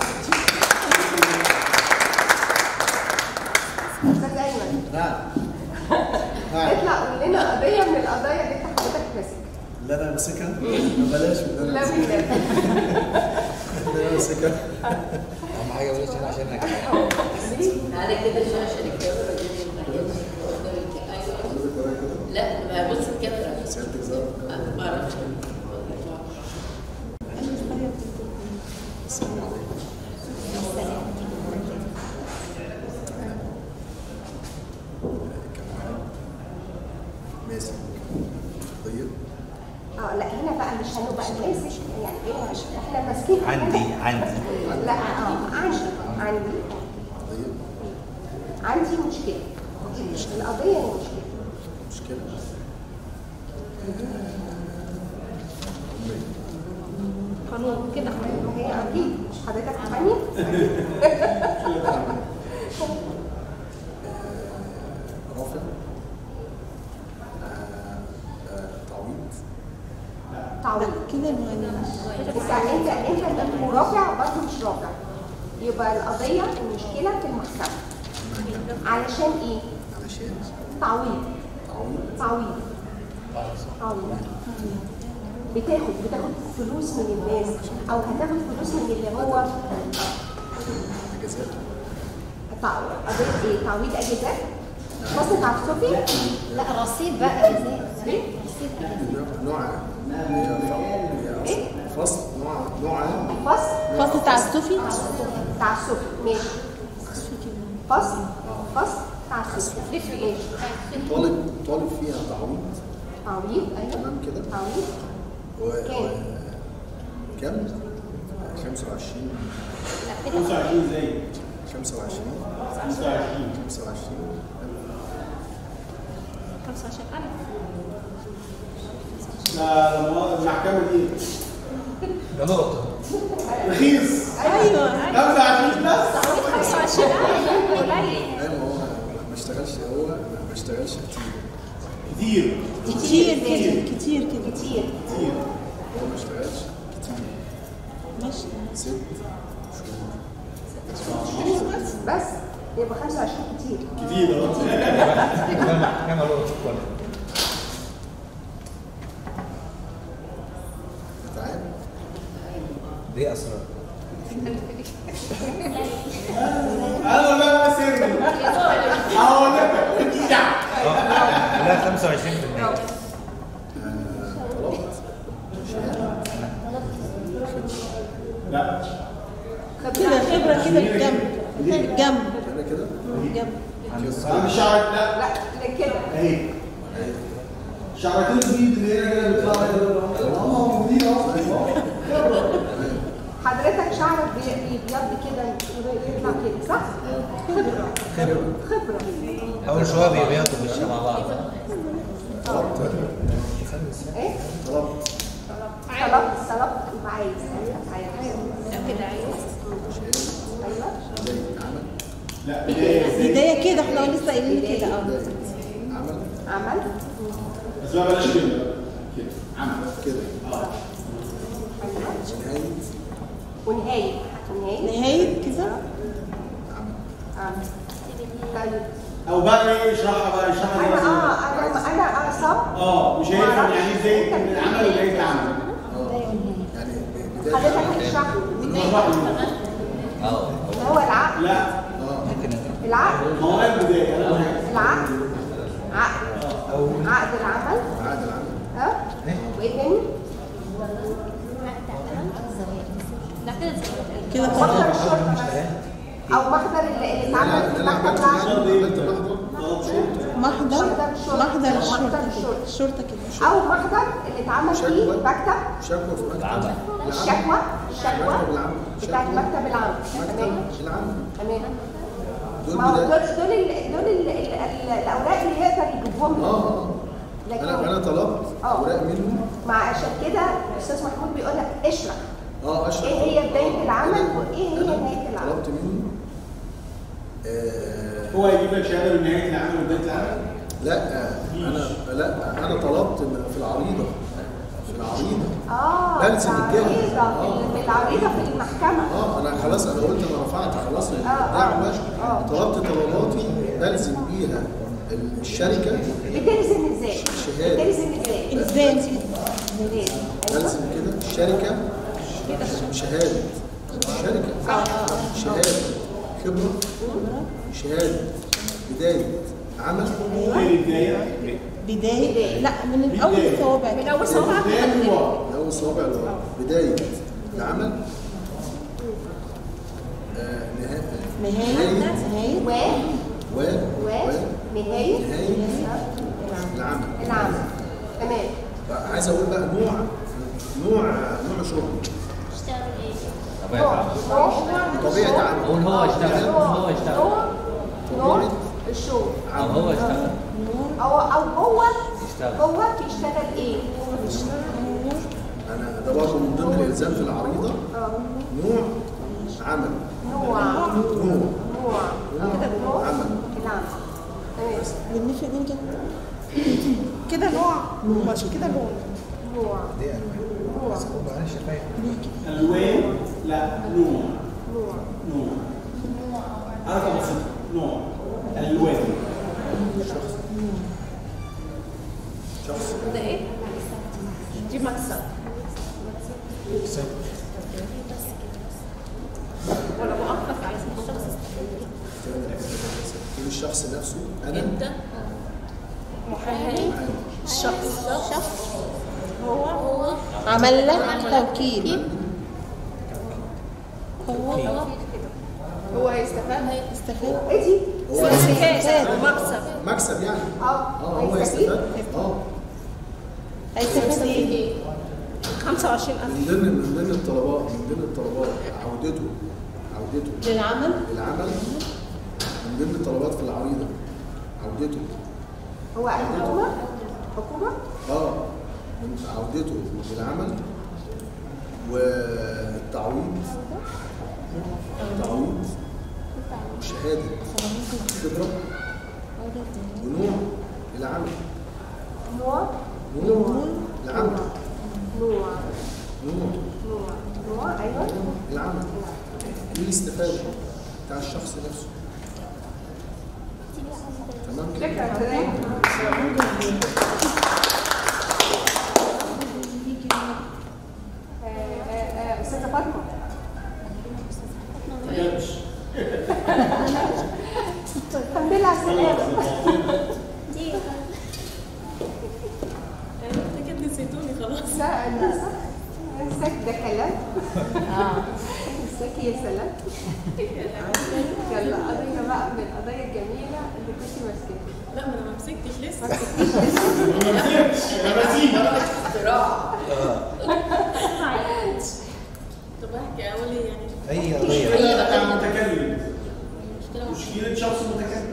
[SPEAKER 9] استاذ ايمن
[SPEAKER 2] نعم نعم
[SPEAKER 9] اطلع قول لنا قضيه من القضايا اللي انت حضرتك ماسكها
[SPEAKER 2] لا انا ماسكها بلاش من
[SPEAKER 9] لا
[SPEAKER 2] انا
[SPEAKER 9] بجد
[SPEAKER 2] انا ماسكها
[SPEAKER 3] اهم حاجه بلاش انا عشان انا
[SPEAKER 4] على كده شاشه الكاميرا دي لا ما بص الكاميرا
[SPEAKER 2] سيادتك زهر
[SPEAKER 4] ما اعرفش
[SPEAKER 2] السلام عليكم ماسك طيب
[SPEAKER 9] اه لا هنا بقى مش هنبقى ماسك يعني ايه مش احنا ماسكين
[SPEAKER 3] عندي عندي
[SPEAKER 9] لا اه عندي عندي
[SPEAKER 2] طيب
[SPEAKER 9] عندي مشكله القضيه هي مشكله
[SPEAKER 2] مشكلة
[SPEAKER 10] قانون كده
[SPEAKER 9] هي اكيد مش حضرتك محامي
[SPEAKER 2] رافع آه، آه، تعويض
[SPEAKER 9] تعويض
[SPEAKER 10] كده المهم
[SPEAKER 9] بس انت انت اللي مرافع برضه مش رافع يبقى القضيه المشكله في المحكمه علشان ايه؟
[SPEAKER 2] علشان
[SPEAKER 9] تعويض
[SPEAKER 2] تعويض
[SPEAKER 9] تعويض تعويض بتاخد بتاخد فلوس من الناس او هتاخد فلوس من اللي هو
[SPEAKER 2] اجازات
[SPEAKER 9] تعويض قضيه ايه؟ تعويض اجازات فصل تعسفي
[SPEAKER 11] لا رصيد بقى ازاي رصيد
[SPEAKER 2] نوع
[SPEAKER 9] ايه؟
[SPEAKER 2] فصل نوع نوع
[SPEAKER 9] فصل
[SPEAKER 10] فصل تعسفي
[SPEAKER 9] تعسفي ماشي فصل فصل تعسفي ماشي
[SPEAKER 2] طالب طالب فيها تعويض
[SPEAKER 9] تعويض ايوه
[SPEAKER 2] تمام كده
[SPEAKER 9] تعويض
[SPEAKER 2] و
[SPEAKER 9] كام؟
[SPEAKER 2] و- كام 25
[SPEAKER 5] 25 زي
[SPEAKER 2] 25
[SPEAKER 5] 25
[SPEAKER 2] 25
[SPEAKER 5] لا لما المحكمة دي
[SPEAKER 3] ده نقطه
[SPEAKER 5] رخيص
[SPEAKER 10] ايوه
[SPEAKER 5] 25 بس
[SPEAKER 10] 25
[SPEAKER 2] ايوه هو ما اشتغلش هو ما اشتغلش كتير
[SPEAKER 5] كتير
[SPEAKER 10] كتير كده كتير كده
[SPEAKER 9] كتير
[SPEAKER 5] كتير
[SPEAKER 2] هو ما اشتغلش كتير
[SPEAKER 10] ماشي
[SPEAKER 2] ست
[SPEAKER 9] بس يبقى 25 كتير
[SPEAKER 5] كتير اه
[SPEAKER 3] كده المحكمه نقطه كلها
[SPEAKER 2] تعال
[SPEAKER 3] دي اسرار
[SPEAKER 5] انا بقى سري اهو لك مالكيش دعوه
[SPEAKER 3] اه لا 25%
[SPEAKER 5] لا
[SPEAKER 10] كده خبرة كده بالجنب بالجنب
[SPEAKER 2] كده كده
[SPEAKER 10] بالجنب
[SPEAKER 5] انا مش شعرك لا
[SPEAKER 9] لا لا كده
[SPEAKER 5] اهي شعرتين البيض اللي هنا كده بيطلع كده هم موجودين اهو
[SPEAKER 9] حضرتك شعرك بي- بيبيض كده يطلع كده صح؟ خبرة خبرة
[SPEAKER 3] اول شويه بيبيضوا مش مع بعض
[SPEAKER 9] ايه؟
[SPEAKER 2] طلبت
[SPEAKER 9] طلبت طلبت يبقى عايز ايوه عايز
[SPEAKER 10] كده عايز
[SPEAKER 9] ايوه
[SPEAKER 2] زي عمل
[SPEAKER 5] لا بدايه ازاي
[SPEAKER 10] بداية كده احنا لسه قايلين كده اه
[SPEAKER 2] عمل
[SPEAKER 9] عمل
[SPEAKER 5] بس بقى بلاش كده كده عمل
[SPEAKER 2] كده
[SPEAKER 5] اه
[SPEAKER 2] نهاية
[SPEAKER 9] ونهاية ونهاية
[SPEAKER 10] نهاية كده
[SPEAKER 9] عمل طيب
[SPEAKER 5] او بقى ايه اشرحها بقى اشرحها
[SPEAKER 9] انا
[SPEAKER 5] زي ما
[SPEAKER 9] اه انا انا اعصاب
[SPEAKER 5] اه مش هيفهم يعني ايه بدايه العمل وبدايه العمل
[SPEAKER 2] يعني بداية
[SPEAKER 9] حضرتك هتشرح
[SPEAKER 3] اه
[SPEAKER 9] اللي هو العقل
[SPEAKER 5] لا
[SPEAKER 9] العقل
[SPEAKER 5] ما هو البدايه انا بقول حاجة.
[SPEAKER 9] العقل عقد عقد العمل
[SPEAKER 2] عقد العمل
[SPEAKER 9] ها وايه تاني؟
[SPEAKER 10] كده
[SPEAKER 9] محضر
[SPEAKER 10] تمام
[SPEAKER 9] الشرطة مثلا او محضر اللي اللي اتعمل في
[SPEAKER 2] انا
[SPEAKER 9] محضر
[SPEAKER 2] عملت
[SPEAKER 9] العمل
[SPEAKER 2] محضر عملت محضر
[SPEAKER 10] محضر
[SPEAKER 9] محضر
[SPEAKER 10] محضر
[SPEAKER 9] الشرطة.
[SPEAKER 10] الشرطة
[SPEAKER 9] محضر
[SPEAKER 10] الشرطة
[SPEAKER 9] الشرطة.
[SPEAKER 10] كده
[SPEAKER 9] او محضر اللي اتعمل فيه
[SPEAKER 2] شكوى.
[SPEAKER 9] مكتب
[SPEAKER 2] شكوى في مكتب
[SPEAKER 3] العمل
[SPEAKER 9] الشكوى الشكوى
[SPEAKER 2] مكتب العمل
[SPEAKER 9] بتاعت
[SPEAKER 2] شكوى.
[SPEAKER 9] مكتب العمل تمام
[SPEAKER 2] مكتب العمل
[SPEAKER 9] تمام
[SPEAKER 2] دول
[SPEAKER 9] ما هو دول
[SPEAKER 2] بداية
[SPEAKER 9] دول ال- دول ال- ال- ال- الاوراق اللي يقدر يجيبهم لي.
[SPEAKER 2] اه اه
[SPEAKER 9] لكن
[SPEAKER 2] انا انا طلبت
[SPEAKER 9] آه.
[SPEAKER 2] اوراق منه
[SPEAKER 9] مع عشان كده الاستاذ محمود بيقول لك اشرح
[SPEAKER 2] اه اشرح
[SPEAKER 9] ايه هي بدايه العمل
[SPEAKER 2] أنا-
[SPEAKER 9] وايه هي
[SPEAKER 2] أنا
[SPEAKER 9] نهايه العمل
[SPEAKER 2] طلبت منه آه
[SPEAKER 5] هو يجيب لك شهاده من نهايه العمل وبدايه العمل
[SPEAKER 2] لا انا لا انا طلبت من- في العريضه في العريضه
[SPEAKER 9] اه
[SPEAKER 2] بلزم الجهة.
[SPEAKER 9] العريضه
[SPEAKER 2] آه.
[SPEAKER 9] في العريضه في المحكمه
[SPEAKER 2] اه انا خلاص انا قلت انا رفعت خلاص
[SPEAKER 9] آه.
[SPEAKER 2] الدعوه
[SPEAKER 9] آه.
[SPEAKER 2] طلبت طلباتي بلزم بيها الشركه
[SPEAKER 9] بتلزم ازاي؟
[SPEAKER 2] شهادة.
[SPEAKER 9] بتلزم ازاي؟
[SPEAKER 10] ازاي
[SPEAKER 9] لازم.
[SPEAKER 2] بلزم كده الشركه شهاده الشركه شهاده خبره شهاده بدايه عمل
[SPEAKER 5] ايه البدايه؟
[SPEAKER 10] بداية لا من أول صوابع
[SPEAKER 9] من اول صباح
[SPEAKER 5] بدايه هو
[SPEAKER 2] اول صوابع الورا بدايه العمل آه، نهايه
[SPEAKER 10] نهاية نهاية
[SPEAKER 9] و
[SPEAKER 2] و
[SPEAKER 9] و نهايه
[SPEAKER 2] نهايه العمل
[SPEAKER 9] العمل تمام
[SPEAKER 2] عايز اقول بقى نوع نوع نوع شغل
[SPEAKER 3] طبيعة
[SPEAKER 2] طبيعه عمل
[SPEAKER 3] قول هو اشتغل هو اشتغل
[SPEAKER 9] نوع نوع
[SPEAKER 2] طبيعه
[SPEAKER 9] الشغل
[SPEAKER 3] او هو اشتغل
[SPEAKER 9] او او هو
[SPEAKER 3] اشتغل
[SPEAKER 9] هو بيشتغل ايه؟
[SPEAKER 2] انا ده برضه من ضمن الالزام في العريضه
[SPEAKER 9] اه
[SPEAKER 2] نوع عمل
[SPEAKER 9] نوع
[SPEAKER 2] نوع
[SPEAKER 9] نوع كده نوع
[SPEAKER 2] عمل
[SPEAKER 9] العمل تمام
[SPEAKER 10] بالنفع دي كده كده نوع ماشي كده نوع
[SPEAKER 9] نوع
[SPEAKER 3] دي انواع بس هو معلش شفايف
[SPEAKER 5] الوان لا نوع
[SPEAKER 9] نوع
[SPEAKER 5] نوع حركه بسيطه نوع الوان
[SPEAKER 2] شخص
[SPEAKER 1] ده ايه؟ دي مكسب ولا مؤقت على اسم الشخص
[SPEAKER 2] تقول الشخص نفسه انا
[SPEAKER 1] انت محامي الشخص هو هو
[SPEAKER 10] عمل لك توكيل هو
[SPEAKER 1] هو هيستفاد
[SPEAKER 10] استفاد
[SPEAKER 9] ايه دي؟
[SPEAKER 2] هو
[SPEAKER 1] استفاد ومكسب
[SPEAKER 2] مكسب يعني
[SPEAKER 9] اه
[SPEAKER 2] اه هو
[SPEAKER 9] هيستفيد؟
[SPEAKER 2] يستفاد اه
[SPEAKER 10] هيستفاد ايه؟
[SPEAKER 1] 25000
[SPEAKER 2] من ضمن من ضمن الطلبات من ضمن الطلبات عودته عودته
[SPEAKER 10] للعمل
[SPEAKER 2] للعمل من ضمن الطلبات في العريضه عودته
[SPEAKER 9] هو الحكومه حكومه
[SPEAKER 2] اه من عودته للعمل والتعويض التعويض وشهاده خبره ونوع العمل
[SPEAKER 9] نوع
[SPEAKER 2] نوع العمل
[SPEAKER 9] نوع
[SPEAKER 2] نوع
[SPEAKER 9] نوع نوع ايوه
[SPEAKER 2] العمل ايه الاستفاده بتاع الشخص نفسه تمام كده
[SPEAKER 9] فكره تمام آه، آه، آه، استاذه فاطمه الحمد لله على السلامه
[SPEAKER 1] انت كده نسيتوني خلاص
[SPEAKER 9] لا لسه انساك ده كلام اه انساك يا سلام يلا قضيه بقى من القضايا الجميله اللي كنت ماسكاها
[SPEAKER 1] لا ما انا ما مسكتش لسه
[SPEAKER 4] اختراع
[SPEAKER 1] طب احكي اقول ايه يعني
[SPEAKER 3] اي قضيه
[SPEAKER 5] مشكله بتاع متكلم مشكله شخص متكلم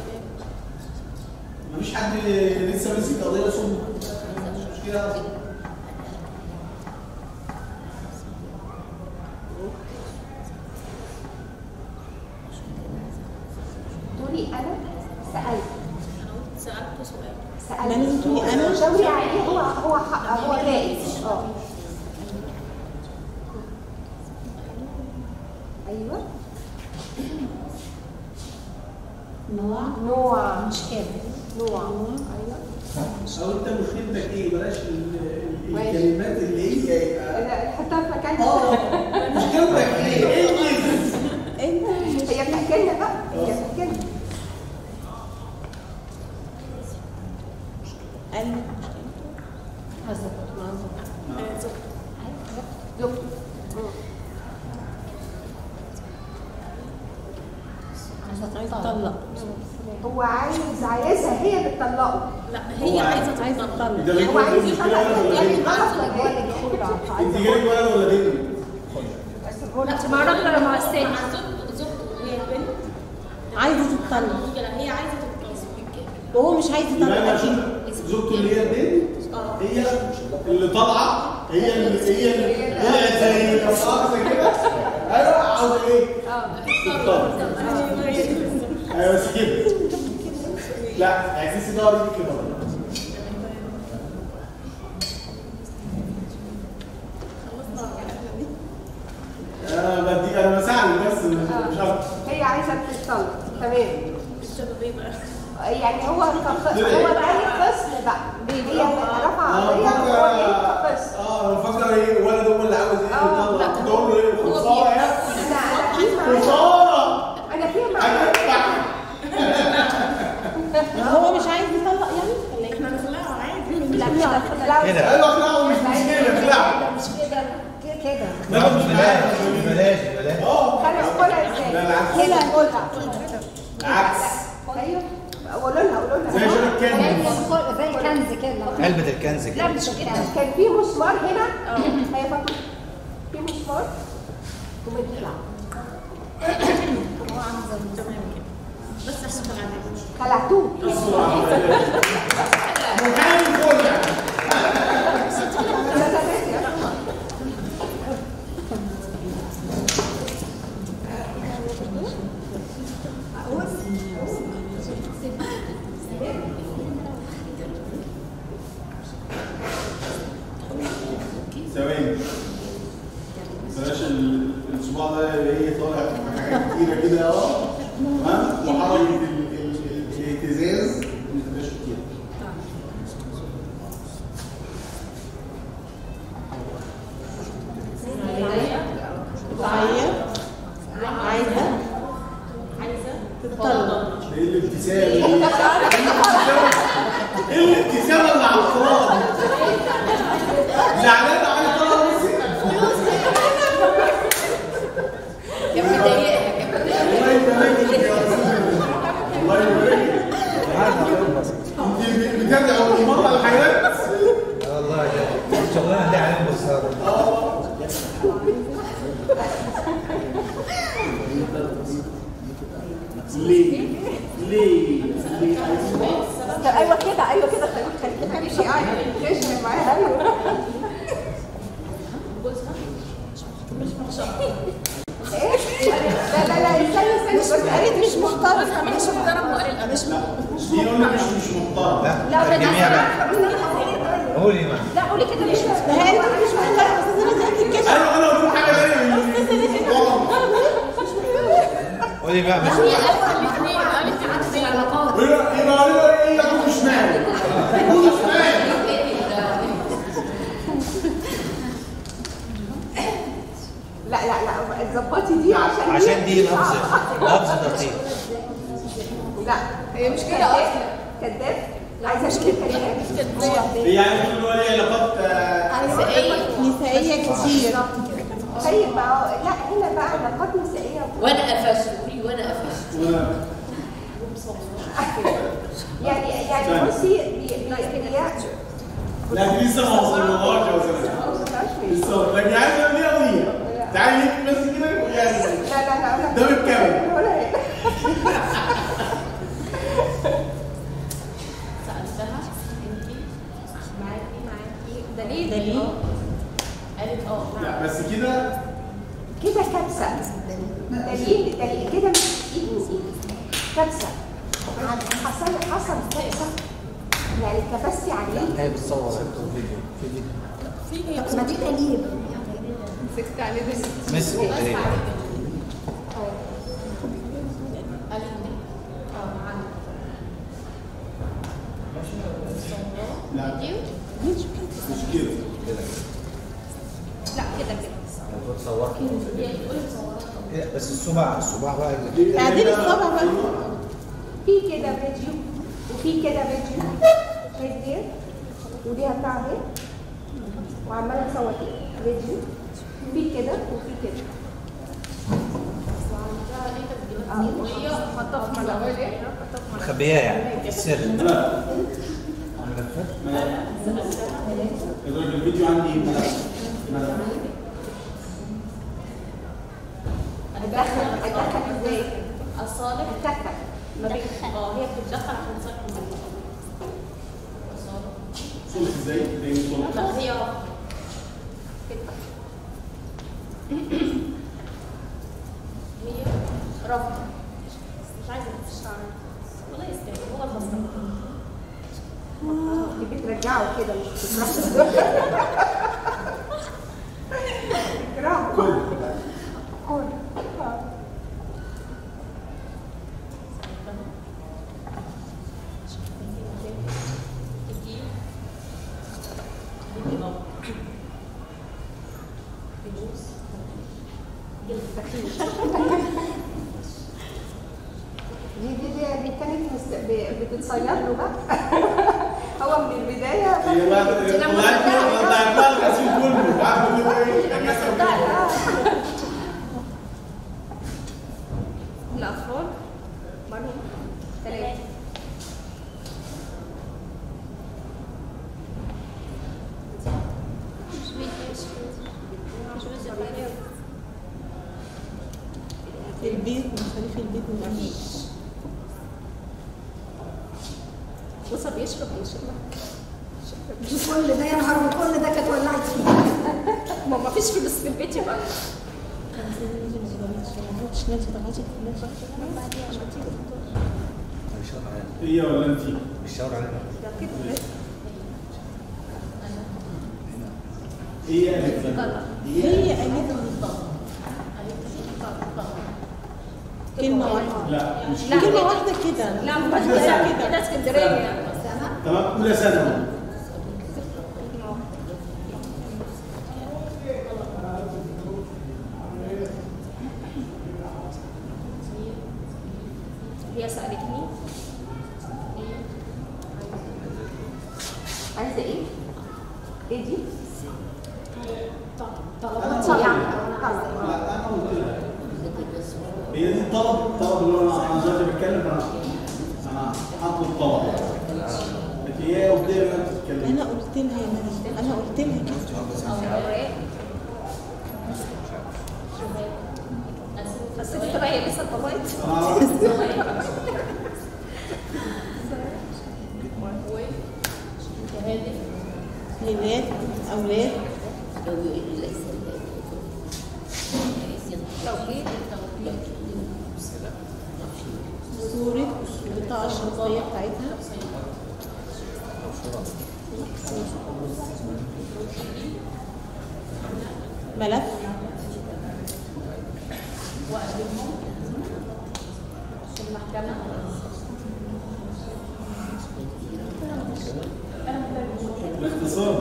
[SPEAKER 5] مفيش حد لسه ماسك قضيه صم مشكله
[SPEAKER 9] تقولي انا سالت
[SPEAKER 7] سألته سؤال
[SPEAKER 10] سألته أنا
[SPEAKER 9] شاوري عليه هو هو هو جائز اه ايوه
[SPEAKER 11] نوع
[SPEAKER 9] نوع
[SPEAKER 11] مش كده
[SPEAKER 9] نوع ايوه
[SPEAKER 5] او انت مشكلتك ايه بلاش ال- ال-
[SPEAKER 9] ماشي.
[SPEAKER 5] الكلمات اللي هي يبقى
[SPEAKER 9] لا، نحطها في مكانها
[SPEAKER 5] اه مشكلتك ايه؟ ايه الجزء؟
[SPEAKER 9] انت هي بتحكي لنا بقى هي بتحكي لنا
[SPEAKER 10] قال
[SPEAKER 9] دكتور
[SPEAKER 10] طلق
[SPEAKER 9] هو عايز عايزها هي بتطلقه
[SPEAKER 7] لا هي عايزة
[SPEAKER 10] عايزة
[SPEAKER 7] تطلق
[SPEAKER 10] تطلق
[SPEAKER 5] ده اللي
[SPEAKER 9] هو عايز
[SPEAKER 5] المشكله
[SPEAKER 9] يطلق
[SPEAKER 5] ولا
[SPEAKER 9] يعني
[SPEAKER 5] بنت؟
[SPEAKER 9] غلط ولا ايه؟
[SPEAKER 5] انت جالك ولد ولا بنت؟
[SPEAKER 7] لا مع راجل ولا مع الثاني؟ مع زوجته زوجته هي البنت
[SPEAKER 10] عايزة تطلق
[SPEAKER 7] المشكلة هي عايزة تتجوز
[SPEAKER 10] وهو مش عايز
[SPEAKER 5] يبقى انا
[SPEAKER 10] يطلق
[SPEAKER 5] اشوف زوجته اللي هي البنت هي اللي طالعه هي اللي هي اللي طلعت زي القصاصه كده ايوه عاوزه ايه؟ تختار ايوه بس كده لا احساسي ده اوريدي كده انا بدي انا بساعد بس مش اكتر
[SPEAKER 9] هي عايزه تطلق تمام
[SPEAKER 7] الشباب ايه بقى؟
[SPEAKER 9] يعني هو كخ- هو بقى خصم بقى هي رفع
[SPEAKER 5] اه
[SPEAKER 9] قضيه
[SPEAKER 5] بفكر
[SPEAKER 9] وهو ايه خصم
[SPEAKER 5] اه انا بفكر ايه الولد هو اللي عاوز ايه
[SPEAKER 9] اه،
[SPEAKER 5] يطلع كنت اقول له ايه خساره يا
[SPEAKER 9] انا انا في معايا
[SPEAKER 5] خساره
[SPEAKER 9] انا في معايا
[SPEAKER 10] هو مش عايز يطلق يعني ولا ايه؟
[SPEAKER 7] احنا نخلعها عادي
[SPEAKER 9] لا كده لا
[SPEAKER 10] كده.
[SPEAKER 5] ايوه اقنعه مش مشكله اقنعه
[SPEAKER 11] مش كده كده كده
[SPEAKER 5] لا مش
[SPEAKER 3] بلاش بلاش بلاش
[SPEAKER 5] اه
[SPEAKER 9] خلي اقولها ازاي
[SPEAKER 5] لا، العكس.
[SPEAKER 9] كده اقولها
[SPEAKER 5] عكس
[SPEAKER 9] ايوه قولوا لها قولوا لها
[SPEAKER 5] زي شبه الكنز
[SPEAKER 11] زي كنز كده
[SPEAKER 3] علبة الكنز كده
[SPEAKER 9] لا مش كده كان في مسمار هنا هي فاطمه في مسمار وبنطلع
[SPEAKER 7] بس عشان خلعنا
[SPEAKER 9] خلعتوه
[SPEAKER 5] محامي فول يعني
[SPEAKER 9] لا لا لا
[SPEAKER 5] ثواني بلاش ال- الصباع ده يبقى ايه طالع في حاجات كتيره كده اه تمام وحركه ال- ال- ال- الاهتزاز ما تبقاش كتير
[SPEAKER 10] عايزة عايزة
[SPEAKER 7] عايزة
[SPEAKER 10] تطلق
[SPEAKER 5] ايه الابتسامه دي؟ ايه الابتسامه اللي على الفاضي؟ زعلان على الفاضي
[SPEAKER 4] كان مضايقها كان
[SPEAKER 5] الله يبارك لك يا استاذ الله يبارك لك انت بتدعو المرأة الحياة
[SPEAKER 3] والله ده الشغلانه دي عليهم بصاره
[SPEAKER 5] ليه؟ ليه؟ ليه عايز
[SPEAKER 9] ايوه كده ايوه كده خليك خليك تمشي قاعد تشرب معاها ايوه ايه؟ لا لا لا استني استني بس قالت مش محترم
[SPEAKER 7] مش محترم وقال الأمش
[SPEAKER 5] دي قلنا مش مش محترم
[SPEAKER 3] لا الجميع بقى قولي ما
[SPEAKER 9] لا قولي كده مش محترم هي انت مش محترم بس انا زهقت الكشف
[SPEAKER 5] انا انا قلت حاجه ثانيه
[SPEAKER 3] قولي بقى مش
[SPEAKER 7] الاثنين قالت عكس العلاقات
[SPEAKER 5] يبقى يبقى قالوا ايه ياكل شمال ياكل شمال
[SPEAKER 9] لا لا لا ظبطي دي عشان
[SPEAKER 3] عشان دي لفظ لفظ دقيق
[SPEAKER 9] لا هي مش كده اصلا كذاب عايزه اشوف كذاب
[SPEAKER 5] يعني بتقول له ايه علاقات آه،
[SPEAKER 10] نسائية كتير
[SPEAKER 9] طيب ما هو- لا هنا بقى علاقات نسائيه
[SPEAKER 4] وانا قفشت قولي وانا قفشت
[SPEAKER 5] وانا
[SPEAKER 9] يعني يعني بصي بي- بي- بي-
[SPEAKER 5] لا دي لسه ما وصلناش يا استاذ لسه لكن عايز اقول ايه اغنيه تعالي ليك بس كده يعني
[SPEAKER 9] لا لا لا
[SPEAKER 5] ده بالكامل
[SPEAKER 9] ولا هي.
[SPEAKER 7] سألتها انت معاكي معاكي دليل
[SPEAKER 10] دليل.
[SPEAKER 7] قالت اه
[SPEAKER 5] لا بس كده
[SPEAKER 9] كده كبسه دليل دليل كده مش ايد من ايد كبسه حصل حصل كبسه يعني الكباسيتي عليه
[SPEAKER 3] هي بتصور فيديو في فيديو
[SPEAKER 9] طب ما دي دليل
[SPEAKER 1] مسكت عليه بس
[SPEAKER 3] مسك ايه
[SPEAKER 5] لا مش كده
[SPEAKER 9] لا كده كده
[SPEAKER 3] تصور بس الصباع الصباع بقى اللي-
[SPEAKER 10] اعدلي الصبع بقى
[SPEAKER 9] في كده فيديو وفي كده فيديو شايف دي ودي هتلعب ايه وعماله تصور ايه فيديو في كده وفي كده
[SPEAKER 3] مخبياه يعني السر
[SPEAKER 5] لا يقول لك الفيديو عندي ملف ملف
[SPEAKER 9] ادخل ادخل ازاي
[SPEAKER 7] الصالح
[SPEAKER 9] ادخل ما بين
[SPEAKER 7] اه هي بتتدخل عشان تصلح الموضوع
[SPEAKER 5] صوت ازاي؟ زي صوت
[SPEAKER 7] لا هي هي رفض مش عايزه تشتغل والله يستاهل هو الخسران
[SPEAKER 9] دي بترجعه كده مش بتروح تكرهه
[SPEAKER 5] كل
[SPEAKER 9] كل دي دي دي, دي كانت مست... ب- بتتصير له بقى هو من البدايه
[SPEAKER 5] هي بقى طلعت طلعت لها الغسيل كله عارف كده ايه؟
[SPEAKER 9] الأطفال مرهم ثلاثة
[SPEAKER 10] البيت مصاريف البيت من أمين
[SPEAKER 9] بص بيشرب بيشرب
[SPEAKER 11] كل ده يا نهار كل ده كانت ولعت فيه
[SPEAKER 9] ما ما فيش فلوس في البيت يبقى
[SPEAKER 3] بيشاور علينا
[SPEAKER 5] هي ولا انت؟
[SPEAKER 3] بيشاور علينا
[SPEAKER 5] هي قالت لك.
[SPEAKER 10] هي قالت كلمة واحدة
[SPEAKER 5] لا مش
[SPEAKER 10] لا كلمة واحدة كده
[SPEAKER 9] لا
[SPEAKER 10] كلمة
[SPEAKER 9] ما
[SPEAKER 10] واحدة
[SPEAKER 9] كده
[SPEAKER 10] كده
[SPEAKER 9] اسكندريه
[SPEAKER 5] تمام اولى ثانوي
[SPEAKER 9] هي سالتني عايزه ايه؟ ايه دي؟ طلبات يعني طلب
[SPEAKER 5] لا انا قلت لها هي دي الطلب الطلب اللي هو انا انا دلوقتي بتكلم انا انا هطلب طلب لكن هي قلت لي انت بتتكلم
[SPEAKER 10] أنا قلت لها يا مريم أنا قلت لها كده
[SPEAKER 9] بس انت بقى هي لسه طلعت
[SPEAKER 10] ليلات أولاد صورة البطاقة الشخصية بتاعتها ملف
[SPEAKER 5] باختصار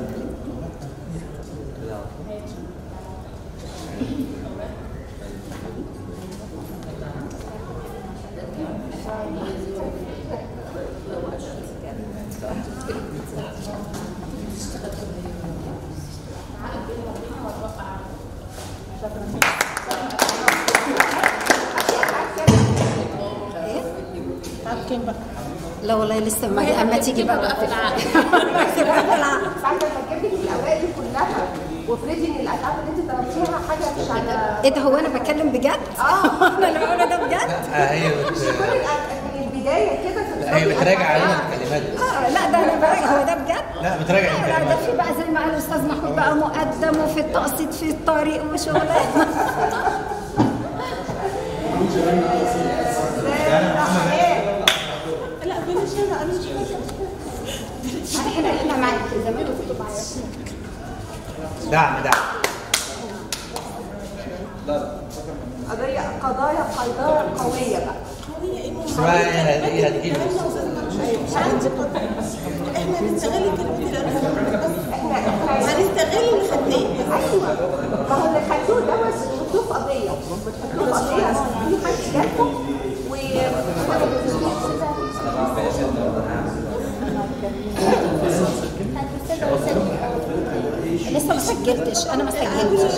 [SPEAKER 10] تعرف كام بقى
[SPEAKER 11] لا والله لسه ما اما تيجي بقى
[SPEAKER 9] بعد ما تجيب لك الاوائل دي كلها وافرضي ان الالعاب اللي انت طلبتيها حاجه مش على
[SPEAKER 11] ايه ده هو انا بتكلم بجد؟ اه انا اللي بقوله ده بجد؟
[SPEAKER 3] لا هي بت...
[SPEAKER 9] كل الأ- من البدايه كده
[SPEAKER 3] لا هي بتراجع علينا الكلمات
[SPEAKER 11] اه لا ده انا بقى هو ده بجد؟
[SPEAKER 3] لا بتراجع
[SPEAKER 11] لا ده
[SPEAKER 3] الكلمات
[SPEAKER 11] في بقى زي ما قال الاستاذ محمود بقى مقدم وفي التقسيط في الطريق وشغلانه
[SPEAKER 10] لا بلاش انا انا مش فاكره
[SPEAKER 11] احنا احنا معاك زمان كنت بعيط
[SPEAKER 3] دعم دعم
[SPEAKER 10] قضية قضايا قضايا قوية بقى
[SPEAKER 3] شوية هدي هتجيب
[SPEAKER 10] احنا هنستغل كلمة احنا هنستغل اللي خدناه ايوه ما هو اللي خدوه ده بس بتحطوه في قضية بتحطوه في قضية في حد جالكم و
[SPEAKER 11] لسه ما سجلتش انا ما سجلتش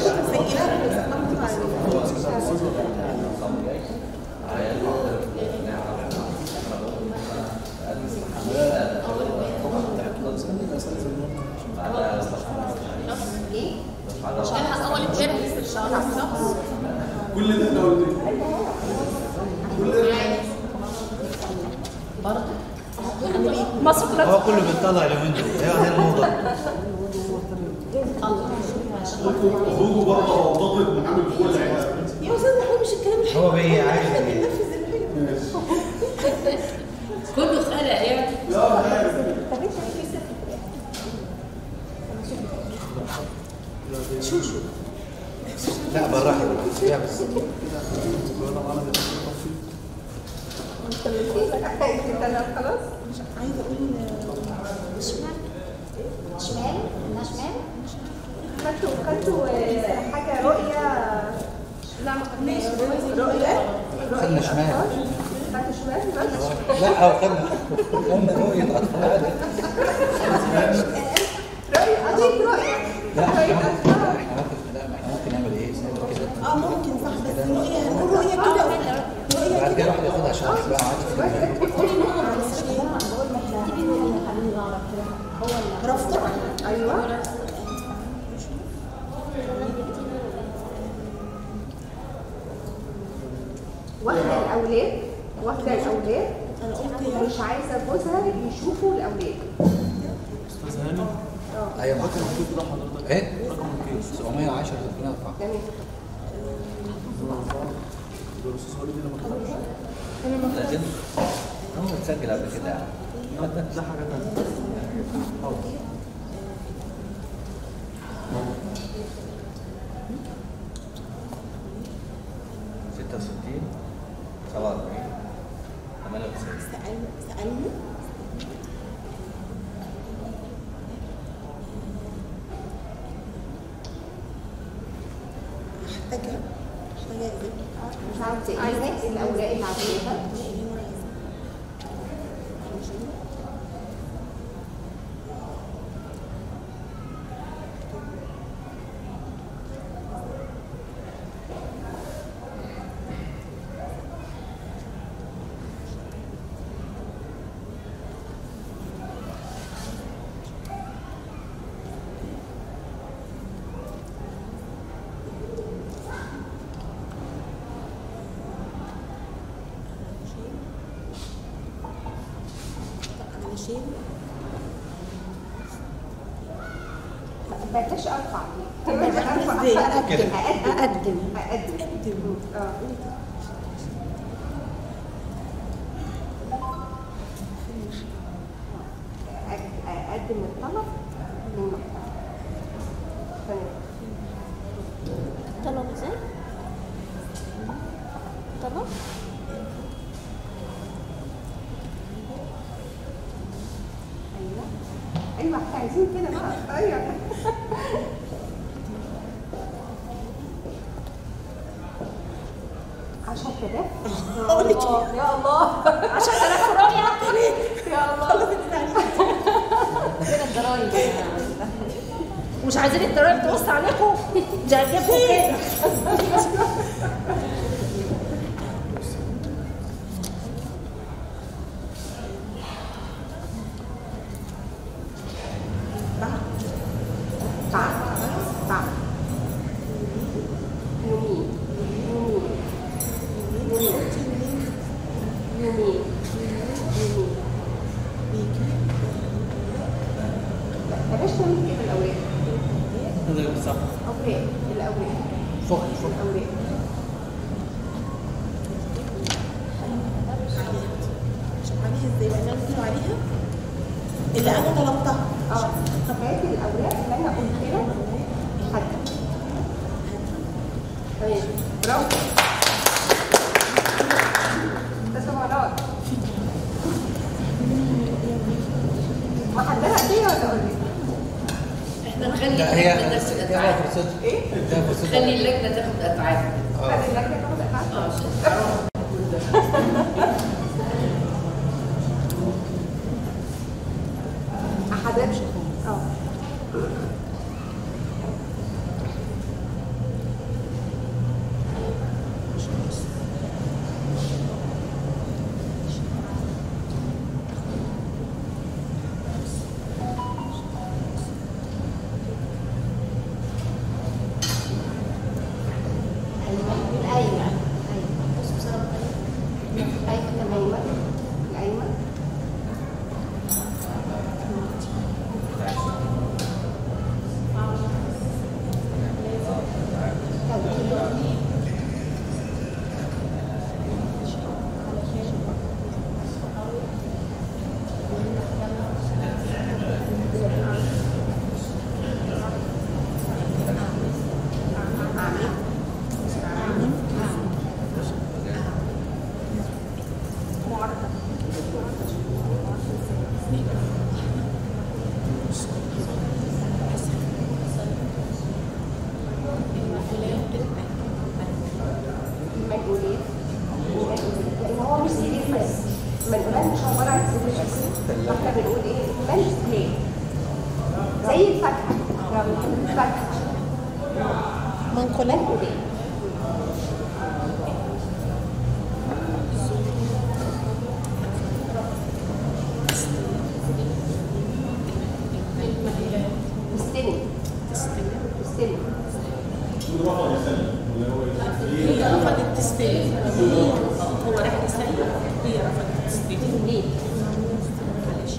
[SPEAKER 7] عشان اول امبارح لسه الشهر
[SPEAKER 5] كل ده انا قلت كل ده
[SPEAKER 10] مصر كلها
[SPEAKER 3] هو كله بيطلع اليومين دول هي دي الموضة
[SPEAKER 5] خروجه بره منطقه محمد كل عيال
[SPEAKER 10] يا استاذ احنا مش الكلام الحلو
[SPEAKER 3] هو بي عايز
[SPEAKER 10] احنا
[SPEAKER 3] ايه
[SPEAKER 10] بننفذ الحلو
[SPEAKER 4] كله خلق يعني
[SPEAKER 3] لا بالراحة فيها بس
[SPEAKER 10] خلاص مش عايزه اقول
[SPEAKER 11] شمال شمال قلنا شمال
[SPEAKER 10] خدتوا خدتوا آه، حاجه رؤيه لا ما خدناش رؤيه
[SPEAKER 3] خدنا شمال
[SPEAKER 10] خدتوا شمال بس
[SPEAKER 3] لا او خدنا خدنا رؤية أطفال
[SPEAKER 10] رؤيه قضيه رؤيه
[SPEAKER 3] لا احنا ممكن لا احنا ممكن لا احنا ممكن نعمل ايه نعمل كده
[SPEAKER 10] اه ممكن صح بس رؤيه هنقول رؤيه كده رؤيه
[SPEAKER 3] بعد كده واحد ياخدها شرح بقى عادي
[SPEAKER 10] رفض ايوه واخده الاولاد واخده الاولاد مش عايزه جوزها يشوفوا الاولاد
[SPEAKER 3] ايوه معاك ايه 710 ربنا يرفعها
[SPEAKER 10] تمام
[SPEAKER 3] لازم هو متسجل قبل كده يعني
[SPEAKER 5] ده حاجه ثانيه
[SPEAKER 3] ستة وستين سبعة وأربعين ثمانية وتسعين
[SPEAKER 10] سألني محتاجة محتاجة مش عارفة ايه الأوراق اللي عايزاها علشان بلاش ارفع بلاش ارفع
[SPEAKER 11] ازاي؟
[SPEAKER 10] اقدم
[SPEAKER 11] اقدم
[SPEAKER 10] اقدم اقدم اه أق- اقدم الطلب للمحتوى تمام
[SPEAKER 6] طلب ازاي؟ طلب؟
[SPEAKER 10] ايوه ايوه احنا عايزين كده بقى ايوه عشرة آلاف
[SPEAKER 11] أقول لك
[SPEAKER 10] يا الله عشرة آلاف رؤية يا الله
[SPEAKER 11] كده الضرايب مش عايزين الضرايب توسع عليكم ده جابوا كده
[SPEAKER 10] بعد بعد يومين يومين يومين يومين يومين بلاش تعمل كده الاوراق اوراق الاوراق
[SPEAKER 3] فوق فوق
[SPEAKER 10] الاوراق
[SPEAKER 13] شوف عليها ازاي بقى نعمل عليها
[SPEAKER 10] اللي انا طلبتها
[SPEAKER 9] اه طب هات الاوراق اللي انا قلت لك هاتها تمام برافو تصورات محضرة ايديا ولا اقول لك؟
[SPEAKER 4] احنا نخلي
[SPEAKER 3] لا هي
[SPEAKER 4] اللجنه تاخد
[SPEAKER 3] هي
[SPEAKER 4] اتعاب
[SPEAKER 3] فرصتها
[SPEAKER 9] ايه؟
[SPEAKER 3] ده فرصتها
[SPEAKER 4] خلي اللجنه تاخد اتعاب
[SPEAKER 9] خلي اللجنة تاخد افعال
[SPEAKER 4] اه عشان حرام
[SPEAKER 9] احضرش اه
[SPEAKER 11] ايوه ايوه ايوه تمام
[SPEAKER 9] الايمن المجهولين لان هو مش سيريس بس المجهولات مش عباره عن سيريس احنا بنقول ايه مانج بلاي زي الفاكهه لو بنقول الفاكهه
[SPEAKER 10] منقولات
[SPEAKER 9] مجهولين استلم استلم
[SPEAKER 5] رفض يسلم ولا هو
[SPEAKER 10] هي رفضت تستلم هي هو راح يسلم هي رفضت تستلم
[SPEAKER 9] ليه؟
[SPEAKER 10] معلش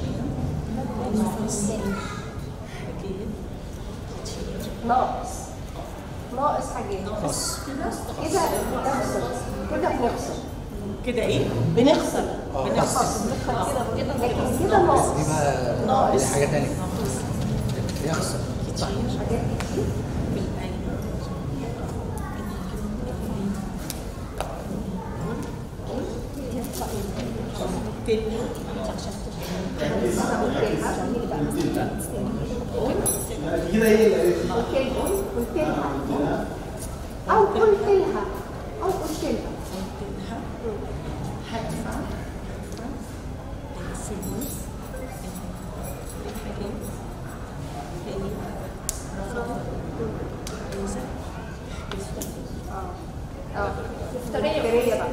[SPEAKER 10] اكيد
[SPEAKER 9] ناقص ناقص حاجات ناقص كده بنخسر كده بنخسر
[SPEAKER 10] كده ايه بنخسر
[SPEAKER 9] بنخسر
[SPEAKER 10] بنخسر
[SPEAKER 9] كده لكن كده ناقص
[SPEAKER 3] دي بقى دي حاجه ثانيه يخسر
[SPEAKER 9] حاجات كتير
[SPEAKER 5] كده ايه اللي
[SPEAKER 9] قلت لهم قلت لها او قلت لها او قلت لها
[SPEAKER 10] هدفع الفلوس الحاجات اللي رفضت عايزة
[SPEAKER 9] اه افترية بقى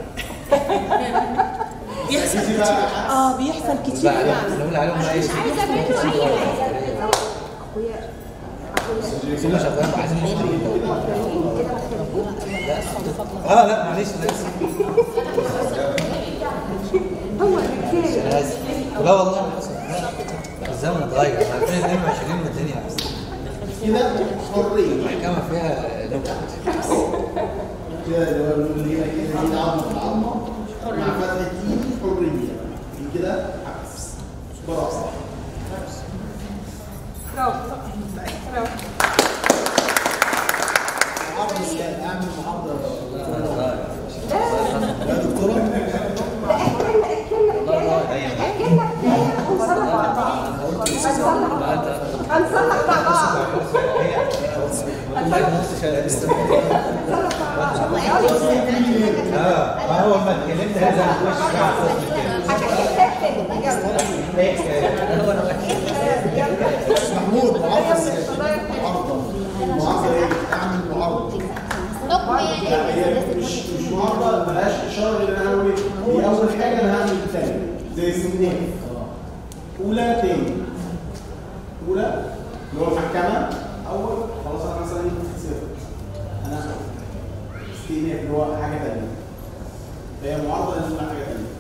[SPEAKER 10] بيحصل كتير اه بيحصل كتير
[SPEAKER 3] لا
[SPEAKER 10] فعلا
[SPEAKER 3] نقول عليهم بقى ايه
[SPEAKER 9] مش عايزة منه اي حاجة اخويا
[SPEAKER 3] سيبنا شغال عايزين نشتري
[SPEAKER 9] كده
[SPEAKER 3] اه لا معلش انا اسف
[SPEAKER 9] هو الرجاله
[SPEAKER 3] انا اسف لا والله انا اسف لا. الزمن اتغير احنا 2022 والدنيا
[SPEAKER 5] كده حريه
[SPEAKER 3] المحكمه فيها نكت
[SPEAKER 5] كده اللي هو بنقول هنا كده دي عظمه في عظمه مع فتح ايدي حريه دي كده حبس برافو
[SPEAKER 9] برافو برافو
[SPEAKER 5] عرض السؤال اعمل محاضره
[SPEAKER 9] ده
[SPEAKER 5] يا دكتوره
[SPEAKER 9] ده احنا اكلنا اكلنا اكلنا هنصلح مع بعض هنصلح مع بعض هنصلح مع بعض
[SPEAKER 3] اه ما هو ما اتكلمت هذا الوش
[SPEAKER 5] محمود معرض معرضه معرضه ايه؟ اعمل معرضه
[SPEAKER 6] نقمة
[SPEAKER 5] لا
[SPEAKER 6] يعني
[SPEAKER 5] هي مش مش معارضه ملهاش اشاره غير انا هعمل ايه؟ دي اول حاجه انا هعمل الثاني زي السمنات اولى تاني اولى اللي هو المحكمه اول خلاص انا مثلا صفر انا استئناف اللي هو حاجه ثانيه فهي معارضه لازم حاجه ثانيه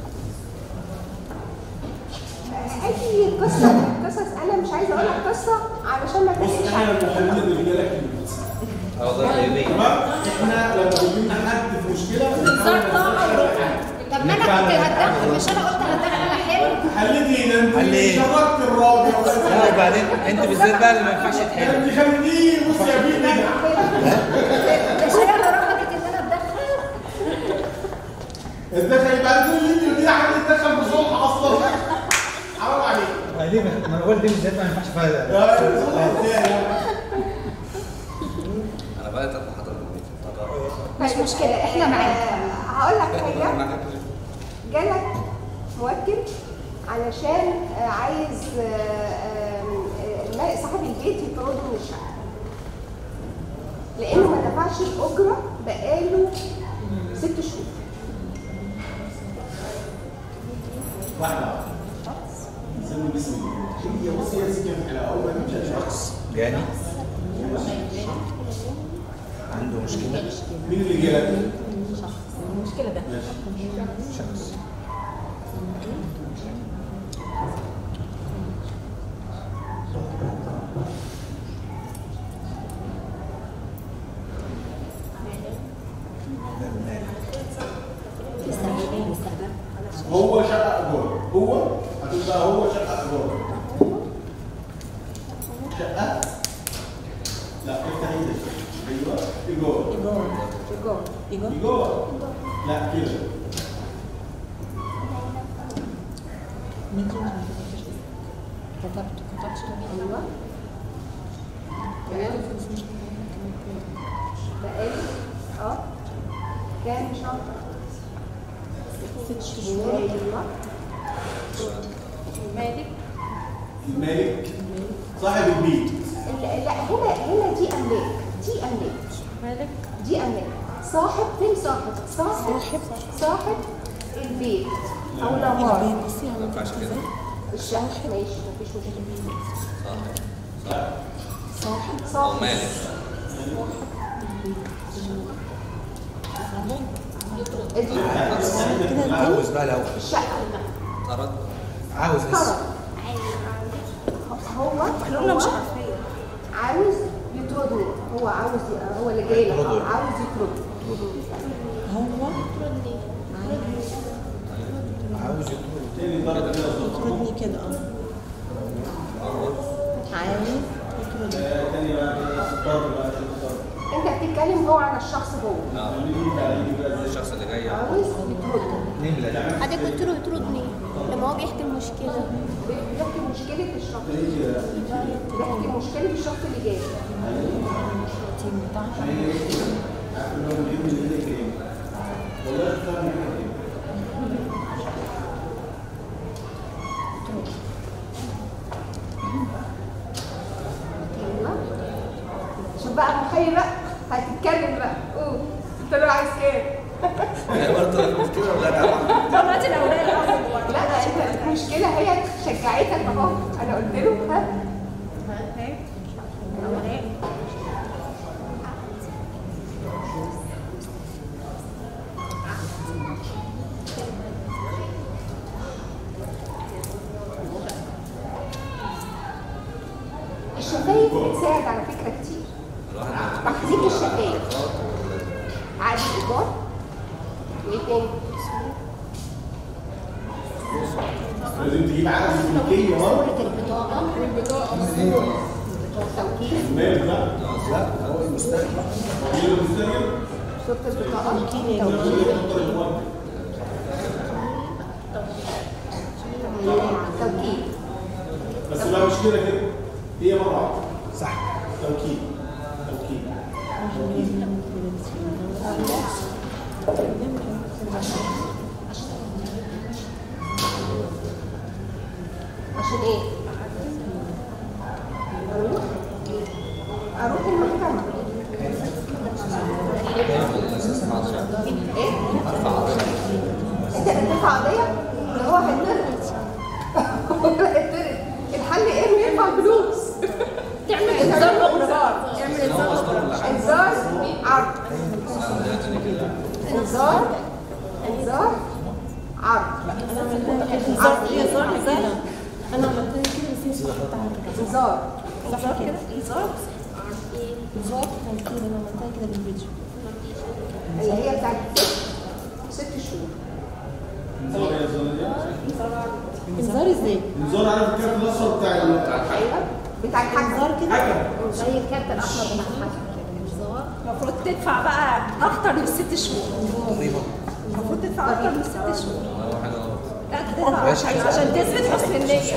[SPEAKER 9] اي قصه قصص انا مش عايزه اقول لك قصه علشان ما
[SPEAKER 5] بص
[SPEAKER 9] تحكيش
[SPEAKER 5] احنا المحامين الرجاله كلمه
[SPEAKER 3] اه والله طيبين
[SPEAKER 5] تمام احنا لما بيجي لنا حد في مشكله بنحاول
[SPEAKER 6] طب ما انا كنت هتدخل مش انا قلت هتدخل احل
[SPEAKER 5] حلتي انت
[SPEAKER 3] حل إيه؟
[SPEAKER 5] شركت الراجل
[SPEAKER 3] لا وبعدين انت بالذات بقى اللي ما ينفعش تحل
[SPEAKER 5] انت خليني بص يا بيه نجح
[SPEAKER 11] مش هي اللي رفضت ان انا اتدخل
[SPEAKER 5] الدخل يبقى تقول لي انت كده حد يتدخل بصلح اصلا حرام عليك
[SPEAKER 3] ما دي ما انا قلت دي بالذات ما ينفعش فيها
[SPEAKER 5] يا صلح ازاي
[SPEAKER 8] انا بقيت ابقى حضرتك
[SPEAKER 10] مش مشكلة احنا معاك هقول لك حاجة جالك موكل علشان آه، عايز آه، آم، آه، ما- صاحب البيت يطرده من الشقة لأنه ما دفعش الأجرة بقاله ست شهور
[SPEAKER 5] واحده سمي باسمي هي بصي يا سيدي الحلقه اول ما تمشي شخص
[SPEAKER 3] يعني عنده مشكلة
[SPEAKER 5] مين اللي جالك؟
[SPEAKER 10] المشكلة ده
[SPEAKER 3] شخص
[SPEAKER 5] هو شقه ايجار هو هتبقى هو شقه ايجار شقه لا افتح ايدك ايوه ايجار
[SPEAKER 10] إيجار إيجار
[SPEAKER 5] ايجار لا كده
[SPEAKER 10] كتبت كتبت
[SPEAKER 9] ايوه بقالي اه كام شهر ست شهور ايوه
[SPEAKER 10] مالك
[SPEAKER 5] المالك صاحب البيت
[SPEAKER 9] لا لا، هنا هنا دي املاك دي املاك
[SPEAKER 10] مالك
[SPEAKER 9] دي املاك صاحب فين صاحب صاحب صاحب البيت او العماره
[SPEAKER 8] ما ينفعش كده
[SPEAKER 9] الشقه ماشي مفيش مشكله صاحب
[SPEAKER 8] او
[SPEAKER 9] صاحب
[SPEAKER 8] مالك
[SPEAKER 3] عاوز بقى الاول
[SPEAKER 9] الشقه
[SPEAKER 8] طرد
[SPEAKER 3] عاوز بس
[SPEAKER 9] طرد هو
[SPEAKER 10] احنا مش
[SPEAKER 9] هو
[SPEAKER 10] عارفين
[SPEAKER 9] عاوز يطردني هو عاوز هو اللي جاي لك
[SPEAKER 3] يطرده.
[SPEAKER 9] عاوز يطرد
[SPEAKER 10] هو
[SPEAKER 3] عاوز يطول
[SPEAKER 5] تاني ضرب كده
[SPEAKER 10] يطردني كده اه عايز يطردني
[SPEAKER 5] آه، تاني بقى كده ضرب بقى كده ضرب
[SPEAKER 9] انت بتتكلم هو عن الشخص هو
[SPEAKER 8] اه
[SPEAKER 5] خليني عليك بقى ازاي
[SPEAKER 8] الشخص اللي جاي
[SPEAKER 9] عاوز يطردني
[SPEAKER 3] نملة
[SPEAKER 6] حضرتك قلت له يطردني لما هو بيحكي المشكلة
[SPEAKER 9] بيحكي مشكله الشخص
[SPEAKER 5] خليني كده
[SPEAKER 9] بيحكي مشكله الشخص اللي جاي
[SPEAKER 5] عارف ان هو بيجيب من ايدك ايه والله شفتها من ايدك ايه
[SPEAKER 9] ايوه شوف بقى مخيل بقى هتتكلم بقى قول انت لو عايز كام
[SPEAKER 8] هي برضه المشكله ولا طبعا
[SPEAKER 10] طلعت الاولاد الاول
[SPEAKER 9] لا انت المشكله هي شجعتك اهو انا قلت له ها الشفايف بتساعد على فكره كتير
[SPEAKER 8] الواحد
[SPEAKER 9] تحريك الشفايف عادي ايجار وايه تاني؟
[SPEAKER 5] لازم تجيب عقد ملكيه مره
[SPEAKER 9] صورة البطاقة والبطاقة توكيل
[SPEAKER 5] المال بقى
[SPEAKER 3] لا هو المستقبل
[SPEAKER 5] مين المستاجر
[SPEAKER 9] صورة البطاقة توكيل توكيل
[SPEAKER 5] بس لا مش كده كده هي مره واحده
[SPEAKER 3] صح
[SPEAKER 5] توكيد توكيد
[SPEAKER 9] عشان ايه؟ اروح اروح المحكمة ايه؟ انت هتدفع قضية؟ ده هو هيطرد هو هيطرد الحل ايه انه يدفع فلوس تعمل انذار مغرضات اعمل انذار مغرضات انذار عرض انذار انذار عرض
[SPEAKER 10] انذار انذار ازاي انا عملتها كده بس مش عملتها كده
[SPEAKER 9] انذار
[SPEAKER 10] انذار كده انذار انذار تنكيل انا عملتها كده بالفيديو
[SPEAKER 9] اللي هي بتاعت ست ست شهور
[SPEAKER 5] انذار يا زلمه
[SPEAKER 10] انذار ازاي؟
[SPEAKER 5] النظام عارف الكارت الاصفر بتاع ال-
[SPEAKER 10] بتاع الحكم كده
[SPEAKER 5] حكم
[SPEAKER 11] زي الكارت الاحمر بتاع الحكم كده انذار
[SPEAKER 10] المفروض تدفع بقى اكتر من ست شهور المفروض تدفع اكتر من ست شهور
[SPEAKER 8] هو حاجه غلط
[SPEAKER 10] لا تدفع عشان عشان تثبت حسن النية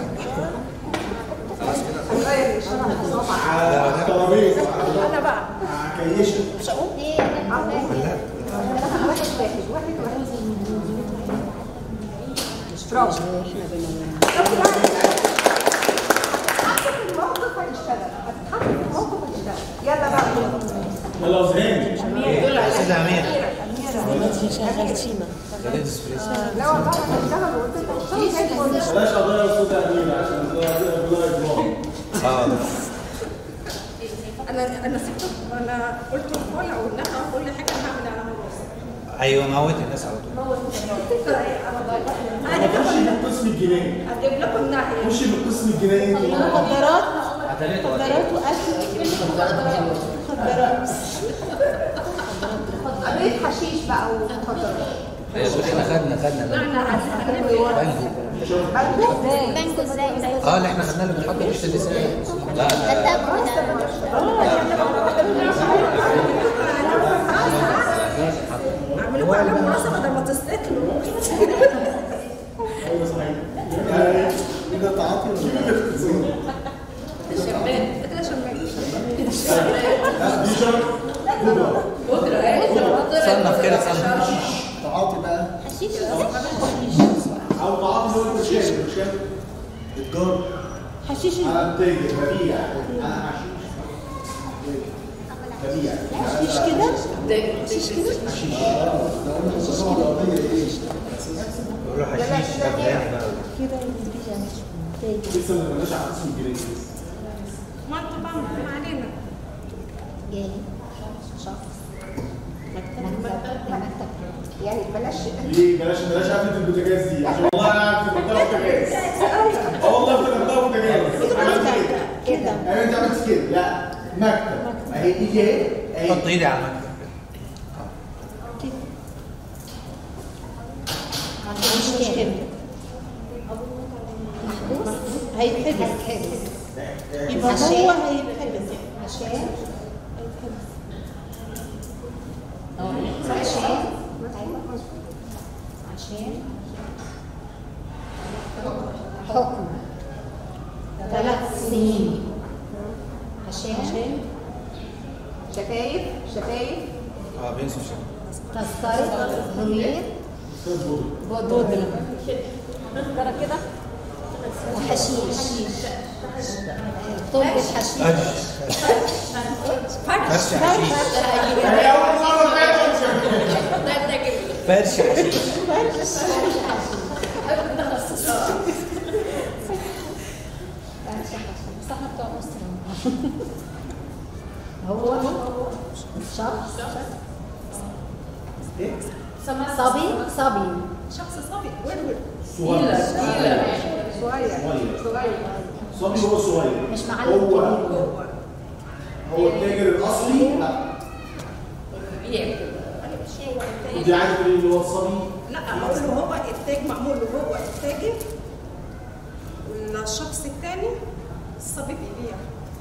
[SPEAKER 5] على الترابيزه
[SPEAKER 10] انا بقى
[SPEAKER 5] على كيشه
[SPEAKER 10] مش هقوم
[SPEAKER 11] ايه واحد واحد واحد واحد واحد
[SPEAKER 10] برافو هتتحط في الموقف هتشتغل هتتحط في الموقف هتشتغل يلا بقى
[SPEAKER 5] يلا يا زهير
[SPEAKER 3] استاذ امير
[SPEAKER 10] شغال شيما
[SPEAKER 3] ده اسبريسو
[SPEAKER 10] لا والله هتشتغل وقلت لك هتشتغل زي الفل
[SPEAKER 5] بلاش قضايا صوت امين عشان ده ده اجرام
[SPEAKER 3] اه
[SPEAKER 10] انا انا سبت انا قلت لكل او انها كل حاجه هعمل على مراسم
[SPEAKER 3] ايوه موت الناس على طول
[SPEAKER 10] انا
[SPEAKER 5] خش من قسم الجنائي
[SPEAKER 10] هجيب لكم ناحيه
[SPEAKER 5] خش من قسم الجنائي
[SPEAKER 10] مخدرات
[SPEAKER 3] عتليته
[SPEAKER 10] مخدرات واكل مخدرات قضيت حشيش بقى ومخدرات
[SPEAKER 3] ايوه دول احنا خدنا خدنا بنجو
[SPEAKER 6] بنكو ازاي
[SPEAKER 3] اه اللي احنا خدناه اللي بنحط مش اللسان لا لا
[SPEAKER 10] اعملوا على مراسمه ده ما تستقلوا
[SPEAKER 5] ايوه صحيح يعني كده تعاطي ولا
[SPEAKER 4] شمال
[SPEAKER 10] كده شمال
[SPEAKER 5] لا دي شرط بودرة
[SPEAKER 4] بودرة ايه
[SPEAKER 3] صنف كده صنف
[SPEAKER 2] تعاطي بقى
[SPEAKER 6] حشيش
[SPEAKER 5] او تعاطي اللي هو البرشام البرشام
[SPEAKER 2] الدار
[SPEAKER 10] حشيش
[SPEAKER 5] انا بتاجر ببيع انا حشيش ببيع
[SPEAKER 10] حشيش كده
[SPEAKER 4] حشيش كده
[SPEAKER 3] بيقول له حشيش طب هات بقى
[SPEAKER 10] كده
[SPEAKER 5] لسه ما بلاش على قسم الجنائي
[SPEAKER 10] ما انتوا بقى ما علينا
[SPEAKER 11] جاني شخص مكتب مكتب يعني بلاش
[SPEAKER 5] ليه بلاش بلاش قفله البوتاجاز دي عشان والله انا قاعد في منطقه بوتاجاز اه والله في منطقه بوتاجاز عملت كده
[SPEAKER 11] كده
[SPEAKER 5] ايوه انت عملت كده لا مكتب اهي ايدي اهي اهي
[SPEAKER 3] حط ايدي على المكتب
[SPEAKER 11] مش كده محبوس
[SPEAKER 10] هيتحبس
[SPEAKER 11] هيتحبس
[SPEAKER 10] يبقى هو هيتحبس
[SPEAKER 11] عشان عشان عشان حكم ثلاث سنين عشان
[SPEAKER 10] شفايف شفايف
[SPEAKER 3] اه بينسوا شويه
[SPEAKER 11] تذكرة ضمير بودرة
[SPEAKER 10] ترى كده
[SPEAKER 11] وحشيش طلبة حشيش
[SPEAKER 3] فرش حشيش
[SPEAKER 5] هي اول مره فاتت
[SPEAKER 4] ده ده كده
[SPEAKER 3] فرش حشيش
[SPEAKER 11] صح بتوع مصر هو شخص صبي صبي
[SPEAKER 10] شخص صبي ولد
[SPEAKER 5] صغير
[SPEAKER 10] صغير صغير
[SPEAKER 5] صبي هو صغير
[SPEAKER 11] مش معلم
[SPEAKER 5] هو
[SPEAKER 11] كبير.
[SPEAKER 5] هو التاجر الاصلي لا
[SPEAKER 4] بيع كده
[SPEAKER 5] ودي عايز تقول اللي هو الصبي
[SPEAKER 10] لا اقول له هو التاج معمول له هو التاجر والشخص الثاني الصبي بيبيع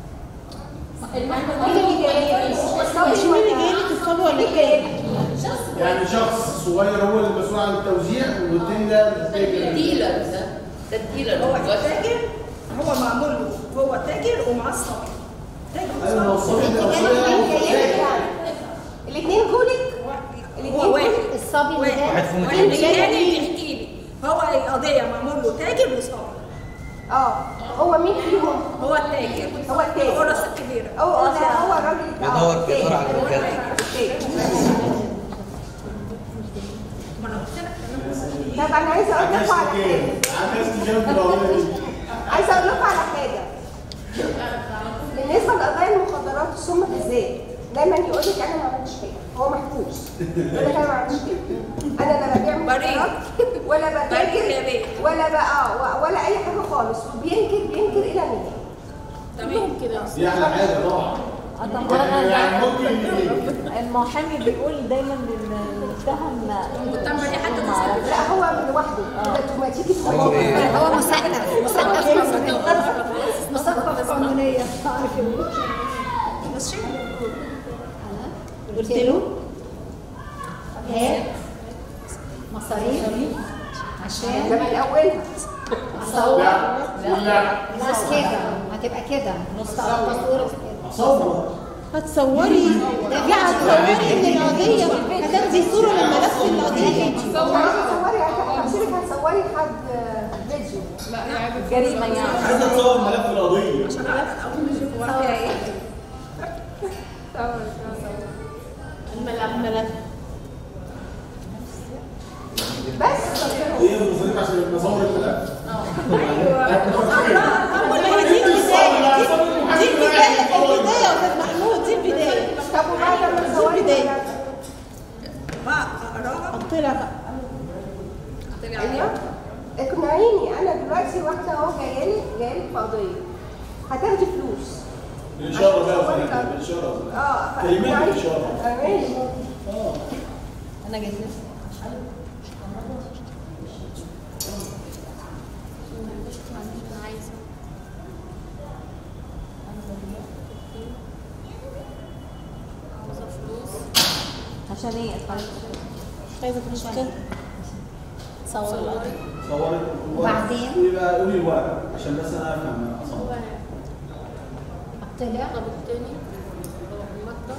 [SPEAKER 11] مين اللي جاي الصبي
[SPEAKER 10] مين اللي جاي لك الصبي ولا التاجر؟
[SPEAKER 5] يعني شخص صغير هو المسؤول عن التوزيع والتاني ده التاجر
[SPEAKER 4] الديلر ده ده الديلر
[SPEAKER 10] هو
[SPEAKER 4] المباشر.
[SPEAKER 10] التاجر هو معمول له هو تاجر ومعاه الصبي تاجر
[SPEAKER 5] ايوه هو
[SPEAKER 10] وصبي
[SPEAKER 5] الصبي ده
[SPEAKER 11] الاثنين جولك
[SPEAKER 10] هو واحد
[SPEAKER 11] الصبي اللي
[SPEAKER 3] واحد
[SPEAKER 11] جاي
[SPEAKER 3] فيهم
[SPEAKER 10] واحد
[SPEAKER 3] اتنين
[SPEAKER 10] اللي جاي بيحكي لي هو القضيه معمول له تاجر وصبي
[SPEAKER 11] اه هو مين فيهم؟
[SPEAKER 10] هو التاجر
[SPEAKER 11] هو التاجر.
[SPEAKER 10] هو راس الكبيره
[SPEAKER 11] هو لا هو الراجل
[SPEAKER 3] بيدور بيدور على الرجاله
[SPEAKER 10] ما انا قلت لك انا
[SPEAKER 11] طب انا عايزه اقول لكم على حاجه
[SPEAKER 5] عايز تجاوب القضيه دي
[SPEAKER 11] عايزه اقول لكم على حاجه بالنسبه لقضايا المخدرات السم بالذات دايما يقول لك انا ما عملتش كده هو محبوس يقول لك انا ما عملتش كده انا لا ببيع مخدرات ولا
[SPEAKER 10] بريء يا
[SPEAKER 11] بتاجر
[SPEAKER 10] بيه.
[SPEAKER 11] ولا بقى ولا اي حاجه خالص وبينكر بينكر الى النهايه
[SPEAKER 10] تمام كده
[SPEAKER 5] دي احلى حاجه طبعا يعني ممكن
[SPEAKER 12] المحامي بيقول دايما ان المتهم
[SPEAKER 6] المتهم دي حد
[SPEAKER 12] ما أعرفش.
[SPEAKER 9] لا هو من لوحده كده اوتوماتيكي
[SPEAKER 8] هو ايه؟
[SPEAKER 11] هو مثقف مثقف مثقف قانونية تعرف يقول
[SPEAKER 6] ماشي
[SPEAKER 11] قلت له هات مصاريف عشان
[SPEAKER 9] ده من اولها
[SPEAKER 11] اصور
[SPEAKER 5] لا
[SPEAKER 11] بس كده هتبقى كده نص تصوير كده
[SPEAKER 5] اصور
[SPEAKER 10] هتصوري لا هتصوري ان القضيه هتاخدي صوره من ملف القضيه
[SPEAKER 9] هتصوري هتمسكي هتصوري حد فيديو
[SPEAKER 12] جريمه يعني
[SPEAKER 5] عايزه تصور ملف القضيه
[SPEAKER 10] الملف
[SPEAKER 9] بس
[SPEAKER 5] هي المصاريف عشان نصور الملف
[SPEAKER 10] ما هي دي البدايه دي البدايه البدايه يا استاذ محمود دي البدايه
[SPEAKER 9] طب وبعد ما
[SPEAKER 10] دي
[SPEAKER 9] تصوري
[SPEAKER 10] البدايه
[SPEAKER 6] بقى اقراها
[SPEAKER 10] حط لها بقى
[SPEAKER 9] ايوه اقنعيني انا دلوقتي واحده اهو جايه لك جايه لك في قضيه هتاخدي فلوس
[SPEAKER 5] بالاشاره بقى يا فندم، بالاشاره
[SPEAKER 9] اه
[SPEAKER 5] كلمات
[SPEAKER 9] فاقنعيني.
[SPEAKER 5] بالاشاره
[SPEAKER 9] آه، ماشي
[SPEAKER 12] انا جيت عشان ايه
[SPEAKER 10] مش عايزه فلوس كده صور القضيه
[SPEAKER 5] صورت
[SPEAKER 11] وبعدين؟
[SPEAKER 5] قولي بقى قولي الورق عشان بس انا افهم اصور
[SPEAKER 11] طلع
[SPEAKER 7] طب التاني هو المادة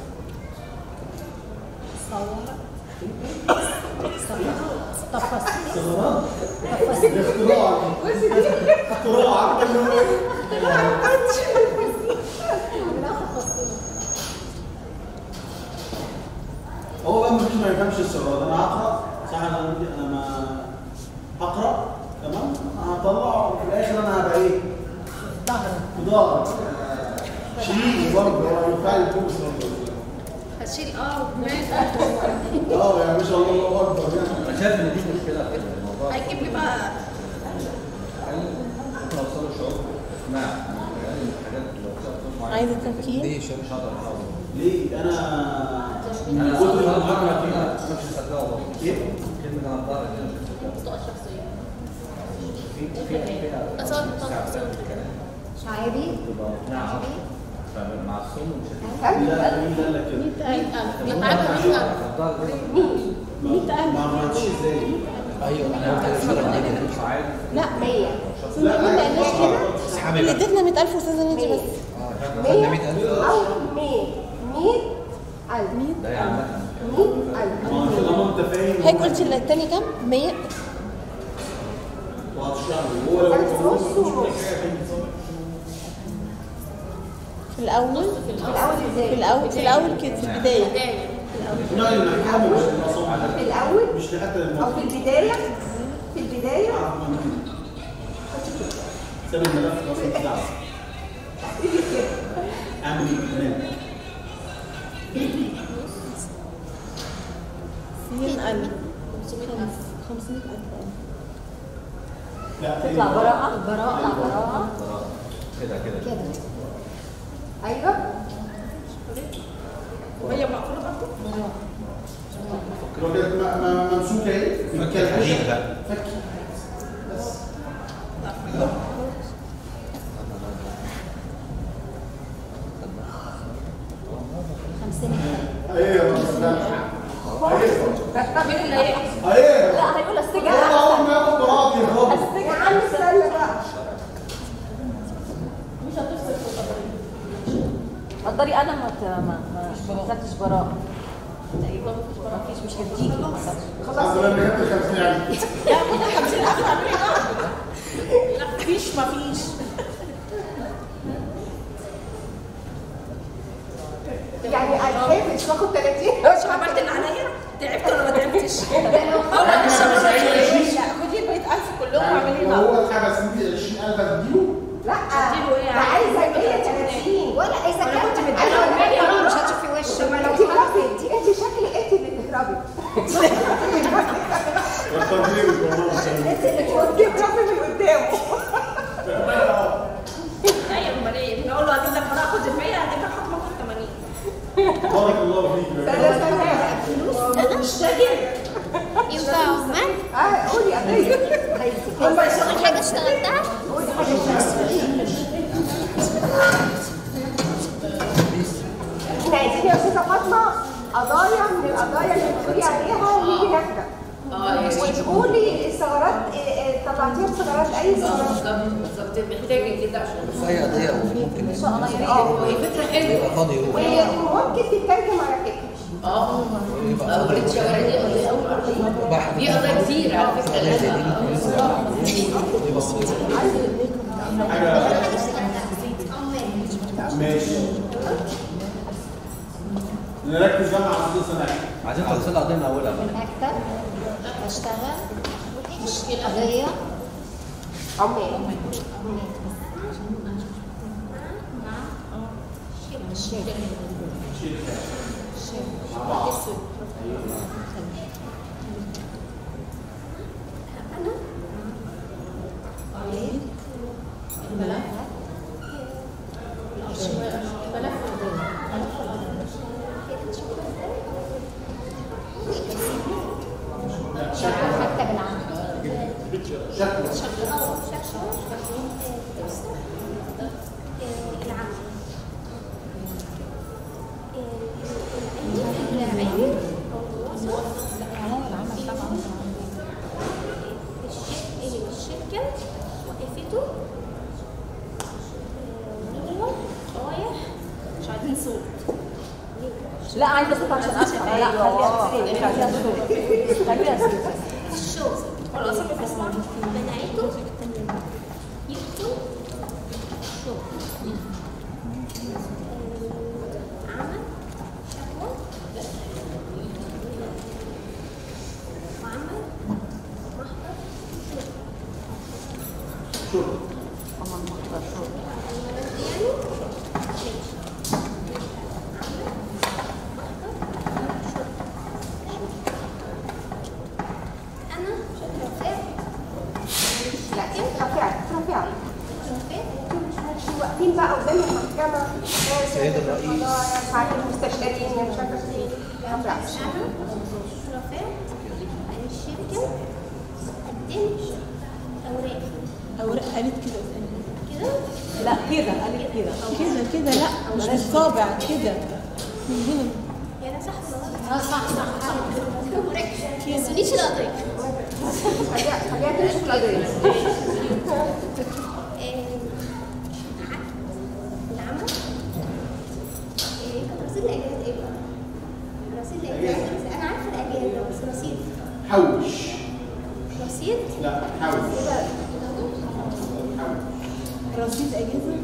[SPEAKER 11] صور تفاصيل
[SPEAKER 5] ثغرات
[SPEAKER 11] تفاصيل
[SPEAKER 5] اختراع اختراع كان هو ايه؟ هو بقى مفيش ما يفهمش الثغرات انا هقرا صح انا انا ما هقرا تمام هطلع وفي الاخر انا هبقى ايه؟ في ظهر شيل برضه هو ينفع الفوكس برضه
[SPEAKER 6] هتشيل اه ماشي
[SPEAKER 5] اه يا ما شاء الله الله اكبر يعني
[SPEAKER 3] انا شايف ان دي مشكله في الموضوع
[SPEAKER 6] هيجيب لي بقى
[SPEAKER 3] ممكن اوصله شعور اقناع يعني الحاجات اللي بتصير معايا
[SPEAKER 10] عايزه تمكين
[SPEAKER 8] ليه
[SPEAKER 3] مش هقدر احاول
[SPEAKER 5] ليه انا من
[SPEAKER 3] انا
[SPEAKER 5] كتر
[SPEAKER 3] اصلا
[SPEAKER 5] المحاكمه
[SPEAKER 3] انا
[SPEAKER 5] فيها
[SPEAKER 3] مش مصدقه والله
[SPEAKER 5] ايه؟
[SPEAKER 3] كلمه انا الضارة دي انا مش مصدقها
[SPEAKER 7] شخصية
[SPEAKER 3] في في فيها
[SPEAKER 7] أصلاً بتطلع
[SPEAKER 3] ساعة
[SPEAKER 7] صوت.
[SPEAKER 3] الكلام
[SPEAKER 11] شعبي
[SPEAKER 3] تبقى مقنعه اكتر فمع الصوم مش هتبقى
[SPEAKER 5] لا مين قال لك كده؟
[SPEAKER 7] مين قال؟ مين معاك مين قال؟
[SPEAKER 3] الضارة دي
[SPEAKER 5] ما عملتش ازاي؟
[SPEAKER 8] ايوه انا قلت الاشاره دي
[SPEAKER 3] مش عارف
[SPEAKER 10] لا
[SPEAKER 5] لا
[SPEAKER 10] مين قال لك كده
[SPEAKER 8] اسحبي
[SPEAKER 10] اللي
[SPEAKER 8] بقى
[SPEAKER 10] اديتنا 100000 استاذه انت بس
[SPEAKER 8] خدنا 100000
[SPEAKER 9] او مية مية ألف
[SPEAKER 3] ده يعني
[SPEAKER 9] مية ألف
[SPEAKER 5] ما عشان انا انت فاهم
[SPEAKER 10] هيك قلت التاني كام 100
[SPEAKER 5] وهتشرح لي هو لو
[SPEAKER 9] ألف
[SPEAKER 5] هو
[SPEAKER 9] ونص
[SPEAKER 5] مش
[SPEAKER 9] ونص.
[SPEAKER 5] حاجه تاني
[SPEAKER 10] في الاول
[SPEAKER 9] في الأول
[SPEAKER 10] في
[SPEAKER 9] إزاي؟
[SPEAKER 10] الاول في الاول كده في البدايه
[SPEAKER 7] بداية
[SPEAKER 5] لا المحكمه مش المصادر
[SPEAKER 9] في الأول
[SPEAKER 5] مش لحتى
[SPEAKER 9] أو في البداية في البداية
[SPEAKER 5] ساب الملف اصلا بتاعه اعمل ايه كمان
[SPEAKER 10] 20000
[SPEAKER 7] 500000
[SPEAKER 10] 500000
[SPEAKER 5] لا
[SPEAKER 12] تطلع براءة براءة براءة
[SPEAKER 3] كده كده
[SPEAKER 11] كده
[SPEAKER 9] أيوه
[SPEAKER 6] وهي مقفوله برضه
[SPEAKER 5] هو كده م- م- ممسوكه ايه؟
[SPEAKER 8] فك الحديد بقى
[SPEAKER 5] فك بس
[SPEAKER 11] خمسين
[SPEAKER 5] ايه يا رب
[SPEAKER 6] مين اللي هيحصل؟
[SPEAKER 5] ايه
[SPEAKER 12] لا هيقول السجن
[SPEAKER 5] هو
[SPEAKER 12] احسن
[SPEAKER 5] ما ياخد براءتي يا رب
[SPEAKER 9] يا عم استنى بقى
[SPEAKER 7] مش هتفصل في القضية
[SPEAKER 12] قدري انا ما ت- ما ما ما خدتش براءة تقريبا ما فيش مش هتجيلي ما خدتش.
[SPEAKER 5] خلاص انا اللي جبت 50 يعني
[SPEAKER 6] لا خد 50000 اعملي بقى لا مفيش مفيش
[SPEAKER 9] يعني هتحبش واخد 30
[SPEAKER 6] مش عملت اللي عليا تعبت ولا ما تعبتش؟ لا خدي ال 100000 كلهم واعملي بقى
[SPEAKER 5] هو اتحبس انت 20000 هتديله
[SPEAKER 9] لا
[SPEAKER 6] هتديله ايه
[SPEAKER 9] ده عايزه 130
[SPEAKER 11] ولا اذا
[SPEAKER 6] أنا
[SPEAKER 11] كان
[SPEAKER 6] كنت
[SPEAKER 11] انا
[SPEAKER 6] متضايقة.
[SPEAKER 11] أنا مش هتشوفي وشه
[SPEAKER 9] ما لو تهربي انت انت شكلك انت اللي تهربي
[SPEAKER 5] والتطبيق والله
[SPEAKER 9] انت اللي تهربي من قدامه
[SPEAKER 6] ايوه امال ايه؟ بنقول له هجيب لك براءه خد ال 100 هجيب لك حكم خد 80
[SPEAKER 5] بارك الله فيك يا
[SPEAKER 9] فانا
[SPEAKER 4] كنت محتاجه كده عشان
[SPEAKER 8] في اي قضيه ممكن
[SPEAKER 11] ان شاء الله يا
[SPEAKER 4] اه
[SPEAKER 11] ريت
[SPEAKER 4] هي فكره حلوه
[SPEAKER 8] يبقى فاضي يروح
[SPEAKER 10] وهي ممكن تترجم على فكره
[SPEAKER 4] اه اه ولاد شوارع دي قضيه اول مره
[SPEAKER 8] بحر
[SPEAKER 4] دي قضايا كتير على فكره
[SPEAKER 8] قضية زي دي
[SPEAKER 4] لازم
[SPEAKER 8] ممكن لسه يبقى فاضي
[SPEAKER 5] ماشي نركز بقى مع محمود صناعي
[SPEAKER 3] عايزين تفصيل القضيه من اولها بقى
[SPEAKER 11] اكتب اشتغل قضيه
[SPEAKER 10] عمال
[SPEAKER 11] مكتب العمل
[SPEAKER 6] الشركة وقفته هو رايح مش عايزين صوت
[SPEAKER 12] لا عايزه صوت عشان اسمع لا خليها خليها صوت خليها صوت
[SPEAKER 6] الشغل خلاص منعته يكتب شغل عمل شكوى وعمل محضر انا رفعت
[SPEAKER 10] لا رفعت رفعت واقفين بقى قدام المحكمة يا
[SPEAKER 8] سيد الرئيس.
[SPEAKER 10] قضايا ساعات المستشارين يا مش عارفة ايه رفعت
[SPEAKER 6] انا رفعت عن الشركه قدمت اوراق
[SPEAKER 10] اوراق قالت كده
[SPEAKER 6] كده
[SPEAKER 12] لا كده قالت كده
[SPEAKER 10] كده كده لا مش بالصابع كده من هنا
[SPEAKER 6] يا انا صح ولا غلط؟ اه صح صح صح ما تنسونيش القضيه
[SPEAKER 10] خليها خليها تمشي في القضية
[SPEAKER 6] آه، العمل آه، كانت رصيد الاجازات ايه بقى؟ رصيد الاجازات انا عارفه الاجازه بس رصيد
[SPEAKER 5] حوش
[SPEAKER 6] رصيد
[SPEAKER 5] لا حوش
[SPEAKER 10] رصيد اجازة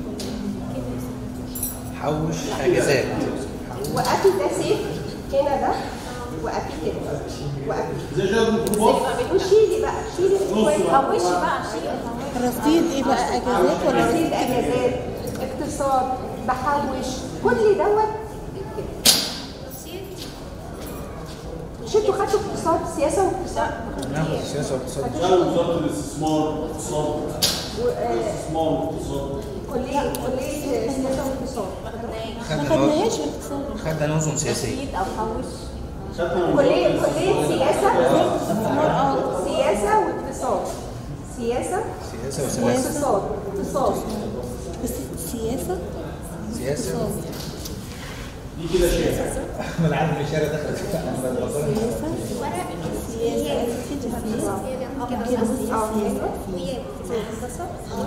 [SPEAKER 8] حوش اجازات
[SPEAKER 10] وقفي ده سيف هنا ده وقفي كده وقفي
[SPEAKER 5] زي جاد الميكروباص
[SPEAKER 10] وشيلي بقى شيلي
[SPEAKER 5] نص بقى.
[SPEAKER 10] حوشي بقى شيلي رصيد ايه بقى اجازات ولا رصيد اجازات اقتصاد بحوش كل دوت
[SPEAKER 6] رصيد
[SPEAKER 10] مش انتوا خدتوا اقتصاد سياسه واقتصاد
[SPEAKER 8] ناخد سياسه واقتصاد
[SPEAKER 5] شغال وزاره الاستثمار والاقتصاد
[SPEAKER 10] و- آه،
[SPEAKER 5] الاستثمار والاقتصاد
[SPEAKER 10] كليه كليه سياسه واقتصاد
[SPEAKER 8] خدنا نظم خدنا نظم سياسيه
[SPEAKER 12] اكيد او حوش
[SPEAKER 5] خدنا
[SPEAKER 10] كليه
[SPEAKER 5] وزاره
[SPEAKER 10] كليه
[SPEAKER 5] الاستثمار
[SPEAKER 10] سياسه سياسه واقتصاد سياسه
[SPEAKER 8] سياسه وسياسه
[SPEAKER 10] واقتصاد اقتصاد
[SPEAKER 11] سياسه
[SPEAKER 8] سياسه
[SPEAKER 5] دي كده شارع
[SPEAKER 3] احمد عادل في الشارع دخل احمد ربنا
[SPEAKER 6] ورق سياسه كده اه وياه هندسه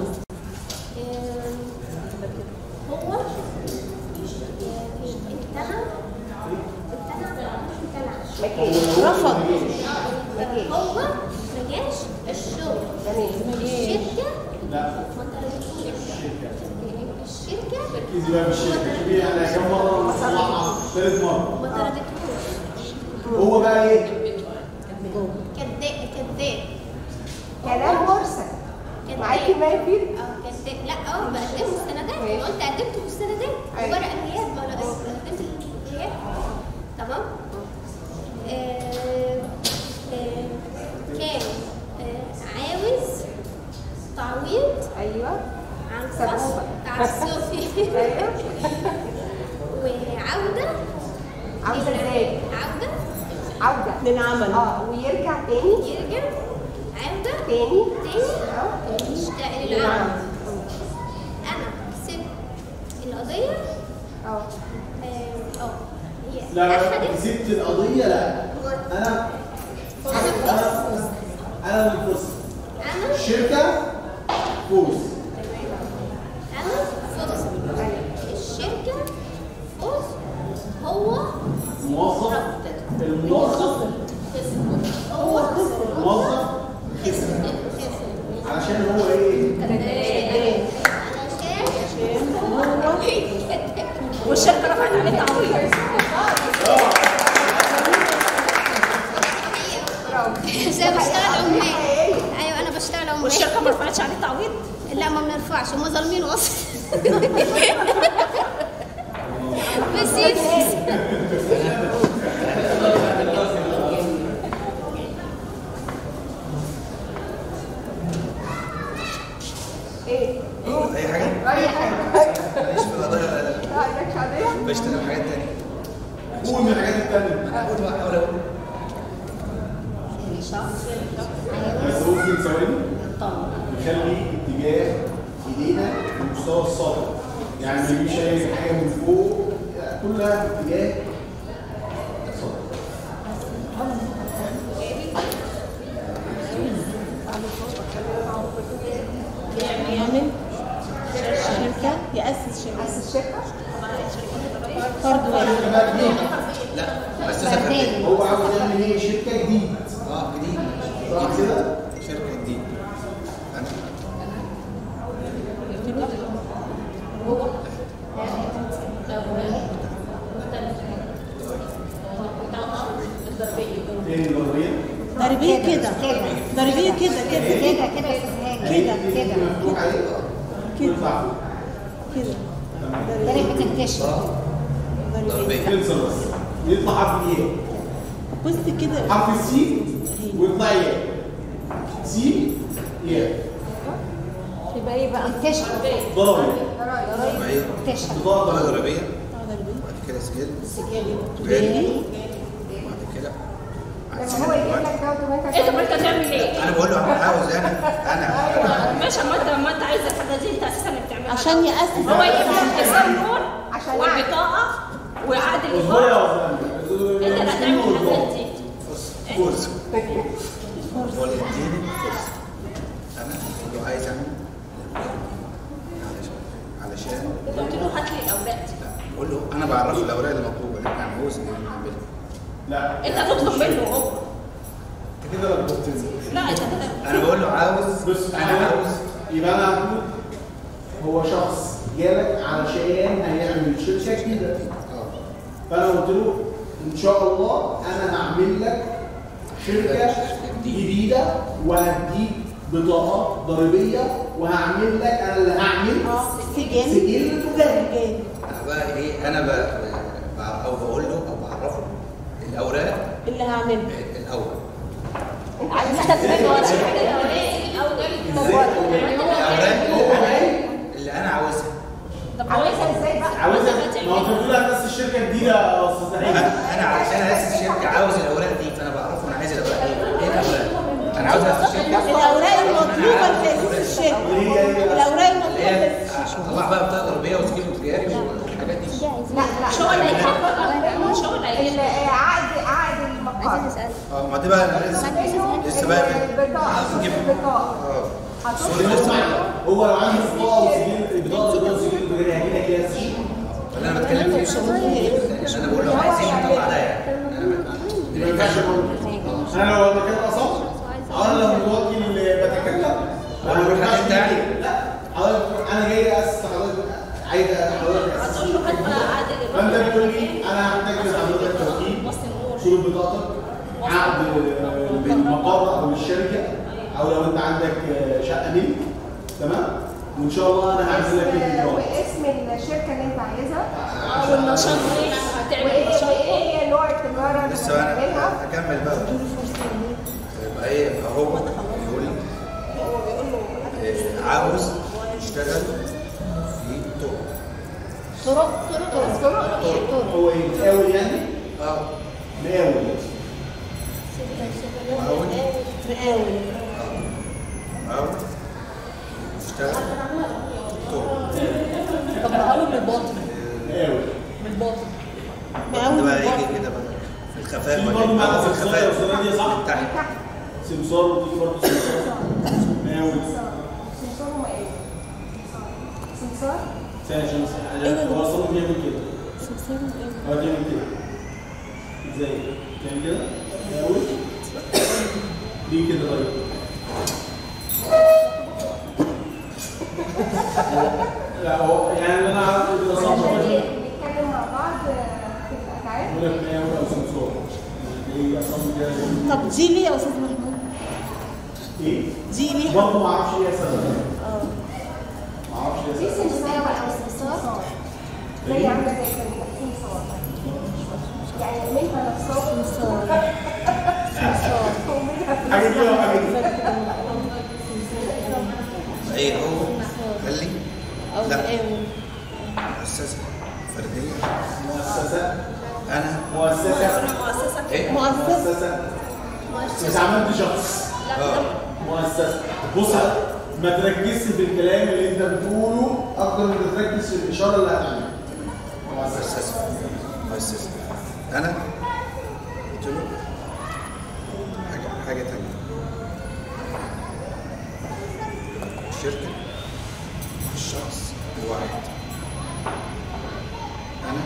[SPEAKER 6] هو امتنع امتنع امتنع
[SPEAKER 10] رفض
[SPEAKER 6] هو ما جاش الشغل الشركه
[SPEAKER 5] لا
[SPEAKER 6] ما طردتهوش الشركه
[SPEAKER 5] ركزي بقى بالشركه شوفي انا كام مره بصلحها ثالث مره
[SPEAKER 6] ما طردتهوش
[SPEAKER 5] هو بقى ايه؟
[SPEAKER 6] كذاب كذاب
[SPEAKER 10] كلام مرسل
[SPEAKER 6] كذاب.
[SPEAKER 10] معاكي ما يفيد
[SPEAKER 6] اه كذاب لا اه بقدم مستندات انا قلت قدمت مستندات
[SPEAKER 10] أيوة.
[SPEAKER 6] ورق الغياب ما انا قدمت الغياب تمام آه آه كان آه عاوز تعويض
[SPEAKER 10] ايوه
[SPEAKER 6] عن
[SPEAKER 10] سبوبة.
[SPEAKER 6] فصل تعسفي
[SPEAKER 10] ايوه
[SPEAKER 6] وعودة
[SPEAKER 10] عاوزة
[SPEAKER 6] إلى-
[SPEAKER 10] ازاي؟
[SPEAKER 6] عودة
[SPEAKER 10] عودة للعمل اه ويرجع تاني
[SPEAKER 6] يرجع عودة
[SPEAKER 10] تاني
[SPEAKER 6] تاني
[SPEAKER 10] اه
[SPEAKER 6] يشتاق
[SPEAKER 10] للعمل
[SPEAKER 6] للعمل انا كسبت القضية
[SPEAKER 10] اه
[SPEAKER 6] اه اه هي
[SPEAKER 5] لا لا
[SPEAKER 6] أخدت
[SPEAKER 5] كسبت القضيه لا انا انا انا اللي فزت
[SPEAKER 6] انا
[SPEAKER 5] الشركه فوز
[SPEAKER 11] ما نرفعش هم ظالمين اصلا بس يفلس
[SPEAKER 10] ايه
[SPEAKER 8] اي حاجه
[SPEAKER 10] اي حاجه
[SPEAKER 8] ماليش في القضايا ولا لا
[SPEAKER 10] لا مالكش عاديه
[SPEAKER 8] بشتغل حاجات تانية
[SPEAKER 5] قول من الحاجات التانية
[SPEAKER 8] انا كنت بحاول اقول
[SPEAKER 5] بس ممكن ثواني نخلي اتجاه ايدينا لمستوى السطح يعني ما نجيبش اي حاجه من فوق كلها اتجاه السطح
[SPEAKER 10] يعمل شركة يأسس شركة يأسس شركة فرد واحد
[SPEAKER 8] لا مؤسسه فرديه
[SPEAKER 5] هو عاوز يعمل ايه شركه جديد
[SPEAKER 8] اه جديد
[SPEAKER 5] صح كده؟
[SPEAKER 8] شركه جديده أنا-
[SPEAKER 5] تاني ضربين
[SPEAKER 10] ضربية كده ضربية كده كده
[SPEAKER 11] كده كده يا استاذ هاني
[SPEAKER 10] كده كده
[SPEAKER 5] مفتوح عليه ويطلع فوق
[SPEAKER 10] كده
[SPEAKER 11] ضربة تكتشف
[SPEAKER 8] ضربيه
[SPEAKER 5] تنزل بس يطلع حرف ايه؟
[SPEAKER 10] بص كده
[SPEAKER 5] حرف السي ويطلع ايه؟ سي ايه
[SPEAKER 11] يبقى ايه بقى تكتشف
[SPEAKER 5] ضربي
[SPEAKER 8] ضربيه
[SPEAKER 11] تكتشف
[SPEAKER 5] ضربي
[SPEAKER 8] ضربيه
[SPEAKER 10] اه ضربية
[SPEAKER 8] وبعد كده سجل
[SPEAKER 11] سجل
[SPEAKER 8] تجاري وبعد كده
[SPEAKER 9] لما هو يجيب لك دوت وانت
[SPEAKER 1] ايه طب انت هتعمل ايه؟
[SPEAKER 8] انا بقول له انا عاوز انا انا
[SPEAKER 1] ماشي اما انت اما انت عايز الحاجه دي انت اساسا اللي بتعملها
[SPEAKER 10] عشان يأسس
[SPEAKER 1] هو يجيب لك حساب نور
[SPEAKER 9] عشان
[SPEAKER 1] والبطاقه وعقد
[SPEAKER 5] اصبري
[SPEAKER 1] الايجار
[SPEAKER 5] يا
[SPEAKER 1] انت اللي هتعمل الحاجات دي
[SPEAKER 8] فرصه هو اللي يديني فرصه انا بقول له عايز اعمل علشان علشان
[SPEAKER 1] انت قلت له هات لي الاوراق دي
[SPEAKER 8] بقول له انا بعرفه الاوراق اللي مطلوبه اللي انا عاوز نعملها
[SPEAKER 5] لا
[SPEAKER 1] انت تطلب منه هو
[SPEAKER 5] انت كده لخبطتني
[SPEAKER 1] لا انت كده
[SPEAKER 8] انا بقول له عاوز
[SPEAKER 5] بص
[SPEAKER 8] انا عاوز
[SPEAKER 5] يبقى انا هقول هو شخص جالك علشان هيعمل شركه جديده
[SPEAKER 8] اه
[SPEAKER 5] فانا قلت له ان شاء الله انا هعمل لك شركه جديده وهديك بطاقات ضريبيه وهعمل لك انا اللي هعمل
[SPEAKER 10] سجل
[SPEAKER 5] سجل تجاري
[SPEAKER 10] سجل
[SPEAKER 8] انا بقى ايه انا بقى بقى- او بقول له او بعرفه الاوراق
[SPEAKER 10] اللي هعمله
[SPEAKER 8] الاول
[SPEAKER 1] عايز تاخد منه ولا حاجه الاوراق
[SPEAKER 8] الاوراق اللي انا عاوزها
[SPEAKER 1] طب عايزها ازاي بقى؟
[SPEAKER 5] عاوزها ما هو انت بتقول هتأسس شركه جديده يا استاذ نعيم
[SPEAKER 8] انا انا علشان اسس شركه عاوز الاوراق دي فانا بعرفه انا عايز الاوراق دي ايه الاوراق انا عاوز اسس شركه
[SPEAKER 10] الأوراق المطلوبة لتأسيس الشركة الأوراق
[SPEAKER 8] اللي
[SPEAKER 10] المطلوبة
[SPEAKER 8] هي
[SPEAKER 10] لتأسيس
[SPEAKER 8] اطلع بقى بطاقه ضريبيه وسجل تجاري والحاجات دي
[SPEAKER 1] مش هو اللي هيحقق مش هو اللي هيحقق
[SPEAKER 9] ال- عقد عقد المقر
[SPEAKER 8] اه ما دي بقى أنا لسه لسه بقى
[SPEAKER 9] البطاقه
[SPEAKER 8] نجيب
[SPEAKER 9] البطاقه
[SPEAKER 8] اه
[SPEAKER 9] هتروح
[SPEAKER 8] صورة لسه
[SPEAKER 5] هو لو عنده بطاقه وسجل البطاقه ضريبيه وسجل تجاري هيجي لك ايه اساسا
[SPEAKER 8] اللي انا بتكلم فيه انا بقول له عايزين نطلع ده يعني انا
[SPEAKER 5] ما ينفعش اقول انا لو مكان اصلا انا لو متوكل بتكلم
[SPEAKER 8] أقول له
[SPEAKER 5] ما
[SPEAKER 8] حاجة
[SPEAKER 5] ينفعش
[SPEAKER 8] تاني.
[SPEAKER 5] تيجي. لا حضرتك انا جاي اسس حضرتك عايز حضرتك اسس
[SPEAKER 1] هتقول له هات بقى عقد
[SPEAKER 5] فانت
[SPEAKER 1] الايجار
[SPEAKER 5] بتقول لي انا هحتاج من حضرتك توكيل
[SPEAKER 1] وصل النور
[SPEAKER 5] شروط بطاقتك عقد للمقر او للشركه او لو انت عندك شقه ملك تمام وان شاء الله انا هعمل لك الايجار
[SPEAKER 9] واسم الشركه اللي انت عايزها
[SPEAKER 1] والنشاط ايه هتعمل
[SPEAKER 9] وايه
[SPEAKER 1] نشاط
[SPEAKER 9] وايه
[SPEAKER 1] ايه
[SPEAKER 9] هي نوع التجاره اللي
[SPEAKER 8] لسه بقى
[SPEAKER 9] هتعملها
[SPEAKER 8] انا هكمل بقى يبقى ايه يبقى هو يقول لي إيه، عاوز يشتغل في طرق
[SPEAKER 11] طرق طرق طرق طرق
[SPEAKER 5] هو ايه مقاول يعني
[SPEAKER 8] اه
[SPEAKER 5] مقاول
[SPEAKER 8] معاون
[SPEAKER 10] مقاول
[SPEAKER 8] معاون يشتغل طرق
[SPEAKER 12] طب مقاول بالباطن
[SPEAKER 5] مقاول
[SPEAKER 12] بالباطن
[SPEAKER 8] ده
[SPEAKER 10] مقاول
[SPEAKER 8] بقى
[SPEAKER 10] بالباطن.
[SPEAKER 8] يجي كده بقى في الخفاء
[SPEAKER 5] في
[SPEAKER 8] ولا
[SPEAKER 5] برضه
[SPEAKER 8] إيه؟
[SPEAKER 5] معانا
[SPEAKER 8] في
[SPEAKER 5] سمسار يا
[SPEAKER 8] الخفاء
[SPEAKER 5] استاذ نادية صح؟
[SPEAKER 8] من تحت
[SPEAKER 5] سمسار وتيجي برضه سمسار مقاول
[SPEAKER 9] سمسار ومقاول سمسار
[SPEAKER 5] ثانية عشان عشان هو اصلا بيعمل كده هو بيعمل كده ازاي؟ بيعمل كده؟ مقاول ليه كده طيب؟ لا هو يعني اللي انا عارفه كده صح
[SPEAKER 9] بنتكلم مع بعض في الافعال
[SPEAKER 5] يقول لك مقاول او سمسار ايه اصلا كده
[SPEAKER 10] طب دي ليه يا أستاذ محمود؟
[SPEAKER 5] ايه؟
[SPEAKER 10] دي ليه؟
[SPEAKER 5] برضه ما اعرفش ايه اساسا
[SPEAKER 10] اه
[SPEAKER 8] لا.
[SPEAKER 10] ايه
[SPEAKER 8] مؤسسة فردية
[SPEAKER 5] مؤسسة
[SPEAKER 8] أنا
[SPEAKER 5] مؤسسة
[SPEAKER 10] مؤسسة
[SPEAKER 8] إيه؟
[SPEAKER 5] مؤسسة مش عملت شخص
[SPEAKER 8] اه
[SPEAKER 5] مؤسسة بص ما تركزش في الكلام اللي انت بتقوله اكتر من تركز في الاشاره اللي هتعملها
[SPEAKER 8] مؤسسة مؤسسة أنا قلت له حاجة حاجة تانية الشركة الشخص الواحد أنا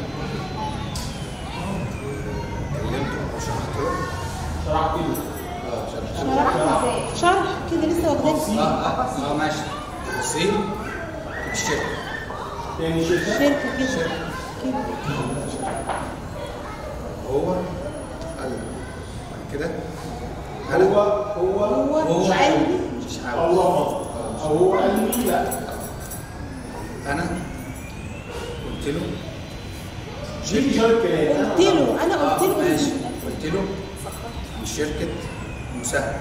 [SPEAKER 8] كلمته وشرحت له
[SPEAKER 5] شرحت له
[SPEAKER 8] اه شرحت
[SPEAKER 10] شرحت ازاي شرح كده لسه واخدين
[SPEAKER 8] اه اه اه ماشي تفاصيل الشركة
[SPEAKER 5] تاني شركه
[SPEAKER 10] شركه كده
[SPEAKER 8] الشركة
[SPEAKER 10] كده
[SPEAKER 8] هو قال بعد كده
[SPEAKER 5] هو هو
[SPEAKER 10] هو
[SPEAKER 5] مش عايز
[SPEAKER 8] مش
[SPEAKER 5] او
[SPEAKER 8] عاوز
[SPEAKER 5] رفض او هو قال لي لا
[SPEAKER 8] انا قلت له
[SPEAKER 5] دي اشاره كلام
[SPEAKER 10] قلت له انا قلت
[SPEAKER 8] آه،
[SPEAKER 10] له
[SPEAKER 8] ماشي قلت له من شركة مساهمة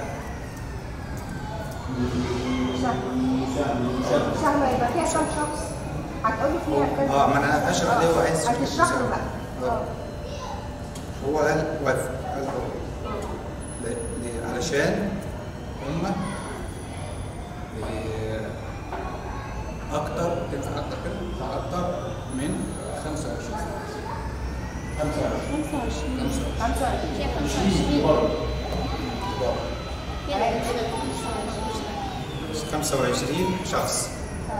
[SPEAKER 9] شهر يبقى فيها كام شخص هتقولي فيها كذا
[SPEAKER 8] اه ما انا اشرح ليه هو عايز شركة
[SPEAKER 9] هتشرح له
[SPEAKER 8] مساهمة.
[SPEAKER 9] بقى
[SPEAKER 8] آه. هو قال وافق قال هو ل- ل- علشان هما ب- اكتر تنفع اكتر كده اكتر من 25
[SPEAKER 5] 25
[SPEAKER 10] 25
[SPEAKER 5] برضه
[SPEAKER 8] 25 شخص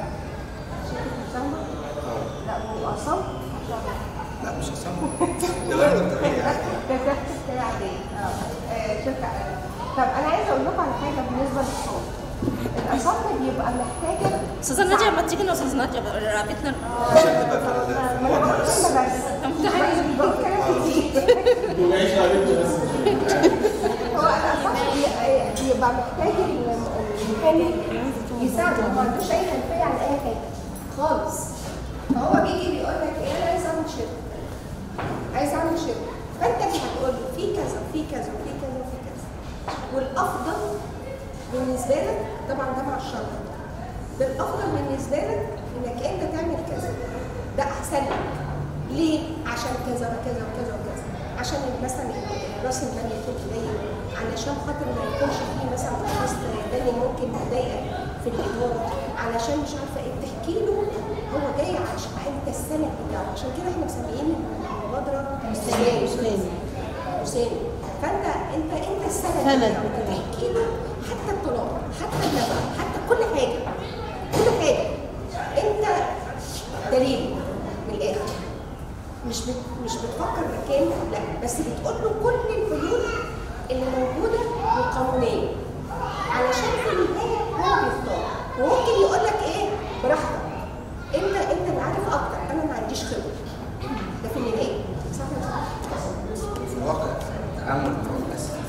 [SPEAKER 9] لا واصم
[SPEAKER 8] لا مش هسمع ده برضه طبيعي عادي
[SPEAKER 9] ده ده كده عادية اه آه، شركة آه. طب انا عايزه اقول لكم على حاجه بالنسبه للصوت الاصم بيبقى محتاجه
[SPEAKER 12] استاذه ناديه ما تيجي نستاذ ناديه رقبتنا
[SPEAKER 8] عشان تبقى في ال-
[SPEAKER 9] ما انا بقول كده بس بقول كلام كتير
[SPEAKER 5] انتوا جايين شغالين بس
[SPEAKER 9] هو الاصم بي- بيبقى محتاج ال- الميكانيك يساعده ما عندوش اي خلفيه عن اي حاجه خالص فهو بيجي بيقول لك ايه انا عايز اعمل شركه عايز اعمل شركه فانت اللي هتقول له في كذا وفي كذا وفي كذا وفي كذا والافضل بالنسبه لك طبعا ده مع الشرط بالافضل بالنسبه لك انك انت تعمل كذا ده احسن لك ليه؟ عشان كذا وكذا وكذا وكذا عشان مثلا راس المال يكون قليل علشان خاطر ما يكونش فيه مثلا اشخاص تاني ممكن تضايقك في الاداره علشان مش عارفه ايه تحكي له هو جاي عشان انت السند بتاعه عشان كده احنا مسميين المبادره
[SPEAKER 10] أسامي.
[SPEAKER 9] اسامي اسامي فانت انت انت السند
[SPEAKER 10] سند
[SPEAKER 9] بتاعه
[SPEAKER 10] بتاعه.
[SPEAKER 9] تحكي له حتى الطلاق حتى النفقه حتى كل حاجه كل حاجه انت دليل من الاخر مش بت... مش بتفكر مكان لا بس بتقول له كل الحلول اللي موجوده والقانونيه علشان في النهايه هو بيختار وممكن يقول لك ايه براحتك انت انت اللي عارف اكتر انا ما عنديش خبره ده في النهايه صح ولا لا؟
[SPEAKER 8] في الواقع التعامل معه اسهل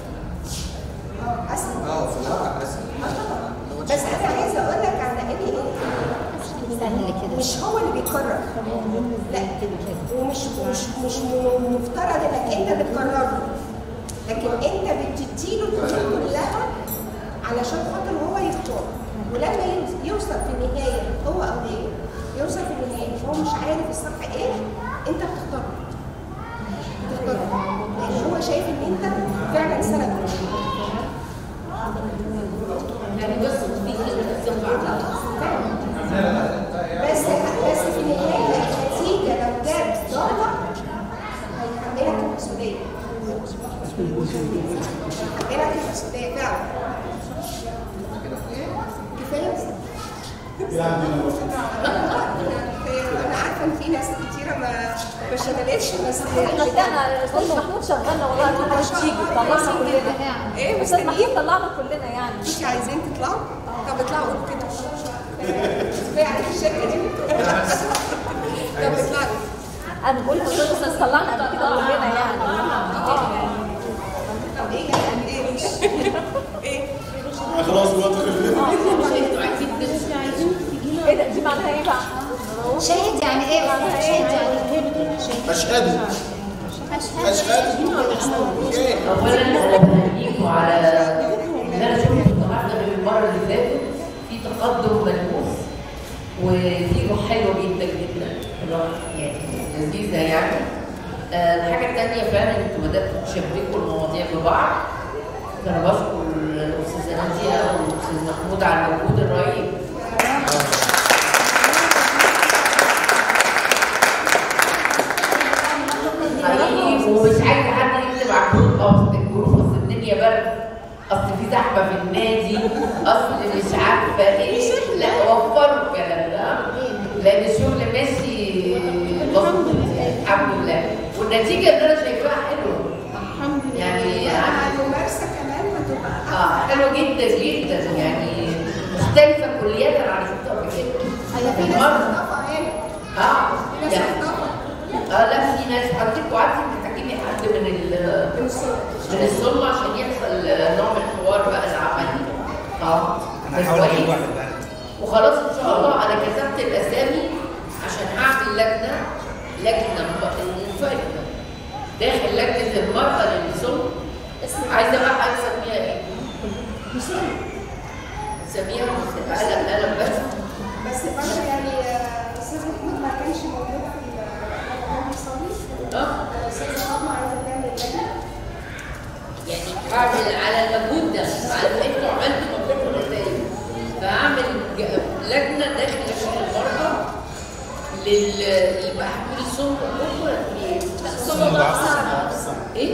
[SPEAKER 9] اه اسهل
[SPEAKER 8] اه في الواقع اسهل
[SPEAKER 9] بس انا عايزه اقول لك على ان ايه
[SPEAKER 12] سهل كده
[SPEAKER 9] مش هو اللي بيقرر لا ومش مش مش م- مفترض انك انت اللي تقرر لكن انت بتديله الحلول كلها علشان خاطر هو يختار ولما يوص- يوصل في النهايه هو او هي يوصل في النهايه هو مش عارف الصح ايه انت بتختار بتختار لان هو شايف ان انت فعلا سند
[SPEAKER 4] يعني بس تطبيق الزفاعة
[SPEAKER 9] بس بس في النهايه النتيجه لو جت ضغط هيحملك المسؤوليه هيحملك المسؤوليه فعلا كفايه
[SPEAKER 5] كده عندنا وقت.
[SPEAKER 9] انا عارفه ان في ناس كتيره ما ما اشتغلتش بس
[SPEAKER 12] احنا استاذ محمود شغلنا والله كل ما تيجي طلعنا كلنا
[SPEAKER 9] ايه
[SPEAKER 12] استاذ محمود
[SPEAKER 9] مستنيين
[SPEAKER 12] طلعنا كلنا يعني
[SPEAKER 9] مش عايزين تطلعوا طب اطلعوا قولوا كده كفايه عليك الشركه دي طب اطلعوا
[SPEAKER 12] انا بقول استاذ طلعنا قبل كده كلنا يعني
[SPEAKER 9] طب ايه يعني ايه ايه
[SPEAKER 5] آه، خلاص الوقت خلص
[SPEAKER 12] ايه ده دي معناها ايه بقى؟
[SPEAKER 11] شاهد يعني ايه شاهد يعني ايه
[SPEAKER 2] اشهد اشهد اوكي
[SPEAKER 4] اولا انا بهنيكوا على ان انا شفت النهارده من المره اللي فاتت في تقدم ملموس ودي روح حلوه جدا جدا روح يعني لذيذه يعني آه، الحاجه الثانيه فعلا انتوا بداتوا تشبكوا المواضيع ببعض فانا بشكر الاستاذه ناديه والاستاذ محمود على المجهود الرهيب حقيقي ومش عايز حد يكتب على الجروب اصل الجروب اصل الدنيا برد اصل في زحمه في النادي اصل مش عارفه ايه لا وفروا الكلام ده لان الشغل ماشي مظبوط الحمد لله والنتيجه اللي انا شايفاها حلوه
[SPEAKER 9] الحمد لله
[SPEAKER 4] يعني
[SPEAKER 9] مع الممارسه كمان بتبقى
[SPEAKER 4] اه حلوه جدا جدا يعني مختلفه كليا عن الخطه قبل كده
[SPEAKER 9] هي في ناس
[SPEAKER 4] مرة.
[SPEAKER 9] بتطبق هنا
[SPEAKER 4] اه
[SPEAKER 9] في ناس
[SPEAKER 4] يعني
[SPEAKER 9] بتطبق
[SPEAKER 4] اه لا في ناس حضرتك وعدتي انك تجيبي حد من ال من السلم عشان يحصل نوع من الحوار بقى العملي اه
[SPEAKER 3] انا هحاول اجيب
[SPEAKER 4] كويس.
[SPEAKER 3] واحد بقى
[SPEAKER 4] وخلاص ان شاء الله انا كتبت الاسامي عشان اعمل لجنه لجنه منفرده داخل لجنه المراه للصلب عايزه بقى حاجه اسميها ايه؟ سميها قلم قلم بس
[SPEAKER 9] بس برضه يعني آه، استاذ محمود ما كانش موجود في البرنامج الصالح
[SPEAKER 4] اه
[SPEAKER 9] استاذ فاطمه عايزه تعمل لجنه
[SPEAKER 4] يعني هعمل على المجهود ده على ما انتوا عملتوا مجهود نتائج فاعمل ج- لجنه داخل شؤون المراه لل لمحمول السم بكره ايه؟
[SPEAKER 3] السم ضعف
[SPEAKER 4] ايه؟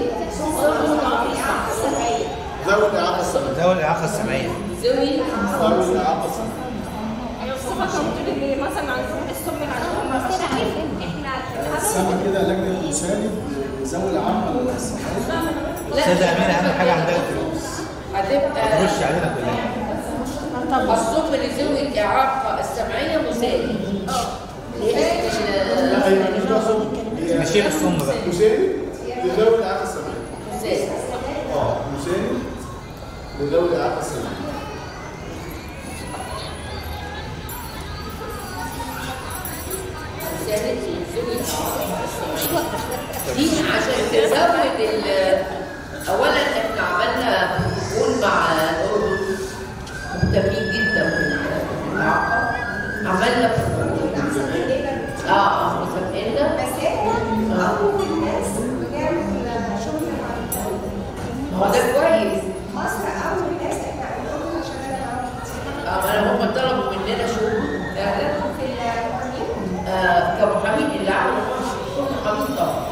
[SPEAKER 2] ذوي الاعاقه السمعيه
[SPEAKER 3] ذوي الاعاقه السمعيه
[SPEAKER 4] ذوي
[SPEAKER 2] ذوي الاعاقه السمعيه
[SPEAKER 1] الصفة كان بتقول اللي مثلا عندهم السم عندهم
[SPEAKER 5] سما كده لجنه مساند ذوي العامه الصحيه
[SPEAKER 3] استاذه امينه اهم حاجه عندها الفلوس
[SPEAKER 4] هتبقى
[SPEAKER 3] تخش علينا كلنا
[SPEAKER 4] الصم لذوي الاعاقه السمعيه مساعد لاسم
[SPEAKER 2] لا هي مش ده صوت هي
[SPEAKER 3] نشيل السم بقى
[SPEAKER 2] مساند لذوي الاعاقه السمعيه
[SPEAKER 4] مساعد
[SPEAKER 2] اه مساند لذوي الاعاقه السمعيه
[SPEAKER 4] مساعد لذوي الاعاقه السمعيه دي عشان تزود ال اولا احنا عملنا بروتوكول مع الاردن مهتمين جدا بالاعاقه عملنا بروتوكول اه اه مسابقنا
[SPEAKER 9] بس احنا اول ناس بنعمل شغل مع الدولة.
[SPEAKER 4] ما هو ده كويس
[SPEAKER 9] مصر اول ناس احنا عندنا عشان انا
[SPEAKER 4] اه ما انا هم طلبوا مننا شغل فعلا
[SPEAKER 9] في المحامين
[SPEAKER 4] آه كمحامين اللي عملوا شغل محامين طبعا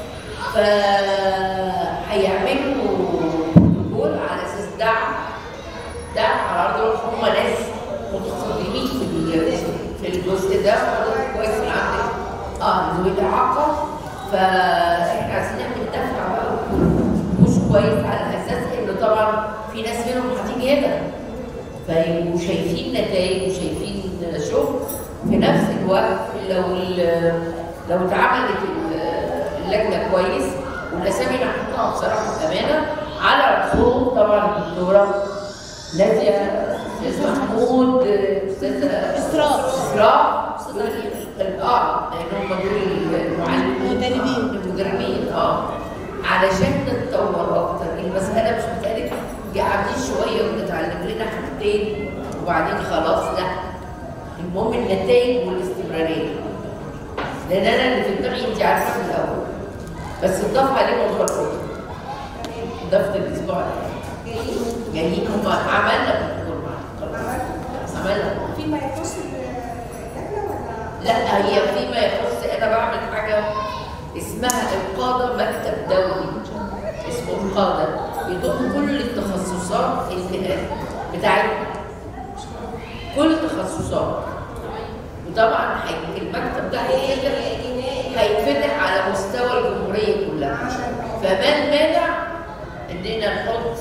[SPEAKER 4] فهيعملوا بروتوكول على اساس دعم دعم على ارض الواقع هم ناس متقدمين في ال- في الجزء ده وحضرتك كويس اللي عندك اه ذوي الاعاقه فاحنا عايزين نعمل دفع بقى مش كويس على اساس ان طبعا في ناس منهم هتيجي هنا فيبقوا شايفين نتائج وشايفين شغل في نفس الوقت لو ال- لو اتعملت ال- اللجنه كويس والاسامي اللي هنحطها بصراحه بامانه على راسهم طبعا الدكتوره ناديه استاذ محمود استاذه اسراء اسراء استاذه اه لان هم دول المعلمين المدربين المدربين اه علشان نتطور اكتر المساله مش مساله قاعدين شويه ونتعلم لنا حاجتين وبعدين خلاص لا المهم النتائج والاستمراريه لان انا اللي في دماغي انت عارفه من الاول بس اتضاف عليه موضوع الكتب ضفت الاسبوع ده جايين هم عملنا بروتوكول معاهم خلاص. عملنا
[SPEAKER 9] فيما يخص اللجنه ولا
[SPEAKER 4] لا هي فيما يخص انا بعمل حاجه اسمها القاده مكتب دولي اسمه القاده بيضم كل التخصصات اللي بتاعتنا كل التخصصات وطبعا هي- المكتب ده هيفتح هيتفتح على مستوى الجمهوريه كلها فما المانع اننا نحط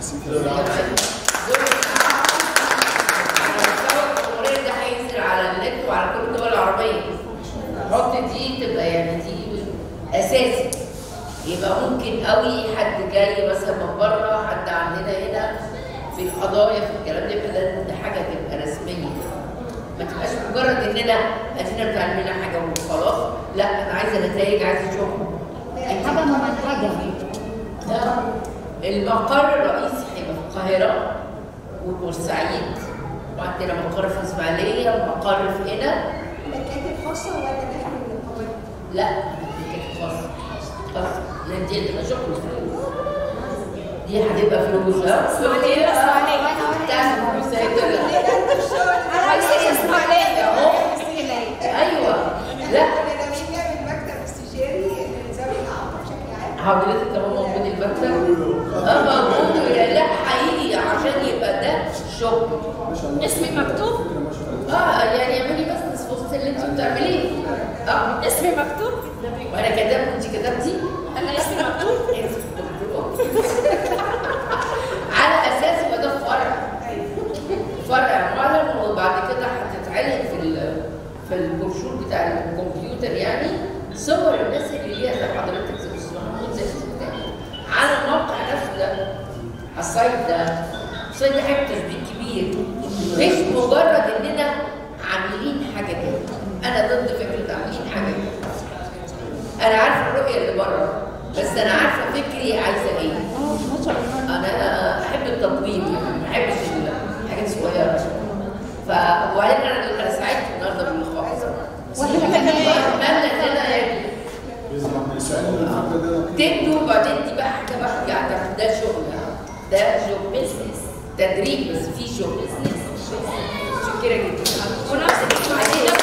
[SPEAKER 4] على مستوى الجمهوريه ده هينزل على النت وعلى كل الدول العربيه نحط دي تبقى يعني دي اساسي يبقى ممكن قوي حد جاي مثلا من بره حد عندنا هنا في القضايا في الكلام ده يبقى ده ده حاجه تبقى رسميه ما تبقاش مجرد اننا ادينا بتعمل لنا حاجه وخلاص لا انا عايزه نتائج عايزه شغل
[SPEAKER 11] حاجه ممنهجه
[SPEAKER 4] المقر الرئيسي هيبقى في القاهرة وبورسعيد وعندنا مقر في اسماعيليه ومقر في هنا
[SPEAKER 9] مكاتب خاصه ولا داخل النقابات؟
[SPEAKER 4] لا دي خاصة خاصة لان دي هتبقى شغل فلوس دي هتبقى فلوس ها
[SPEAKER 10] اسماعيلية، اسماعيلية.
[SPEAKER 4] تعمل فلوس هيبقى
[SPEAKER 10] عايزة اسماعيلية
[SPEAKER 4] اهو ايوه لا
[SPEAKER 9] احنا لما نيجي نعمل مكتب استشاري لذوي الاعاقه بشكل عام
[SPEAKER 4] حضرتك طالما موجود المكتب اه موجود لا حقيقي عشان يبقى ده شغل
[SPEAKER 10] اسمي مكتوب
[SPEAKER 4] اه يعني اعملي بزنس في وسط اللي انت بتعمليه اه
[SPEAKER 10] اسمي مكتوب
[SPEAKER 4] وانا كتبت انت كتبتي
[SPEAKER 10] انا اسمي مكتوب
[SPEAKER 4] على اساس يبقى ده فرع فرع معلن وبعد كده هتتعلن في ال- في البروشور بتاع الكمبيوتر يعني صور الناس اللي ليها زي حضرتك زي استاذ محمود زي استاذ تاني على الموقع نفسه ده على السايت ده السايت ده حاجه تثبيت كبير مش مجرد اننا عاملين حاجه كده انا ضد فكره عاملين حاجه كده انا عارفه الرؤيه اللي بره بس انا عارفه فكري عايزه ايه انا احب التطبيق يعني ما احبش الحاجات الصغيره ف وبعدين انا انا سعدت النهارده باللقاء
[SPEAKER 10] واحنا كمان
[SPEAKER 4] اتمنى ان انا يعني تدوا وبعدين دي بقى حاجه بقى يعني ده شغل ده شغل بزنس تدريب بس في شغل بزنس متشكره جدا
[SPEAKER 10] ونفس الاسماعيلية